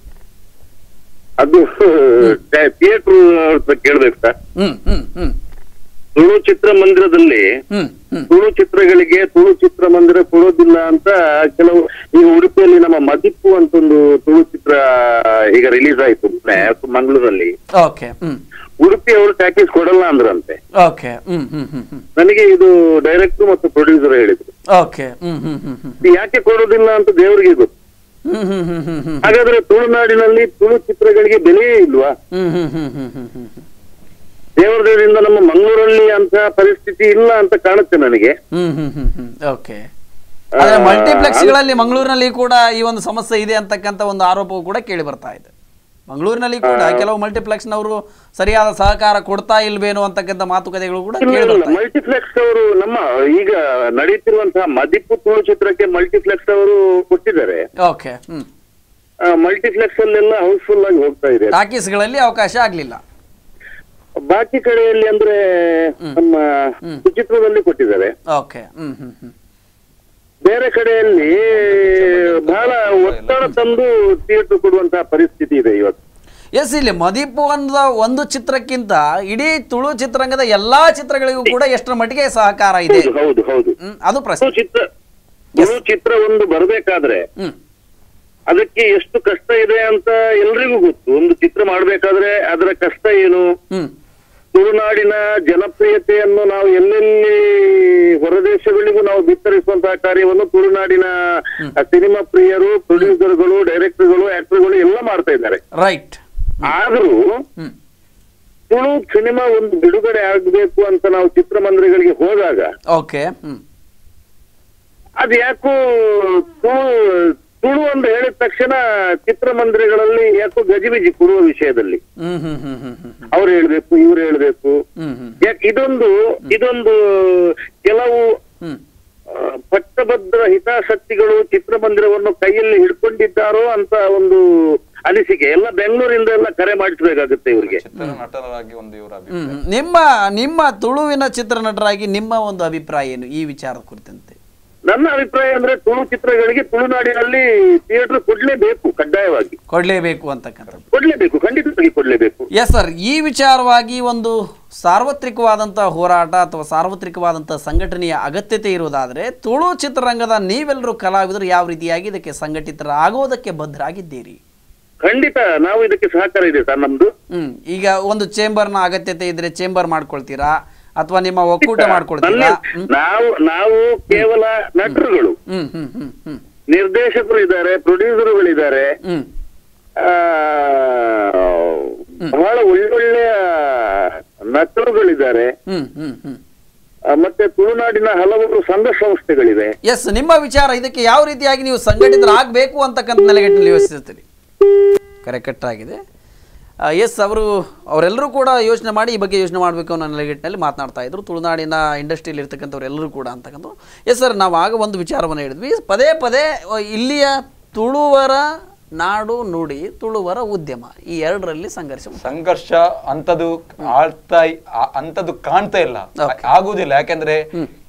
ಅದು ಥಿಯೇಟರ್ ಹತ್ರ ಕೇಳ್ಬೇಕು ಸರ್ ಹ್ಮ್ ಹ್ಮ್ ಹ್ಮ್ ತುಳು ಚಿತ್ರಮಂದಿರದಲ್ಲಿ ಹ್ಮ್ ಹ್ಮ್ ತುಳು ಚಿತ್ರಗಳಿಗೆ ತುಳು ಚಿತ್ರಮಂದಿರ ಕೊಡೋದಿಲ್ಲ ಅಂತ ಕೆಲವು ಈಗ ಉಡುಪಿಯಲ್ಲಿ ನಮ್ಮ ಮದಿಪ್ಪು ಅಂತ ಒಂದು ತುಳು ಚಿತ್ರ ಈಗ ರಿಲೀಸ್ ಆಯ್ತು ಮೊನ್ನೆ ಮಂಗಳೂರಲ್ಲಿ ಓಕೆ ಹ್ಮ್ ಉಡುಪಿ ಅವರು ಟ್ಯಾಕೀಸ್ ಕೊಡಲ್ಲ ಅಂದ್ರಂತೆ ಓಕೆ ಹ್ಮ್ ಹ್ಮ್ ಹ್ಮ್ ಹ್ಮ್ ನನಗೆ ಇದು ಡೈರೆಕ್ಟರ್ ಮತ್ತು ಪ್ರೊಡ್ಯೂಸರ್ ಹೇಳಿದ್ರು ಓಕೆ ಹ್ಮ್ ಹ್ಮ್ ಹ್ಮ್ ಹ್ಮ್ ಇದು ಯಾಕೆ ಕೊಡೋದಿಲ್ಲ ಅಂತ ದೇವರಿಗೆ ಗೊತ್ತು ಹ್ಮ್ ಹ್ಮ್ ಹ್ಮ್ ಹ್ಮ್ ಹ್ಮ್ ಹಾಗಾದ್ರೆ ತುಳುನಾಡಿನಲ್ಲಿ ತುಳು ಚಿತ್ರಗಳಿಗೆ ಬೆಲೆಯೇ ಇಲ್ವಾ ಹ್ಮ್ ಹ್ಮ್ ಹ್ಮ್ ಹ್ಮ್ ಹ್ಮ್ ಹ್ಮ್ ಹ್ಮ್ ದೇವರ ದೇವರಿಂದ ನಮ್ಮ ಮಂಗಳೂರಲ್ಲಿ ಅಂತ ಪರಿಸ್ಥಿತಿ ಇಲ್ಲ ಅಂತ ಕಾಣುತ್ತೆ ನನಗೆ ಹ್ಮ್ ಹ್ಮ್ ಹ್ಮ್ ಹ್ಮ್ ಓಕೆ ಆದ್ರೆ ಮಲ್ಟಿಪ್ಲೆಕ್ಸ್ಗಳಲ್ಲಿ ಮಂಗಳೂರಿನಲ್ಲಿ ಕೂಡ ಈ ಒಂದು ಸಮಸ್ಯೆ ಇದೆ ಅಂತಕ್ಕಂಥ ಒಂದು ಆರೋಪವು ಕೂಡ ಕೇಳಿ ಬರ್ತಾ ಇದೆ ಮಂಗಳೂರಿನಲ್ಲಿ ಕೂಡ ಕೆಲವು ಮಲ್ಟಿಪ್ಲೆಕ್ಸ್ನವರು ಸರಿಯಾದ ಸಹಕಾರ ಕೊಡ್ತಾ ಇಲ್ವೇನೋ ಅಂತಕ್ಕಂಥ ಮಾತುಕತೆಗಳು ಕೂಡ ಇಲ್ಲ, ಕೇಳಿ ಇಲ್ಲ, ಬರ್ತಾ ಇದೆ ಮಲ್ಟಿಪ್ಲೆಕ್ಸ್ ಅವರು ನಮ್ಮ ಈಗ ನಡೀತಿರುವಂತಹ ಮದಿಪ್ಪು ತುಳು ಚಿತ್ರಕ್ಕೆ ಮಲ್ಟಿಪ್ಲೆಕ್ಸ್ ಅವರು ಕೊಟ್ಟಿದ್ದಾರೆ ಓಕೆ ಹ್ಮ್ ಆ, ಮಲ್ಟಿಪ್ಲೆಕ್ಸ್ ಅಲ್ಲೆಲ್ಲ ಹೌಸ್ಫುಲ್ ಆಗಿ ಹೋಗ್ತಾ ಇದೆ ಟಾಕೀಸ್ಗಳಲ್ಲಿ ಅವಕಾಶ ಆಗ್ಲಿಲ್ಲ ಬಾಕಿ ಕಡೆಯಲ್ಲಿ ಅಂದ್ರೆ ನಮ್ಮ ಸುಚಿತ್ರದಲ್ಲಿ ಕೊಟ್ಟಿದ್ದಾರೆ ಓಕೆ ಹ್ಮ್ ಹ್ಮ್ ಹ್ಮ್ ಬೇರೆ ಕಡೆಯಲ್ಲಿ ಬಹಳ ಒತ್ತಡ ತಂದು ಥಿಯೇಟರ್ ಕೊಡುವಂತಹ ಪರಿಸ್ಥಿತಿ ಇದೆ ಇವತ್ತು ಎಸ್ ಇಲ್ಲಿ ಮದೀಪು ಅನ್ನೋ ಒಂದು ಚಿತ್ರಕ್ಕಿಂತ ಇಡೀ ತುಳು ಚಿತ್ರರಂಗದ ಎಲ್ಲಾ ಚಿತ್ರಗಳಿಗೂ ಕೂಡ ಎಷ್ಟರ ಮಟ್ಟಿಗೆ ಸಹಕಾರ ಇದೆ ಹೌದು ಹೌದು ಹೌದು ಹ್ಮ್, ಅದು ಪ್ರಶ್ನೆ ತುಳು ಚಿತ್ರ ತುಳು ಚಿತ್ರ ಒಂದು ಬರಬೇಕಾದ್ರೆ ಹ್ಮ್ ಅದಕ್ಕೆ ಎಷ್ಟು ಕಷ್ಟ ಇದೆ ಅಂತ ಎಲ್ರಿಗೂ ಗೊತ್ತು ಒಂದು ಚಿತ್ರ ಮಾಡ್ಬೇಕಾದ್ರೆ ಅದರ ಕಷ್ಟ ಏನು ಹ್ಮ್ ತುಳುನಾಡಿನ ಜನಪ್ರಿಯತೆಯನ್ನು ನಾವು ಎಲ್ಲೆಲ್ಲಿ ಹೊರದೇಶಗಳಿಗೂ ನಾವು ಬಿತ್ತರಿಸುವಂತಹ ಕಾರ್ಯವನ್ನು ತುಳುನಾಡಿನ ಸಿನಿಮಾ ಪ್ರಿಯರು ಪ್ರೊಡ್ಯೂಸರ್ಗಳು ಡೈರೆಕ್ಟರ್ಗಳು ಆಕ್ಟರ್ಗಳು ಎಲ್ಲ ಮಾಡ್ತಾ ಇದ್ದಾರೆ ರೈಟ್ ಆದ್ರೂ ಹ್ಮ್ ತುಳು ಸಿನಿಮಾ ಒಂದು ಬಿಡುಗಡೆ ಆಗ್ಬೇಕು ಅಂತ ನಾವು ಚಿತ್ರಮಂದಿರಗಳಿಗೆ ಹೋದಾಗ ಓಕೆ ಹ್ಮ್ ಅದು ಯಾಕೋ ತುಳು ತುಳು ಅಂತ ಹೇಳಿದ ತಕ್ಷಣ ಚಿತ್ರಮಂದಿರಗಳಲ್ಲಿ ಯಾಕೋ ಗಜಿಬಿಜಿ ಕೊಡುವ ವಿಷಯದಲ್ಲಿ ಹ್ಮ್ ಹ್ಮ್ ಹ್ಮ್ ಹ್ಮ್ ಹ್ಮ್ ಹ್ಮ್ ಅವ್ರು ಹೇಳ್ಬೇಕು ಇವ್ರು ಹೇಳ್ಬೇಕು ಹ್ಮ್ ಹ್ಮ್ ಯಾಕೆ ಇದೊಂದು ಇದೊಂದು ಕೆಲವು ಹ್ಮ್ ಆ, ಪಟ್ಟಭದ್ರ ಹಿತಾಸಕ್ತಿಗಳು ಚಿತ್ರಮಂದಿರವನ್ನು ಕೈಯಲ್ಲಿ ಹಿಡ್ಕೊಂಡಿದ್ದಾರೋ ಅಂತ ಒಂದು ಅನಿಸಿಕೆ ಎಲ್ಲ ಬೆಂಗಳೂರಿಂದ ಎಲ್ಲ ಕರೆ ಮಾಡಿಸ್ಬೇಕಾಗುತ್ತೆ ಇವ್ರಿಗೆ ಚಿತ್ರ ನಟರಾಗಿ ಒಂದು ಇವರ ಹ್ಮ್ ಹ್ಮ್. ನಿಮ್ಮ ನಿಮ್ಮ ತುಳುವಿನ ಚಿತ್ರನಟರಾಗಿ ನಿಮ್ಮ ಒಂದು ಅಭಿಪ್ರಾಯ ಏನು ಈ ವಿಚಾರದ ಕುರಿತಂತೆ ನನ್ನ ಅಭಿಪ್ರಾಯ ಅಂದ್ರೆ ತುಳು ಚಿತ್ರಗಳಿಗೆ ತುಳುನಾಡಿನಲ್ಲಿ ಥಿಯೇಟರ್ ಕೊಡ್ಲೇಬೇಕು ಕಡ್ಡಾಯವಾಗಿ ಕೊಡ್ಲೇಬೇಕು ಅಂತಕ್ಕಂಥದ್ದು ಕೊಡ್ಲೇಬೇಕು ಖಂಡಿತವಾಗಿ ಕೊಡ್ಲೇಬೇಕು ಎಸ್ ಸರ್ ಈ ವಿಚಾರವಾಗಿ ಒಂದು ಸಾರ್ವತ್ರಿಕವಾದಂಥ ಹೋರಾಟ ಅಥವಾ ಸಾರ್ವತ್ರಿಕವಾದಂಥ ಸಂಘಟನೆಯ ಅಗತ್ಯತೆ ಇರುವುದಾದರೆ ತುಳು ಚಿತ್ರರಂಗದ ನೀವೆಲ್ಲರೂ ಕಲಾವಿದರು ಯಾವ ರೀತಿಯಾಗಿ ಇದಕ್ಕೆ ಸಂಘಟಿತರಾಗೋದಕ್ಕೆ ಬದ್ಧರಾಗಿದ್ದೀರಿ ಖಂಡಿತ ನಾವು ಇದಕ್ಕೆ ಸಹಕಾರ ಇದೆ ಸರ್ ನಮ್ದು ಹ್ಮ್ ಈಗ ಒಂದು ಚೇಂಬರ್ನ ಅಗತ್ಯತೆ ಇದ್ರೆ ಚೇಂಬರ್ ಮಾಡ್ಕೊಳ್ತೀರಾ ಅಥವಾ ನಿಮ್ಮ ಒಕ್ಕೂಟ ಮಾಡ್ಕೊಳ್ತೀರಾ ನಲ್ಲಿ ನಾವು ನಾವು ಕೇವಲ ನಟರುಗಳು ಹ್ಮ್ ಹ್ಮ್ ಹ್ಮ್ ಹ್ಮ್ ನಿರ್ದೇಶಕರು ಇದ್ದಾರೆ ಪ್ರೊಡ್ಯೂಸರ್ಗಳಿದ್ದಾರೆ ಹ್ಮ್ ಆ, ಬಹಳ ಒಳ್ಳೊಳ್ಳೆಯ ನಟರುಗಳಿದ್ದಾರೆ ಹ್ಮ್ ಹ್ಮ್ ಹ್ಮ್ ಆ, ಮತ್ತೆ ತುಳುನಾಡಿನ ಹಲವಾರು ಸಂಘ ಸಂಸ್ಥೆಗಳಿವೆ ಎಸ್ ನಿಮ್ಮ ವಿಚಾರ ಇದಕ್ಕೆ ಯಾವ ರೀತಿಯಾಗಿ ನೀವು ಸಂಘಟಿತರಾಗಬೇಕು ಅಂತಕ್ಕಂಥ ನೆಲೆಗಟ್ಟಿನಲ್ಲಿ ಯೋಚಿಸುತ್ತೀರಿ ಕರೆಕ್ಟ್ ಆಗಿದೆ ಎಸ್ ಅವರು ಅವರೆಲ್ಲರೂ ಕೂಡ ಯೋಚನೆ ಮಾಡಿ ಈ ಬಗ್ಗೆ ಯೋಚನೆ ಮಾಡಬೇಕು ಅನ್ನೋ ನೆಲೆಗಟ್ಟಿನಲ್ಲಿ ಮಾತನಾಡ್ತಾ ಇದ್ರು ತುಳುನಾಡಿನ ಇಂಡಸ್ಟ್ರಿಯಲ್ಲಿ ಇರ್ತಕ್ಕಂಥವ್ರು ಎಲ್ಲರೂ ಕೂಡ ಅಂತಕ್ಕಂಥ ಎಸ್ ಸರ್ ನಾವು ಆಗ ಒಂದು ವಿಚಾರವನ್ನು ಹೇಳಿದ್ವಿ ಪದೇ ಪದೇ ಅಹ್, ಇಲ್ಲಿಯ ತುಳುವರ ನಾಡು ನುಡಿ ತುಳುವರ ಉದ್ಯಮ ಈ ಎರಡರಲ್ಲಿ ಸಂಘರ್ಷ ಉಂಟು. ಸಂಘರ್ಷ ಅಂತದು ಆಳ್ತಾ ಇ- ಆ- ಅಂತದು ಕಾಣ್ತಾ ಇಲ್ಲ ಆಗುದಿಲ್ಲ ಯಾಕೆಂದ್ರೆ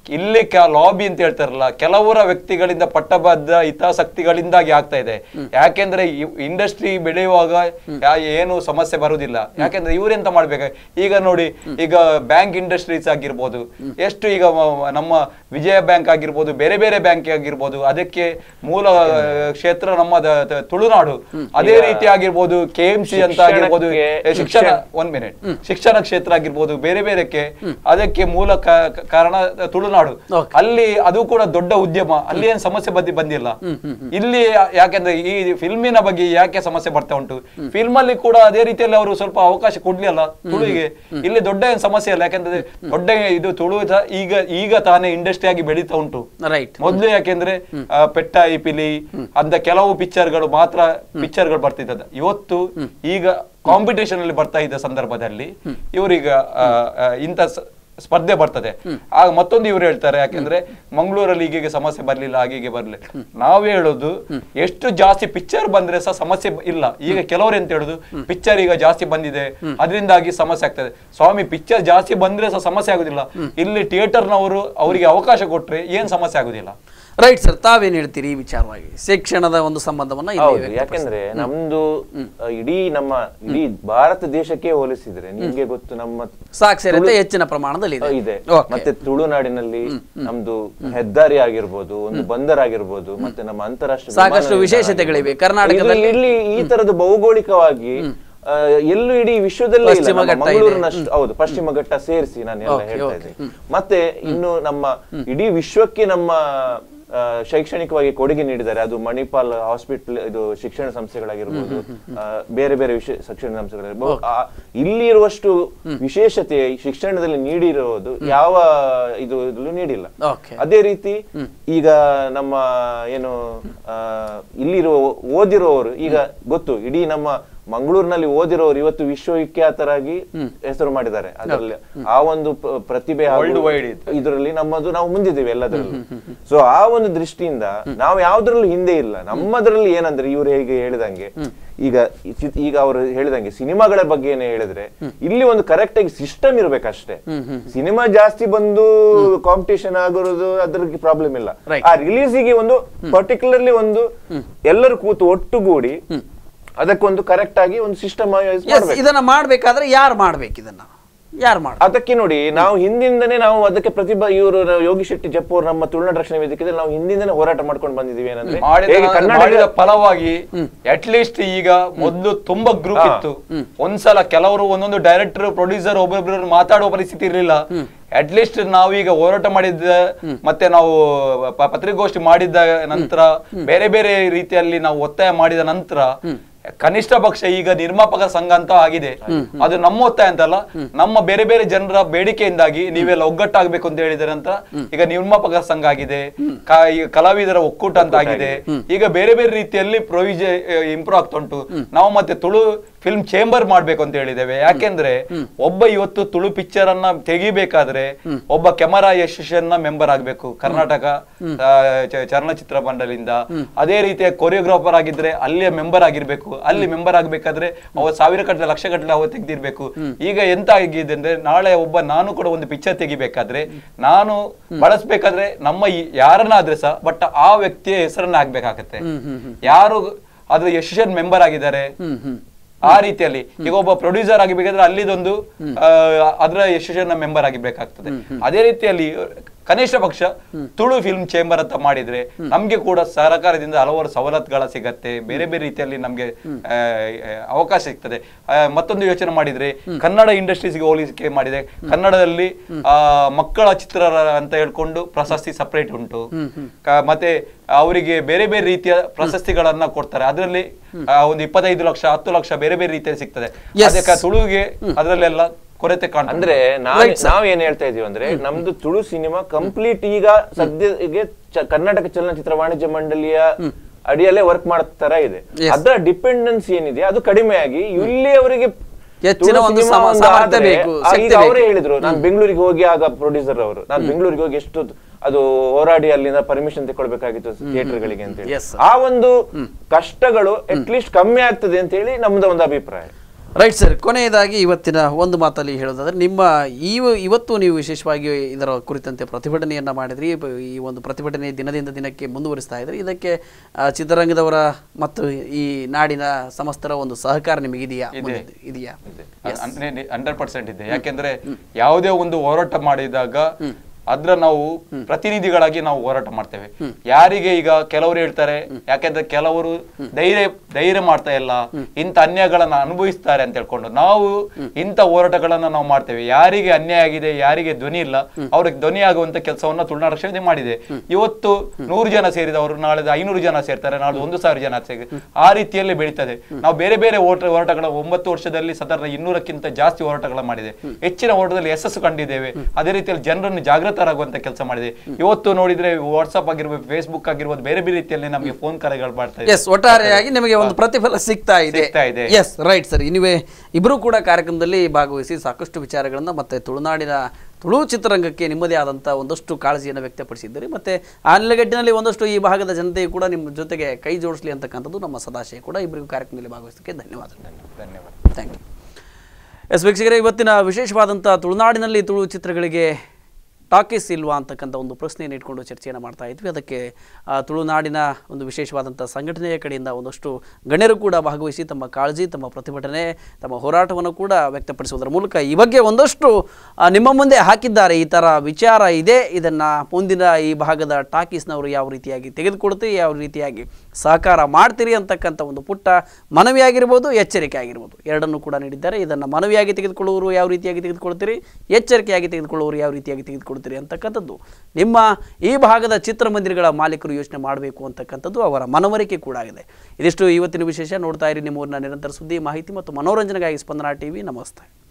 ಇಲ್ಲಿ ಲಾಬಿ ಅಂತ ಹೇಳ್ತಾರಲ್ಲ ಕೆಲವರ ವ್ಯಕ್ತಿಗಳಿಂದ ಪಟ್ಟಬದ್ಧ ಹಿತಾಸಕ್ತಿಗಳಿಂದಾಗಿ ಆಗ್ತಾ ಇದೆ ಯಾಕೆಂದ್ರೆ ಇಂಡಸ್ಟ್ರಿ ಬೆಳೆಯುವಾಗ ಯಾ- ಏನು ಸಮಸ್ಯೆ ಬರುವುದಿಲ್ಲ ಯಾಕೆಂದ್ರೆ ಇವರೆಂತ ಮಾಡ್ಬೇಕು ಈಗ ನೋಡಿ ಈಗ ಬ್ಯಾಂಕ್ ಇಂಡಸ್ಟ್ರೀಸ್ ಆಗಿರ್ಬೋದು ಎಷ್ಟು ಈಗ ಮ- ನಮ್ಮ ವಿಜಯ ಬ್ಯಾಂಕ್ ಆಗಿರ್ಬೋದು ಬೇರೆ ಬೇರೆ ಬ್ಯಾಂಕ್ ಆಗಿರ್ಬೋದು ಅದಕ್ಕೆ ಮೂಲ ಆ, ಕ್ಷೇತ್ರ ನಮ್ಮ ದ- ದ- ತುಳುನಾಡು ಅದೇ ರೀತಿ ಆಗಿರ್ಬೋದು ಕೆ ಎಂ ಸಿ ಅಂತ ಆಗಿರ್ಬೋದು ಶಿಕ್ಷಣಕ್ಕೆ- ಏ, ಶಿಕ್ಷಣ ಒಂದ್ ಮಿನಿಟ್ ಶಿಕ್ಷಣ ಕ್ಷೇತ್ರ ಆಗಿರ್ಬೋದು ಬೇರೆ ಬೇರೆಕ್ಕೆ ಅದಕ್ಕೆ ಮೂಲ ಕ- ಕ- ಕಾರಣ ತುಳುನಾಡು Okay. ಅಲ್ಲಿ ಅದು ಕೂಡ ದೊಡ್ಡ ಉದ್ಯಮ ಅಲ್ಲಿ ಏನ್ ಸಮಸ್ಯೆ ಬಂದಿ ಬಂದಿಲ್ಲ ಇಲ್ಲಿ ಯಾ- ಯಾಕೆಂದ್ರೆ ಈ ಫಿಲ್ಮಿನ ಬಗ್ಗೆ ಯಾಕೆ ಸಮಸ್ಯೆ ಬರ್ತಾ ಉಂಟು ಫಿಲ್ಮ್ ಅಲ್ಲಿ ಕೂಡ ಅದೇ ರೀತಿಯಲ್ಲಿ ಅವರು ಸ್ವಲ್ಪ ಅವಕಾಶ ಕೊಡ್ಲಿಲ್ಲ ತುಳುವಿಗೆ ಇಲ್ಲಿ ದೊಡ್ಡ ಏನ್ ಸಮಸ್ಯೆ ಇಲ್ಲ ಯಾಕೆಂದ್ರೆ ದೊಡ್ಡ ಇದು ತುಳು ತ- ಈಗ ಈಗ ತಾನೇ ಇಂಡಸ್ಟ್ರಿ ಆಗಿ ಬೆಳೀತಾ ಉಂಟು ರೈಟ್ ಮೊದ್ಲು ಯಾಕೆಂದ್ರೆ ಆ, ಪೆಟ್ಟ ಇಪಿಲಿ ಅಂತ ಕೆಲವು ಪಿಕ್ಚರ್ಗಳು ಮಾತ್ರ ಪಿಕ್ಚರ್ಗಳು ಬರ್ತಿದ್ದದ ಇವತ್ತು ಈಗ ಕಾಂಪಿಟೇಷನ್ ಅಲ್ಲಿ ಬರ್ತಾ ಇದ್ದ ಸಂದರ್ಭದಲ್ಲಿ ಇವರೀಗ ಆ, ಆ, ಇಂಥ ಸ- ಸ್ಪರ್ಧೆ ಬರ್ತದೆ ಆಗ ಮತ್ತೊಂದು ಇವ್ರು ಹೇಳ್ತಾರೆ ಯಾಕೆಂದ್ರೆ ಮಂಗಳೂರಲ್ಲಿ ಹೀಗೆ ಸಮಸ್ಯೆ ಬರ್ಲಿಲ್ಲ ಹಾಗೆ ಬರ್ಲಿಲ್ಲ ನಾವು ಹೇಳೋದು ಎಷ್ಟು ಜಾಸ್ತಿ ಪಿಕ್ಚರ್ ಬಂದ್ರೆ ಸಹ ಸಮಸ್ಯೆ ಬ- ಇಲ್ಲ ಈಗ ಕೆಲವರು ಎಂತ ಹೇಳುದು ಪಿಕ್ಚರ್ ಈಗ ಜಾಸ್ತಿ ಬಂದಿದೆ ಅದರಿಂದಾಗಿ ಸಮಸ್ಯೆ ಆಗ್ತದೆ ಸ್ವಾಮಿ ಪಿಕ್ಚರ್ ಜಾಸ್ತಿ ಬಂದ್ರೆ ಸಹ ಸಮಸ್ಯೆ ಆಗುದಿಲ್ಲ ಇಲ್ಲಿ ಥಿಯೇಟರ್ನವರು ಅವರಿಗೆ ಅವಕಾಶ ಕೊಟ್ರೆ ಏನ್ ಸಮಸ್ಯೆ ಆಗುದಿಲ್ಲ ರೈಟ್ ಸರ್ ತಾವೇನ್ ಹೇಳ್ತೀರಿ ಈ ವಿಚಾರವಾಗಿ ಶಿಕ್ಷಣದ ಒಂದು ಸಂಬಂಧವನ್ನ ಇಲ್ಲಿ ಹೌದು ವ್ಯಕ್ತಪಡಿಸಿ- ಯಾಕೆಂದ್ರೆ ನಮ್ದು ಅಹ್, ಇಡೀ ನಮ್ಮ ಇಡೀ ಭಾರತ ದೇಶಕ್ಕೆ ಹೋಲಿಸಿದ್ರೆ ನಿಮ್ಗೆ ಗೊತ್ತು ನಮ್ಮ ಸಾಕ್ಷರತೆ ತುಳು- ಹೆಚ್ಚಿನ ಪ್ರಮಾಣದಲ್ಲಿ ಇದೆ ಅಹ್, ಇದೆ Okay. ಮತ್ತೆ ತುಳುನಾಡಿನಲ್ಲಿ ನಮ್ದು ಹೆದ್ದಾರಿ ಆಗಿರ್ಬೋದು ಒಂದು ಬಂದರ್ ಆಗಿರ್ಬೋದು ಮತ್ತೆ ನಮ್ಮ ಅಂತಾರಾಷ್ಟ್ರೀಯ ಸಾಕಷ್ಟು ವಿಮಾನ ನಿಲ್ದಾಣ ವಿಶೇಷತೆಗಳಿವೆ. ಆಗಿರ್ಬೋದು. ಕರ್ನಾಟಕದಲ್ಲಿ- ಇಲ್ಲಿ ಇಲ್ಲಿ ಈ ತರದ ಭೌಗೋಳಿಕವಾಗಿ ಆ, ಎಲ್ಲೂ ಇಡೀ ವಿಶ್ವದಲ್ಲೇ ಇಲ್ಲ ಪಶ್ಚಿಮ ನಮ್ಮ ಘಟ್ಟ ಇದೆ. ಮಂಗಳೂರಿನಷ್ಟು ಹೌದು ಪಶ್ಚಿಮ ಘಟ್ಟ ಸೇರಿಸಿ ನಾನು ಎಲ್ಲ Okay, ಹೇಳ್ತಾ okay. ಇದ್ದೀನಿ ಮತ್ತೆ ಇನ್ನು ನಮ್ಮ ಇಡೀ ವಿಶ್ವಕ್ಕೆ ನಮ್ಮ ಆ, ಶೈಕ್ಷಣಿಕವಾಗಿ ಕೊಡುಗೆ ನೀಡಿದ್ದಾರೆ ಅದು ಮಣಿಪಾಲ್ ಹಾಸ್ಪಿಟಲ್ ಇದು ಶಿಕ್ಷಣ ಸಂಸ್ಥೆಗಳಾಗಿರ್ಬೋದು ಆ, ಬೇರೆ ಬೇರೆ ವಿಷಯ ಶಿಕ್ಷಣ ಸಂಸ್ಥೆಗಳಾಗಿರ್ಬೋದು ಆ, ಇಲ್ಲಿರುವಷ್ಟು ವಿಶೇಷತೆ ಈ ಶಿಕ್ಷಣದಲ್ಲಿ ನೀಡಿರೋದು ಯಾವ ಇದು ಇದ್ರಲ್ಲೂ ನೀಡಿಲ್ಲ Okay. ಅದೇ ರೀತಿ ಈಗ ನಮ್ಮ ಏನು ಆ, ಇಲ್ಲಿರುವ ಓದಿರೋರು ಈಗ ಗೊತ್ತು ಇಡೀ ನಮ್ಮ ಮಂಗಳೂರಿನಲ್ಲಿ ಓದಿರೋರು ಇವತ್ತು ವಿಶ್ವವಿಖ್ಯಾತರಾಗಿ ಹೆಸರು ಮಾಡಿದ್ದಾರೆ ಅದರಲ್ಲಿ ಆ ಒಂದು ಪ- ಪ್ರತಿಭೆ ಹಾಗೂ World wide ಇದೆ. ಇದರಲ್ಲಿ ನಮ್ಮದು ನಾವು ಮುಂದಿದ್ದೇವೆ ಎಲ್ಲದರಲ್ಲೂ ಸೊ ಆ ಒಂದು ದೃಷ್ಟಿಯಿಂದ ನಾವು ಯಾವ್ದ್ರಲ್ಲೂ ಹಿಂದೆ ಇಲ್ಲ ನಮ್ಮದ್ರಲ್ಲಿ ಏನಂದ್ರೆ ಇವ್ರು ಹೇಗೆ ಹೇಳಿದಂಗೆ ಈಗ ಈ ಚಿತ್- ಈಗ ಅವರು ಹೇಳಿದಂಗೆ ಸಿನಿಮಾಗಳ ಬಗ್ಗೆ ಏನೇ ಹೇಳಿದ್ರೆ ಇಲ್ಲಿ ಒಂದು ಕರೆಕ್ಟ್ ಆಗಿ ಸಿಸ್ಟಮ್ ಇರ್ಬೇಕಷ್ಟೇ ಸಿನಿಮಾ ಜಾಸ್ತಿ ಬಂದು ಕಾಂಪಿಟೇಷನ್ ಆಗಿರೋದು ಅದ್ರಿಗೆ ಪ್ರಾಬ್ಲಮ್ ಇಲ್ಲ Right. ಆ ರಿಲೀಸಿಗೆ ಒಂದು ಪರ್ಟಿಕ್ಯುಲರ್ಲಿ ಒಂದು ಎಲ್ಲರೂ ಕೂತು ಒಟ್ಟುಗೂಡಿ ಅದಕ್ಕೊಂದು ಕರೆಕ್ಟ್ ಆಗಿ ಒಂದು ಸಿಸ್ಟಮ್ Yes, ಇದನ್ನ ಮಾಡ್ಬೇಕಾದ್ರೆ ಯಾರು ಮಾಡ್ಬೇಕು ಇದನ್ನ ಯಾರು ಮಾಡ ಅದಕ್ಕೆ ನೋಡಿ ನಾವು ಹಿಂದಿಂದನೇ ನಾವು ಅದಕ್ಕೆ ಪ್ರತಿಭಾ ಇವರು ಯೋಗಿ ಶೆಟ್ಟಿ ಜಪ್ಪ ಅವರು ನಮ್ಮ ತುಳುನಾಡು ರಕ್ಷಣಾ ವೇದಿಕೆಯಲ್ಲಿ ನಾವು ಹಿಂದಿಂದನೇ ಹೋರಾಟ ಮಾಡ್ಕೊಂಡು ಬಂದಿದೀವಿ ಏನಂದ್ರೆ ಮಾಡಿದ ಹೇಗೆ ಕರ್ನಾಟಕ ಮಾಡಿದ ಫಲವಾಗಿ ಅಟ್ ಲೀಸ್ಟ್ ಈಗ ಮೊದಲು ತುಂಬಾ ಗ್ರೂಪ್ ಹಾ. ಇತ್ತು ಒಂದ್ಸಲ ಕೆಲವರು ಒಂದೊಂದು ಡೈರೆಕ್ಟರ್ ಪ್ರೊಡ್ಯೂಸರ್ ಒಬ್ಬೊಬ್ರು ಮಾತಾಡುವ ಪರಿಸ್ಥಿತಿ ಇರಲಿಲ್ಲ ಅಟ್ ಲೀಸ್ಟ್ ನಾವೀಗ ಹೋರಾಟ ಮಾಡಿದ್ದ ಮತ್ತೆ ನಾವು ಪ- ಪತ್ರಿಕಾಗೋಷ್ಠಿ ಮಾಡಿದ ನಂತರ ಬೇರೆ ಬೇರೆ ರೀತಿಯಲ್ಲಿ ನಾವು ಒತ್ತಾಯ ಮಾಡಿದ ನಂತರ ಕನಿಷ್ಠ ಪಕ್ಷ ಈಗ ನಿರ್ಮಾಪಕರ ಸಂಘ ಅಂತ ಆಗಿದೆ ಅದು ನಮ್ಮ ಒತ್ತಾಯ ಅಂತಲ್ಲ ನಮ್ಮ ಬೇರೆ ಬೇರೆ ಜನರ ಬೇಡಿಕೆಯಿಂದಾಗಿ ನೀವೆಲ್ಲ ಒಗ್ಗಟ್ಟಾಗಬೇಕು ಅಂತ ಹೇಳಿದ ನಂತರ ಈಗ ನಿರ್ಮಾಪಕರ ಸಂಘ ಆಗಿದೆ ಕ- ಈಗ ಕಲಾವಿದರ ಒಕ್ಕೂಟ ಅಂತ ಆಗಿದೆ ಈಗ ಬೇರೆ ಬೇರೆ ರೀತಿಯಲ್ಲಿ ಪ್ರೊವಿಜ ಇಂಪ್ರೂವ್ ಆಗ್ತಾ ಉಂಟು ನಾವು ಮತ್ತೆ ತುಳು ಫಿಲ್ಮ್ ಚೇಂಬರ್ ಮಾಡ್ಬೇಕು ಅಂತ ಹೇಳಿದ್ದೇವೆ ಯಾಕೆಂದ್ರೆ ಒಬ್ಬ ಇವತ್ತು ತುಳು ಪಿಕ್ಚರ್ ಅನ್ನ ತೆಗಿಬೇಕಾದ್ರೆ ಒಬ್ಬ ಕೆಮರಾ ಅಸೋಸಿಯೇಷನ್ ನ ಮೆಂಬರ್ ಆಗ್ಬೇಕು ಕರ್ನಾಟಕ ಆ, ಚ- ಚಲನಚಿತ್ರ ಮಂಡಳಿಯಿಂದ ಅದೇ ರೀತಿಯ ಕೊರಿಯೋಗ್ರಾಫರ್ ಆಗಿದ್ರೆ ಅಲ್ಲಿಯ ಮೆಂಬರ್ ಆಗಿರ್ಬೇಕು ಅಲ್ಲಿ ಮೆಂಬರ್ ಆಗ್ಬೇಕಾದ್ರೆ ಅವ ಸಾವಿರ ಗಟ್ಟಲೆ ಲಕ್ಷ ಗಟ್ಟಲೆ ಅವ ತೆಗ್ದಿರ್ಬೇಕು ಈಗ ಎಂತ ಆಗಿದೆ ಅಂದ್ರೆ ನಾಳೆ ಒಬ್ಬ ನಾನು ಕೂಡ ಒಂದು ಪಿಕ್ಚರ್ ತೆಗಿಬೇಕಾದ್ರೆ ನಾನು ಬಳಸ್ಬೇಕಾದ್ರೆ ನಮ್ಮ ಈ- ಯಾರನ್ನಾದ್ರೆ ಸಹ ಬಟ್ ಆ ವ್ಯಕ್ತಿಯ ಹೆಸರನ್ನ ಆಗ್ಬೇಕಾಗತ್ತೆ ಯಾರು ಅದ್ರ ಎಸ್ಟೇಷನ್ ಮೆಂಬರ್ ಆಗಿದ್ದಾರೆ ಆ ರೀತಿಯಲ್ಲಿ ಈಗ ಒಬ್ಬ ಪ್ರೊಡ್ಯೂಸರ್ ಆಗಿಬೇಕಾದ್ರೆ ಅಲ್ಲಿದೊಂದು ಆ, ಅದರ ಎಸ್ಟೇಷನ್ ಮೆಂಬರ್ ಆಗಿರ್ಬೇಕಾಗ್ತದೆ ಅದೇ ರೀತಿಯಲ್ಲಿ ಕನಿಷ್ಠ ಪಕ್ಷ ತುಳು ಫಿಲ್ಮ್ ಚೇಂಬರ್ ಅಂತ ಮಾಡಿದ್ರೆ ನಮ್ಗೆ ಕೂಡ ಸರ್ಕಾರದಿಂದ ಹಲವಾರು ಸವಲತ್ತುಗಳ ಸಿಗತ್ತೆ ಬೇರೆ ಬೇರೆ ರೀತಿಯಲ್ಲಿ ನಮ್ಗೆ ಆ, ಆ, ಅವಕಾಶ ಸಿಗ್ತದೆ ಆ, ಮತ್ತೊಂದು ಯೋಚನೆ ಮಾಡಿದ್ರೆ ಕನ್ನಡ ಇಂಡಸ್ಟ್ರೀಸ್ಗೆ ಹೋಲಿಕೆ ಮಾಡಿದೆ ಕನ್ನಡದಲ್ಲಿ ಆ, ಮಕ್ಕಳ ಚಿತ್ರ ಅಂತ ಹೇಳ್ಕೊಂಡು ಪ್ರಶಸ್ತಿ ಸಪರೇಟ್ ಉಂಟು ಕ- ಮತ್ತೆ ಅವರಿಗೆ ಬೇರೆ ಬೇರೆ ರೀತಿಯ ಪ್ರಶಸ್ತಿಗಳನ್ನ ಕೊಡ್ತಾರೆ ಅದರಲ್ಲಿ ಒಂದು ಇಪ್ಪತ್ತೈದು ಲಕ್ಷ ಹತ್ತು ಲಕ್ಷ ಬೇರೆ ಬೇರೆ ರೀತಿಯಲ್ಲಿ ಸಿಗ್ತದೆ Yes. ಅದಕ್ಕೆ ತುಳುವಿಗೆ ಅದರಲ್ಲೆಲ್ಲ ಕೊರತೆ ಕಾಣ್ತದೆ ಅಂದ್ರೆ ನಾವ್ Right, sir. ನಾವ್ ಏನ್ ಹೇಳ್ತಾ ಇದೀವಿ ಅಂದ್ರೆ ನಮ್ದು ತುಳು ಸಿನಿಮಾ ಕಂಪ್ಲೀಟ್ ಈಗ ಸದ್ಯಗೆ ಚ- ಕರ್ನಾಟಕ ಚಲನಚಿತ್ರ ವಾಣಿಜ್ಯ ಮಂಡಳಿಯ ಅಡಿಯಲ್ಲೇ ವರ್ಕ್ ಮಾಡೋ ತರ ಇದೆ Yes. ಅದರ ಡಿಪೆಂಡೆನ್ಸಿ ಏನಿದೆ ಅದು ಕಡಿಮೆ ಆಗಿ ಇಲ್ಲಿ ಅವರಿಗೆ ಹೆಚ್ಚಿನ ತುಳು ಒಂದು ಸಿನಿಮಾ ಸಮ- ಒಂದು ಸಾಮರ್ಥ್ಯ ಆದ್ರೆ, ಬೇಕು, ಆ, ಶಕ್ತಿ ಈಗ ಅವರೇ ಬೇಕು. ಹೇಳಿದ್ರು ನಾನು ಬೆಂಗಳೂರಿಗೆ ಹೋಗಿ ಆಗ ಪ್ರೊಡ್ಯೂಸರ್ ಅವರು ನಾನು ಬೆಂಗಳೂರಿಗೆ ಹೋಗಿ ಎಷ್ಟು ಅದು ಹೋರಾಡಿ ಅಲ್ಲಿಂದ ಪರ್ಮಿಷನ್ ತಗೊಳ್ಬೇಕಾಗಿತ್ತು ಥಿಯೇಟರ್ ಗಳಿಗೆ ಅಂತ ಹೇಳಿ Yes, sir. ಆ ಒಂದು ಕಷ್ಟಗಳು ಅಟ್ ಲೀಸ್ಟ್ ಕಮ್ಮಿ ಆಗ್ತದೆ ಅಂತ ಹೇಳಿ ನಮ್ದು ಒಂದು ಅಭಿಪ್ರಾಯ ರೈಟ್ ಸರ್ ಕೊನೆಯದಾಗಿ ಇವತ್ತಿನ ಒಂದು ಮಾತಲ್ಲಿ ಹೇಳೋದಾದ್ರೆ ನಿಮ್ಮ ಈ ಇವತ್ತು ನೀವು ವಿಶೇಷವಾಗಿ ಇದರ ಕುರಿತಂತೆ ಪ್ರತಿಭಟನೆಯನ್ನ ಮಾಡಿದ್ರಿ ಬ- ಈ ಒಂದು ಪ್ರತಿಭಟನೆ ದಿನದಿಂದ ದಿನಕ್ಕೆ ಮುಂದುವರಿಸ್ತಾ ಇದ್ರಿ ಇದಕ್ಕೆ ಆ, ಚಿತ್ರರಂಗದವರ ಮತ್ತು ಈ ನಾಡಿನ ಸಮಸ್ತರ ಒಂದು ಸಹಕಾರ ನಿಮಗಿದೆಯಾ ಮುಂದೆ ಇದೆಯಾ ಹಂಡ್ರೆಡ್ ಪರ್ಸೆಂಟ್ ಇದೆ ಯಾಕೆಂದ್ರೆ ಯಾವುದೇ ಒಂದು ಹೋರಾಟ ಮಾಡಿದಾಗ ಅದ್ರ ನಾವು ಪ್ರತಿನಿಧಿಗಳಾಗಿ ನಾವು ಹೋರಾಟ ಮಾಡ್ತೇವೆ ಯಾರಿಗೆ ಈಗ ಕೆಲವರು ಹೇಳ್ತಾರೆ ಯಾಕೆಂದ್ರೆ ಕೆಲವರು ಧೈರ್ಯ ಧೈರ್ಯ ಮಾಡ್ತಾ ಇಲ್ಲ ಇಂಥ ಅನ್ಯಾಯಗಳನ್ನ ಅನುಭವಿಸ್ತಾರೆ ಅಂತ ಹೇಳ್ಕೊಂಡು ನಾವು ಇಂಥ ಹೋರಾಟಗಳನ್ನ ನಾವು ಮಾಡ್ತೇವೆ ಯಾರಿಗೆ ಅನ್ಯಾಯ ಆಗಿದೆ ಯಾರಿಗೆ ಧ್ವನಿ ಇಲ್ಲ ಅವ್ರಿಗೆ ಧ್ವನಿ ಆಗುವಂತ ಕೆಲಸವನ್ನ ತುಳುನಾಡು ರಕ್ಷಣೆ ಮಾಡಿದೆ ಇವತ್ತು ನೂರು ಜನ ಸೇರಿದವರು ನಾಳೆ ಐನೂರು ಜನ ಸೇರ್ತಾರೆ ನಾಳೆ ಒಂದು ಸಾವಿರ ಜನ ಸೇರಿ ಆ ರೀತಿಯಲ್ಲಿ ಬೆಳೀತದೆ ನಾವು ಬೇರೆ ಬೇರೆ ಹೋರಾಟ ಹೋರಾಟಗಳ ಒಂಬತ್ತು ವರ್ಷದಲ್ಲಿ ಸಾಧಾರಣ ಇನ್ನೂರಕ್ಕಿಂತ ಜಾಸ್ತಿ ಹೋರಾಟಗಳ ಮಾಡಿದೆ ಹೆಚ್ಚಿನ ಹೋರಾಟದಲ್ಲಿ ಯಶಸ್ಸು ಕಂಡಿದ್ದೇವೆ ಅದೇ ರೀತಿಯಲ್ಲಿ ಜನರನ್ನು ಜಾಗೃತರಾಗುವಂತ ಕೆಲಸ ಮಾಡಿದೆ ಇವತ್ತು ನೋಡಿದ್ರೆ ವಾಟ್ಸ್ಆಪ್ ಆಗಿರ್ಬೋದು ಫೇಸ್ಬುಕ್ ಆಗಿರ್ಬೋದು ಬೇರೆ ಬೇರೆ ರೀತಿಯಲ್ಲಿ ನಮಗೆ ಫೋನ್ ಕರೆಗಳು ಮಾಡ್ತಾ ಇದೆ ಎಸ್ ಒಟ್ಟಾರೆಯಾಗಿ ನಿಮಗೆ ಒಂದು ಪ್ರತಿಫಲ ಸಿಗ್ತಾ ಇದೆ ಸಿಗ್ತಾ ಇದೆ. ಎಸ್ ರೈಟ್ ಸರ್ ನೀವೇ ಇಬ್ಬರು ಕೂಡ ಕಾರ್ಯಕ್ರಮದಲ್ಲಿ ಭಾಗವಹಿಸಿ ಸಾಕಷ್ಟು ವಿಚಾರಗಳನ್ನ ಮತ್ತೆ ತುಳುನಾಡಿನ ತುಳು ಚಿತ್ರರಂಗಕ್ಕೆ ನಿಮ್ಮದೇ ಆದಂಥ ಒಂದಷ್ಟು ಕಾಳಜಿಯನ್ನು ವ್ಯಕ್ತಪಡಿಸಿದ್ದೀರಿ ಮತ್ತೆ ಆ ನೆಲೆಗಟ್ಟಿನಲ್ಲಿ ಒಂದಷ್ಟು ಈ ಭಾಗದ ಜನತೆಯು ಕೂಡ ನಿಮ್ಮ ಜೊತೆಗೆ ಕೈ ಜೋಡಿಸಲಿ ಅಂತಕ್ಕಂಥದ್ದು ನಮ್ಮ ಸದಾಶಯ ಕೂಡ ಇಬ್ಬರಿಗೂ ಕಾರ್ಯಕ್ರಮದಲ್ಲಿ ಭಾಗವಹಿಸೋಕ್ಕೆ ಧನ್ಯವಾದಗಳು ಧನ್ಯವಾದ ಥ್ಯಾಂಕ್ ಯು ಎಸ್ ವೀಕ್ಷಕರೇ ಇವತ್ತಿನ ವಿಶೇಷವಾದಂಥ ತುಳುನಾಡಿನಲ್ಲಿ ತುಳು ಚಿತ್ರಗಳಿಗೆ ಟಾಕೀಸ್ ಇಲ್ವಾ ಅಂತಕ್ಕಂಥ ಒಂದು ಪ್ರಶ್ನೆಯನ್ನು ಇಟ್ಕೊಂಡು ಚರ್ಚೆಯನ್ನು ಮಾಡ್ತಾ ಇದ್ವಿ ಅದಕ್ಕೆ ಆ, ತುಳುನಾಡಿನ ಒಂದು ವಿಶೇಷವಾದಂಥ ಸಂಘಟನೆಯ ಕಡೆಯಿಂದ ಒಂದಷ್ಟು ಗಣ್ಯರು ಕೂಡ ಭಾಗವಹಿಸಿ ತಮ್ಮ ಕಾಳಜಿ ತಮ್ಮ ಪ್ರತಿಭಟನೆ ತಮ್ಮ ಹೋರಾಟವನ್ನು ಕೂಡ ವ್ಯಕ್ತಪಡಿಸುವುದರ ಮೂಲಕ ಈ ಬಗ್ಗೆ ಒಂದಷ್ಟು ಆ, ನಿಮ್ಮ ಮುಂದೆ ಹಾಕಿದ್ದಾರೆ ಈ ಥರ ವಿಚಾರ ಇದೆ ಇದನ್ನು ಮುಂದಿನ ಈ ಭಾಗದ ಟಾಕೀಸ್ನವರು ಯಾವ ರೀತಿಯಾಗಿ ತೆಗೆದುಕೊಡ್ತೀರಿ ಯಾವ ರೀತಿಯಾಗಿ ಸಹಕಾರ ಮಾಡ್ತೀರಿ ಅಂತಕ್ಕಂಥ ಒಂದು ಪುಟ್ಟ ಮನವಿಯಾಗಿರ್ಬೋದು ಎಚ್ಚರಿಕೆ ಆಗಿರ್ಬೋದು ಎರಡನ್ನೂ ಕೂಡ ನೀಡಿದ್ದಾರೆ ಇದನ್ನು ಮನವಿಯಾಗಿ ತೆಗೆದುಕೊಳ್ಳುವವರು ಯಾವ ರೀತಿಯಾಗಿ ತೆಗೆದುಕೊಳ್ತೀರಿ ಎಚ್ಚರಿಕೆಯಾಗಿ ತೆಗೆದುಕೊಳ್ಳುವವರು ಯಾವ ರೀತಿಯಾಗಿ ತೆಗೆದುಕೊಳ್ತೀರಿ ಅಂತಕ್ಕಂಥದ್ದು ನಿಮ್ಮ ಈ ಭಾಗದ ಚಿತ್ರಮಂದಿರಗಳ ಮಾಲೀಕರು ಯೋಚನೆ ಮಾಡಬೇಕು ಅಂತಕ್ಕಂಥದ್ದು ಅವರ ಮನವರಿಕೆ ಕೂಡ ಆಗಿದೆ ಇದಿಷ್ಟು ಇವತ್ತಿನ ವಿಶೇಷ ನೋಡ್ತಾ ಇರಿ ನಿಮ್ಮ ಊರಿನ ನಿರಂತರ ಸುದ್ದಿ ಮಾಹಿತಿ ಮತ್ತು ಮನೋರಂಜನೆಗಾಗಿ ಸ್ಪಂದನಾ ಟಿವಿ ನಮಸ್ತೆ